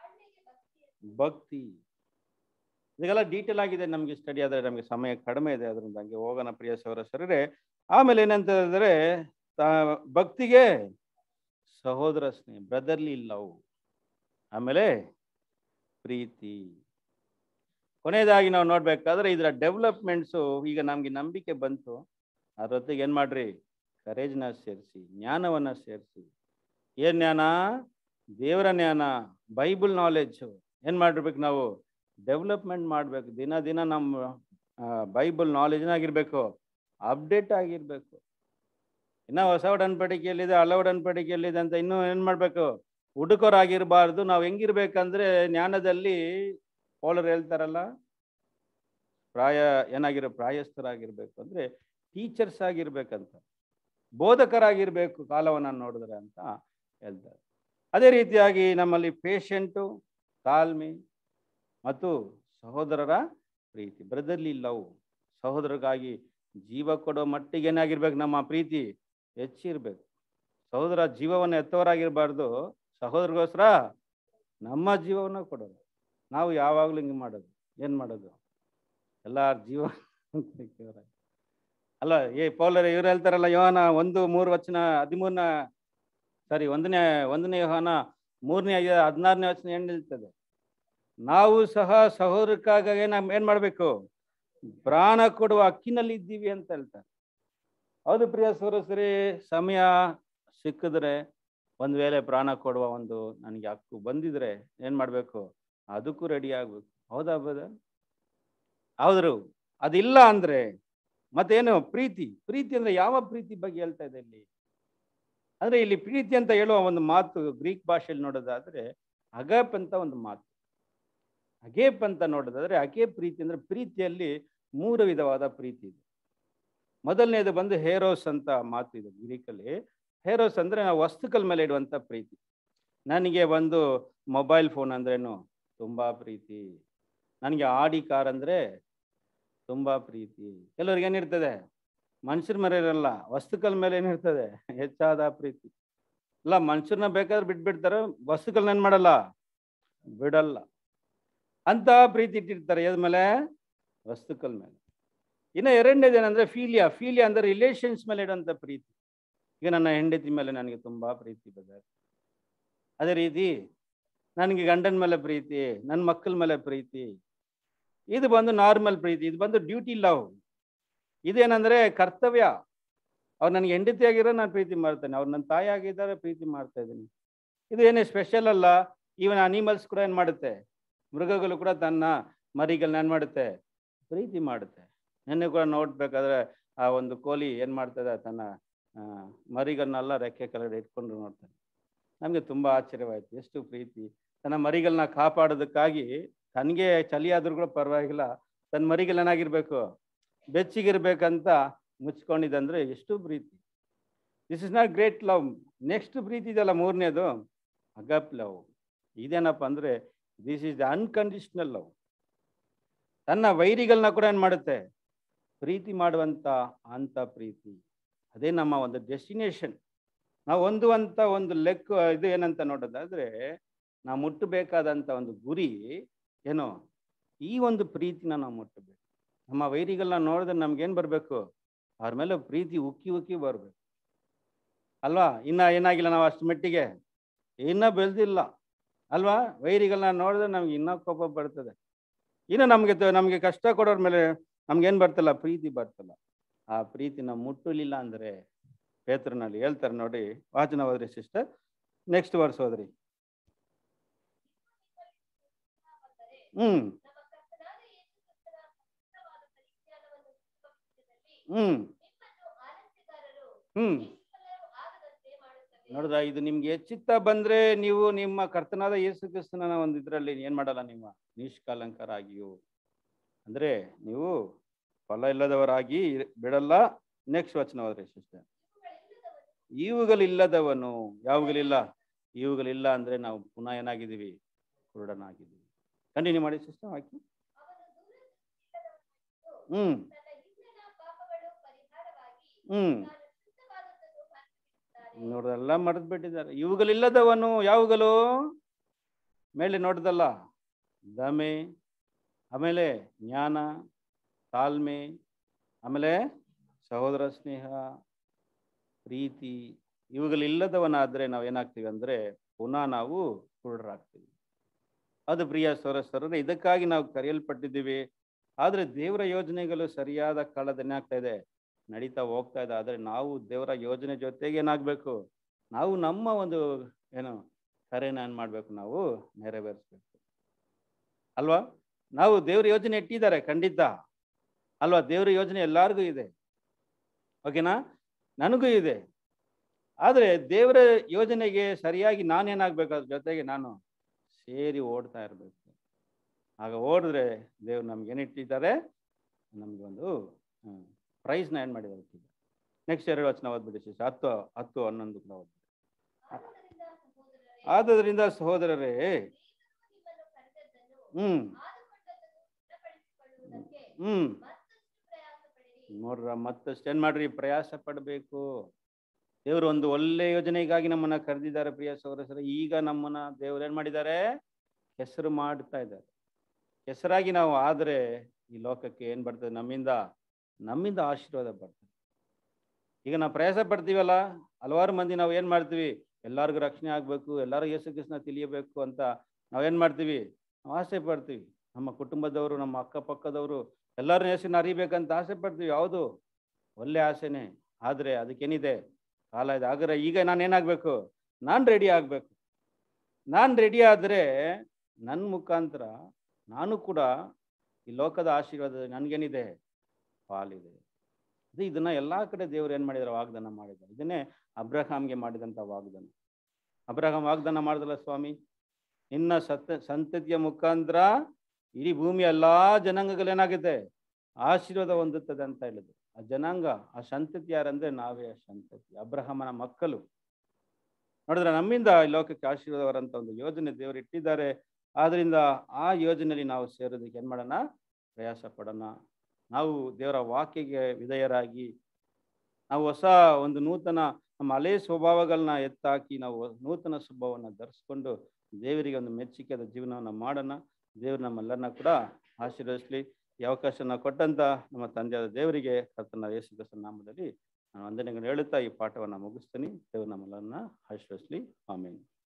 ಭಕ್ತಿ ಇದೆಲ್ಲ ಡೀಟೇಲ್ ಆಗಿದೆ ನಮಗೆ ಸ್ಟಡಿ ಆದರೆ ನಮಗೆ ಸಮಯ ಕಡಿಮೆ ಇದೆ ಅದರಿಂದ ಹಂಗೆ ಹೋಗೋಣ ಪ್ರಿಯ ಸೌರ ಸರರೆ ಆಮೇಲೆ ಏನಂತ ಹೇಳಿದ್ರೆ ತಾ- ಭಕ್ತಿಗೆ ಸಹೋದರ ಸ್ನೇಹ ಬ್ರದರ್ಲಿ ಲವ್ ಆಮೇಲೆ ಪ್ರೀತಿ ಕೊನೆಯದಾಗಿ ನಾವು ನೋಡ್ಬೇಕಾದ್ರೆ ಇದರ ಡೆವಲಪ್ಮೆಂಟ್ಸು ಈಗ ನಮ್ಗೆ ನಂಬಿಕೆ ಬಂತು ಅದರೊತ್ತಿಗೆ ಏನ್ ಮಾಡ್ರಿ ಕರೇಜ್ನ ಸೇರಿಸಿ ಜ್ಞಾನವನ್ನ ಸೇರಿಸಿ ಏನ್ ಜ್ಞಾನ ದೇವರ ಜ್ಞಾನ ಬೈಬಲ್ ನಾಲೆಡ್ಜು ಏನ್ ಮಾಡಿರ್ಬೇಕು ನಾವು ಡೆವಲಪ್ಮೆಂಟ್ ಮಾಡ್ಬೇಕು ದಿನ ದಿನ ನಮ್ಮ ಬೈಬಲ್ ನಾಲೆಜ್ನಾಗಿರ್ಬೇಕು ಅಪ್ಡೇಟ್ ಆಗಿರ್ಬೇಕು ಇನ್ನ ಹೊಸ ಒಡನ್ಪಡಿಕೆಯಲ್ಲಿದೆ ಹಳೆ ಒಡನ್ಪಡಿಕೆಯಲ್ಲಿದೆ ಅಂತ ಇನ್ನೂ ಏನ್ ಮಾಡ್ಬೇಕು ಹುಡುಕರಾಗಿರ್ಬಾರ್ದು ನಾವು ಹೆಂಗಿರ್ಬೇಕಂದ್ರೆ ಜ್ಞಾನದಲ್ಲಿ ಪೌಲರು ಹೇಳ್ತಾರಲ್ಲ ಪ್ರಾಯ ಏನಾಗಿರೋ ಪ್ರಾಯಸ್ಥರಾಗಿರ್ಬೇಕು ಅಂದ್ರೆ ಟೀಚರ್ಸ್ ಆಗಿರ್ಬೇಕಂತ ಬೋಧಕರಾಗಿರ್ಬೇಕು ಕಾಲವನ್ನ ನೋಡಿದ್ರೆ ಅಂತ ಹೇಳ್ತಾರೆ ಅದೇ ರೀತಿಯಾಗಿ ನಮ್ಮಲ್ಲಿ ಪೇಷಂಟು ತಾಳ್ಮೆ ಮತ್ತು ಸಹೋದರರ ಪ್ರೀತಿ ಬ್ರದರ್ಲಿ ಲವ್ ಸಹೋದರಗಾಗಿ ಜೀವ ಕೊಡೋ ಮಟ್ಟಿಗೆ ಏನಾಗಿರ್ಬೇಕು ನಮ್ಮ ಪ್ರೀತಿ ಹೆಚ್ಚಿರ್ಬೇಕು ಸಹೋದರ ಜೀವವನ್ನು ಎತ್ತವರಾಗಿರ್ಬಾರ್ದು ಸಹೋದರಗೋಸ್ಕರ ನಮ್ಮ ಜೀವವನ್ನು ಕೊಡೋದು ನಾವು ಯಾವಾಗಲೂ ಹಿಂಗೆ ಮಾಡೋದು ಏನು ಮಾಡೋದು ಎಲ್ಲಾರ ಜೀವ ಅಲ್ಲ ಏ ಪೌಲರ್ ಇವ್ರು ಹೇಳ್ತಾರಲ್ಲ ಯೋಹನ ಒಂದು ಮೂರು ವಚನ ಹದಿಮೂರನ ಸಾರಿ ಒಂದನೇ ಒಂದನೇ ಯೋಹನ ಮೂರನೇ ಹದಿನಾರನೇ ವಚನ ಏನು ಹೇಳ್ತದೆ ನಾವು ಸಹ ಸಹೋದರಕ್ಕಾಗಿ ನಾವು ಏನ್ ಮಾಡ್ಬೇಕು ಪ್ರಾಣ ಕೊಡುವ ಹಕ್ಕಿನಲ್ಲಿ ಇದ್ದೀವಿ ಅಂತ ಹೇಳ್ತಾರೆ ಹೌದು ಪ್ರಿಯ ಸೋರಸರಿ ಸಮಯ ಸಿಕ್ಕಿದ್ರೆ ಒಂದ್ ವೇಳೆ ಪ್ರಾಣ ಕೊಡುವ ಒಂದು ನನಗೆ ಹಕ್ಕು ಬಂದಿದ್ರೆ ಏನ್ ಮಾಡ್ಬೇಕು ಅದಕ್ಕೂ ರೆಡಿ ಆಗ್ಬೇಕು ಹೌದಾ ಹೌದ ಹೌದ್ರು ಅದಿಲ್ಲ ಅಂದ್ರೆ ಮತ್ತೇನು ಪ್ರೀತಿ ಪ್ರೀತಿ ಅಂದ್ರೆ ಯಾವ ಪ್ರೀತಿ ಬಗ್ಗೆ ಹೇಳ್ತಾ ಇದೆ ಇಲ್ಲಿ ಅಂದ್ರೆ ಇಲ್ಲಿ ಪ್ರೀತಿ ಅಂತ ಹೇಳುವ ಒಂದು ಮಾತು ಗ್ರೀಕ್ ಭಾಷೆಯಲ್ಲಿ ನೋಡೋದಾದ್ರೆ ಅಗಪ್ ಅಂತ ಒಂದು ಮಾತು ಅಗೇಪ್ ಅಂತ ನೋಡೋದಾದ್ರೆ ಅಗೇ ಪ್ರೀತಿ ಅಂದ್ರೆ ಪ್ರೀತಿಯಲ್ಲಿ ಮೂರು ವಿಧವಾದ ಪ್ರೀತಿ ಇದೆ ಮೊದಲನೇದು ಬಂದು ಹೇರೋಸ್ ಅಂತ ಮಾತು ಇದೆ ಗ್ರೀಕಲ್ಲಿ ಹೇರೋಸ್ ಅಂದ್ರೆ ನಾವು ವಸ್ತುಗಳ ಮೇಲೆ ಇಡುವಂತ ಪ್ರೀತಿ ನನಗೆ ಒಂದು ಮೊಬೈಲ್ ಫೋನ್ ಅಂದ್ರೇನು ತುಂಬಾ ಪ್ರೀತಿ ನನಗೆ ಆಡಿ ಕಾರ್ ಅಂದ್ರೆ ತುಂಬಾ ಪ್ರೀತಿ ಕೆಲವ್ರಿಗೆ ಏನಿರ್ತದೆ ಮನುಷ್ಯರ ಮೇಲೆ ಇರಲ್ಲ ವಸ್ತುಗಳ ಮೇಲೆ ಏನಿರ್ತದೆ ಹೆಚ್ಚಾದ ಪ್ರೀತಿ ಇಲ್ಲ ಮನುಷ್ಯರನ್ನ ಬೇಕಾದ್ರೆ ಬಿಟ್ಬಿಡ್ತಾರೆ ವಸ್ತುಗಳನ್ನ ಏನ್ ಮಾಡಲ್ಲ ಬಿಡಲ್ಲ ಅಂತ ಪ್ರೀತಿ ಇಟ್ಟಿರ್ತಾರೆ ಎದ್ ಮೇಲೆ ವಸ್ತುಗಳ ಮೇಲೆ ಇನ್ನು ಎರಡನೇದು ಏನಂದ್ರೆ ಫೀಲಿಯಾ ಫೀಲಿಯಾ ಅಂದ್ರೆ ರಿಲೇಷನ್ಸ್ ಮೇಲೆ ಇಡುವಂತ ಪ್ರೀತಿ ಈಗ ನನ್ನ ಹೆಂಡತಿ ಮೇಲೆ ನನಗೆ ತುಂಬಾ ಪ್ರೀತಿ ಬದ ಅದೇ ರೀತಿ ನನಗೆ ಗಂಡನ ಮೇಲೆ ಪ್ರೀತಿ ನನ್ನ ಮಕ್ಕಳ ಮೇಲೆ ಪ್ರೀತಿ ಇದು ಬಂದು ನಾರ್ಮಲ್ ಪ್ರೀತಿ ಇದು ಬಂದು ಡ್ಯೂಟಿ ಲವ್ ಇದೇನಂದ್ರೆ ಕರ್ತವ್ಯ ಅವ್ರು ನನಗೆ ಹೆಂಡತಿ ಆಗಿರೋ ನಾನು ಪ್ರೀತಿ ಮಾಡ್ತೇನೆ ಅವ್ರು ನನ್ನ ತಾಯಿ ಆಗಿದ್ದಾರೆ ಪ್ರೀತಿ ಮಾಡ್ತಾ ಇದ್ದೀನಿ ಇದು ಏನೇ ಸ್ಪೆಷಲ್ ಅಲ್ಲ ಈವನ್ ಅನಿಮಲ್ಸ್ ಕೂಡ ಏನು ಮಾಡುತ್ತೆ ಮೃಗಗಳು ಕೂಡ ತನ್ನ ಮರಿಗಳನ್ನ ಏನು ಮಾಡುತ್ತೆ ಪ್ರೀತಿ ಮಾಡುತ್ತೆ ನೆನ್ನೆ ಕೂಡ ನೋಡ್ಬೇಕಾದ್ರೆ ಆ ಒಂದು ಕೋಲಿ ಏನು ಮಾಡ್ತದೆ ತನ್ನ ಆ, ಮರಿಗಳನ್ನೆಲ್ಲ ರೆಕ್ಕೆ ಕೆಳಗಡೆ ಇಟ್ಕೊಂಡು ನೋಡ್ತಾನೆ ನಮಗೆ ತುಂಬ ಆಶ್ಚರ್ಯವಾಯಿತು ಎಷ್ಟು ಪ್ರೀತಿ ತನ್ನ ಮರಿಗಳನ್ನ ಕಾಪಾಡೋದಕ್ಕಾಗಿ ತನಗೆ ಚಳಿ ಆದ್ರೂ ಕೂಡ ಪರವಾಗಿಲ್ಲ ತನ್ನ ಮರಿಗಳೇನಾಗಿರ್ಬೇಕು ಬೆಚ್ಚಿಗಿರ್ಬೇಕಂತ ಮುಚ್ಕೊಂಡಿದ್ದಂದ್ರೆ ಎಷ್ಟು ಪ್ರೀತಿ this is not great love next ಪ್ರೀತಿ ಇದೆಯಲ್ಲ ಮೂರನೇದು ಅಗಪ್ ಲವ್ ಇದೇನಪ್ಪ ಅಂದ್ರೆ this is the unconditional love ತನ್ನ ವೈರಿಗಳನ್ನ ಕೂಡ ಏನು ಮಾಡುತ್ತೆ ಪ್ರೀತಿ ಮಾಡುವಂತ ಅಂತ ಪ್ರೀತಿ ಅದೇ ನಮ್ಮ ಒಂದು ಡೆಸ್ಟಿನೇಷನ್ ನಾವು ಹೊಂದುವಂತ ಒಂದು ಲೆಕ್ಕ ಇದು ಏನಂತ ನೋಡೋದಾದ್ರೆ ನಾವು ಮುಟ್ಟಬೇಕಾದಂತ ಒಂದು ಗುರಿ ಏನು ಈ ಒಂದು ಪ್ರೀತಿನ ನಾವು ಮುಟ್ಟಬೇಕು ನಮ್ಮ ವೈರಿಗಳನ್ನ ನೋಡಿದ್ರೆ ನಮ್ಗೇನ್ ಬರ್ಬೇಕು ಅವ್ರ ಮೇಲೆ ಪ್ರೀತಿ ಉಕ್ಕಿ ಉಕ್ಕಿ ಬರ್ಬೇಕು ಅಲ್ವಾ ಇನ್ನ ಏನಾಗಿಲ್ಲ ನಾವು ಅಷ್ಟು ಮಟ್ಟಿಗೆ ಇನ್ನ ಬೆಳೆದಿಲ್ಲ ಅಲ್ವಾ ವೈರಿಗಳನ್ನ ನೋಡಿದ್ರೆ ನಮ್ಗೆ ಇನ್ನೂ ಕೋಪ ಬರ್ತದೆ ಇನ್ನು ನಮ್ಗೆ ತ- ನಮ್ಗೆ ಕಷ್ಟ ಕೊಡೋರ್ ಮೇಲೆ ನಮ್ಗೇನ್ ಬರ್ತಲ್ಲ ಪ್ರೀತಿ ಬರ್ತಲ್ಲ ಆ ಪ್ರೀತಿ ನಾವು ಮುಟ್ಟಲಿಲ್ಲ ಅಂದ್ರೆ ಪೇತ್ರನಲ್ಲಿ ಹೇಳ್ತಾರೆ ನೋಡಿ ವಾಚನ ಹೋದ್ರಿ ಸಿಸ್ಟರ್ ನೆಕ್ಸ್ಟ್ ವರ್ಸ್ ಹೋದ್ರಿ ಹ್ಮ್ ನಮ್ಮ ಕರ್ತನಾದ ಯೇಸು ಕ್ರಿಸ್ತನ ಪವಿತ್ರವಾದ ಪರಿಜ್ಞಾನವನ್ನು ಉಪವಿಷ್ಟದಲ್ಲಿ ಹ್ಮ್ ನಿಮ್ಮನ್ನು ಆನಂದಗಾರರು ಹ್ಮ್ ನಿಷ್ಫಲರು ಆಗದಂತೆ ಮಾಡುತ್ತವೆ ನೋಡ್ದ ಇದು ನಿಮ್ಗೆ ಚಿತ್ತ ಬಂದ್ರೆ ನೀವು ನಿಮ್ಮ ಕರ್ತನಾದ ಯೇಸು ಕ್ರಿಸ್ತನ ಒಂದು ಇದ್ರಲ್ಲಿ ಏನ್ ಮಾಡಲ್ಲ ನಿಮ್ಮ ನಿಷ್ಕಲಂಕರ ಆಗಿಯು ಅಂದ್ರೆ ನೀವು ಫಲ ಇಲ್ಲದವರಾಗಿ ಇರ್- ಬಿಡಲ್ಲ ನೆಕ್ಸ್ಟ್ ವಚನ ಹೋದ್ರಿ ಸಿಸ್ಟರ್ ಇವುಗಳಿಲ್ಲದವನು ಯಾವುಗಳಿಲ್ಲ ಇವುಗಳಿಲ್ಲ ಅಂದ್ರೆ ನಾವು ಪುನಃ ಏನಾಗಿದ್ದೀವಿ ಕುರುಡನಾಗಿದ್ದೀವಿ ಕಂಟಿನ್ಯೂ ಮಾಡಿ ಸಿಸ್ಟರ್ ಹಾಕಿ ಅವನು ದೂರದೃಷ್ಟಿಯಿಲ್ಲದವನಾಗಿದ್ದು ಹ್ಮ್ ತನ್ನ ಹಿಂದಿನ ಪಾಪಗಳು ಪರಿಹಾರವಾಗಿ ಹ್ಮ್ ತಾನು ಶುದ್ಧವಾದದ್ದನ್ನು ಮರೆತುಬಿಟ್ಟಿದ್ದಾನೆ ನೋಡ್ದೆಲ್ಲ ಮರೆತು ಬಿಟ್ಟಿದ್ದಾರೆ ಇವುಗಳಿಲ್ಲದವನು ಯಾವುಗಳು ಮೇಲೆ ನೋಡ್ದಲ್ಲ ದಮೆ ಆಮೇಲೆ ಜ್ಞಾನ ತಾಳ್ಮೆ ಆಮೇಲೆ ಸಹೋದರ ಸ್ನೇಹ ಪ್ರೀತಿ ಇವುಗಳಿಲ್ಲದವನಾದ್ರೆ ನಾವು ಏನಾಗ್ತೀವಿ ಅಂದ್ರೆ ಪುನಃ ನಾವು ಕುರುಡರಾಗ್ತೀವಿ ಅದು ಪ್ರಿಯ ಸರಸರರೆ ಇದಕ್ಕಾಗಿ ನಾವು ಕರೆಯಲ್ಪಟ್ಟಿದ್ದೀವಿ ಆದ್ರೆ ದೇವರ ಯೋಜನೆಗಳು ಸರಿಯಾದ ಕಾಲದಲ್ಲಿ ಏನಾಗ್ತಾ ಇದೆ ನಡೀತಾ ಹೋಗ್ತಾ ಇದೆ ಆದರೆ ನಾವು ದೇವರ ಯೋಜನೆ ಜೊತೆಗೆ ಏನಾಗಬೇಕು ನಾವು ನಮ್ಮ ಒಂದು ಏನು ಕರೆನ ಏನು ಮಾಡಬೇಕು ನಾವು ನೆರವೇರಿಸ್ಬೇಕು ಅಲ್ವಾ ನಾವು ದೇವ್ರ ಯೋಜನೆ ಇಟ್ಟಿದ್ದಾರೆ ಖಂಡಿತ ಅಲ್ವಾ ದೇವ್ರ ಯೋಜನೆ ಎಲ್ಲರಿಗೂ ಇದೆ ಓಕೆನಾ ನನಗೂ ಇದೆ ಆದರೆ ದೇವರ ಯೋಜನೆಗೆ ಸರಿಯಾಗಿ ನಾನೇನಾಗಬೇಕು ಅದ್ರ ಜೊತೆಗೆ ನಾನು ಸೇರಿ ಓಡ್ತಾ ಇರಬೇಕು ಆಗ ಓಡಿದ್ರೆ ದೇವ್ರು ನಮ್ಗೆ ಏನಿಟ್ಟಿದ್ದಾರೆ ನಮ್ಗೆ ಒಂದು ಪ್ರೈಸ್ನ ಏನು ಮಾಡಿದ್ದಾರೆ ನೆಕ್ಸ್ಟ್ ಎರಡು ವಚನ ಓದ್ಬಿಡಿ ಸಿಸ್ಟರ್ ಹತ್ತು ಹತ್ತು ಹನ್ನೊಂದು ಕೂಡ ಓದ್ಬಿಡಿ ಆದುದರಿಂದ ಆದದರಿಂದ ಸಹೋದರರೇ ಸಹೋದರರೇ ದೇವರು ನಿಮ್ಮನ್ನು ಕರೆದದ್ದನ್ನು ಹ್ಮ್ ಆದುಕೊಂಡದ್ದನ್ನು ದೃಢಪಡಿಸಿಕೊಳ್ಳುವುದಕ್ಕೆ ಹ್ಮ್ ಮತ್ತಷ್ಟು ಪ್ರಯಾಸ ಪಡಿರಿ ನೋಡ್ರ ಮತ್ತಷ್ಟು ಏನ್ ಮಾಡ್ರಿ ಪ್ರಯಾಸ ಪಡಬೇಕು ದೇವರು ಒಂದು ಒಳ್ಳೆ ಯೋಜನೆಗಾಗಿ ನಮ್ಮನ್ನ ಕರೆದಿದ್ದಾರೆ ಪ್ರಿಯ ಸಹೋದರ ಈಗ ನಮ್ಮನ್ನ ದೇವ್ರು ಏನ್ ಮಾಡಿದ್ದಾರೆ ಹೆಸರು ಮಾಡ್ತಾ ಇದ್ದಾರೆ ಹೆಸರಾಗಿ ನಾವು ಆದ್ರೆ ಈ ಲೋಕಕ್ಕೆ ಏನ್ ಬರ್ತದೆ ನಮ್ಮಿಂದ ನಮ್ಮಿಂದ ಆಶೀರ್ವಾದ ಬರ್ತದೆ ಈಗ ನಾವು ಪ್ರಯಾಸ ಪಡ್ತೀವಲ್ಲ ಹಲವಾರು ಮಂದಿ ನಾವು ಏನ್ ಮಾಡ್ತೀವಿ ಎಲ್ಲರಿಗೂ ರಕ್ಷಣೆ ಆಗ್ಬೇಕು ಎಲ್ಲರೂ ಯೇಸು ಕೃಷ್ಣ ತಿಳಿಯಬೇಕು ಅಂತ ನಾವೇನ್ ಮಾಡ್ತೀವಿ ನಾವು ಆಸೆ ಪಡ್ತೀವಿ ನಮ್ಮ ಕುಟುಂಬದವರು ನಮ್ಮ ಅಕ್ಕಪಕ್ಕದವರು ಎಲ್ಲರೂ ಯೇಸುನ ಅರಿಬೇಕಂತ ಆಸೆ ಪಡ್ತೀವಿ ಯಾವುದು ಒಳ್ಳೆ ಆಸೆನೆ ಆದ್ರೆ ಅದಕ್ಕೇನಿದೆ ಕಾಲ ಇದೆ ಹಾಗಾದ್ರೆ ಈಗ ನಾನು ಏನಾಗಬೇಕು ನಾನು ರೆಡಿ ಆಗಬೇಕು ನಾನು ರೆಡಿ ಆದರೆ ನನ್ನ ಮುಖಾಂತರ ನಾನು ಕೂಡ ಈ ಲೋಕದ ಆಶೀರ್ವಾದ ನನಗೇನಿದೆ ಪಾಲಿದೆ ಅದು ಇದನ್ನ ಎಲ್ಲಾ ಕಡೆ ದೇವ್ರು ಏನ್ ಮಾಡಿದಾರೆ ವಾಗ್ದಾನ ಮಾಡಿದ್ದಾರೆ ಇದನ್ನೇ ಅಬ್ರಹಾಮ್ಗೆ ಮಾಡಿದಂತ ವಾಗ್ದಾನ ಅಬ್ರಹಾಂ ವಾಗ್ದಾನ ಮಾಡಿದಲ್ಲ ಸ್ವಾಮಿ ನಿನ್ನ ಸತ್ತ ಸಂತತಿಯ ಮುಖಾಂತರ ಇಡೀ ಭೂಮಿ ಎಲ್ಲಾ ಜನಾಂಗಗಳೇನಾಗಿದೆ ಆಶೀರ್ವಾದ ಹೊಂದುತ್ತದೆ ಅಂತ ಹೇಳಿದ್ರು ಆ ಜನಾಂಗ ಆ ಸಂತತಿ ಯಾರಂದ್ರೆ ನಾವೇ ಆ ಸಂತತಿ ಅಬ್ರಹಮನ ಮಕ್ಕಳು ನೋಡಿದ್ರೆ ನಮ್ಮಿಂದ ಈ ಲೋಕಕ್ಕೆ ಆಶೀರ್ವಾದವರಂತ ಒಂದು ಯೋಜನೆ ದೇವರು ಇಟ್ಟಿದ್ದಾರೆ ಆದ್ರಿಂದ ಆ ಯೋಜನೆಯಲ್ಲಿ ನಾವು ಸೇರೋದಕ್ಕೆ ಏನ್ ಮಾಡೋಣ ಪ್ರಯಾಸ ಪಡೋಣ ನಾವು ದೇವರ ವಾಕ್ಯಗೆ ವಿಧೇಯರಾಗಿ ನಾವು ಹೊಸ ಒಂದು ನೂತನ ನಮ್ಮ ಹಳೆ ಸ್ವಭಾವಗಳನ್ನ ಎತ್ತಾಕಿ ನಾವು ನೂತನ ಸ್ವಭಾವವನ್ನು ಧರಿಸ್ಕೊಂಡು ದೇವರಿಗೆ ಒಂದು ಮೆಚ್ಚುಗೆಯಾದ ಜೀವನವನ್ನು ಮಾಡೋಣ ದೇವರು ನಮ್ಮೆಲ್ಲರನ್ನ ಕೂಡ ಆಶೀರ್ವದಿಸ್ಲಿ ಈ ಅವಕಾಶನ ಕೊಟ್ಟಂತ ನಮ್ಮ ತಂದೆಯಾದ ದೇವರಿಗೆ ಕರ್ತನ ಯೇಸು ಕ್ರಿಸ್ತನ ನಾಮದಲ್ಲಿ ನಾನು ವಂದನೆಗಳನ್ನು ಹೇಳುತ್ತಾ ಈ ಪಾಠವನ್ನು ಮುಗಿಸ್ತೀನಿ ದೇವರು ನಮ್ಮೆಲ್ಲರನ್ನ ಆಶೀರ್ವದಿಸ್ಲಿ ಆಮೇಲೆ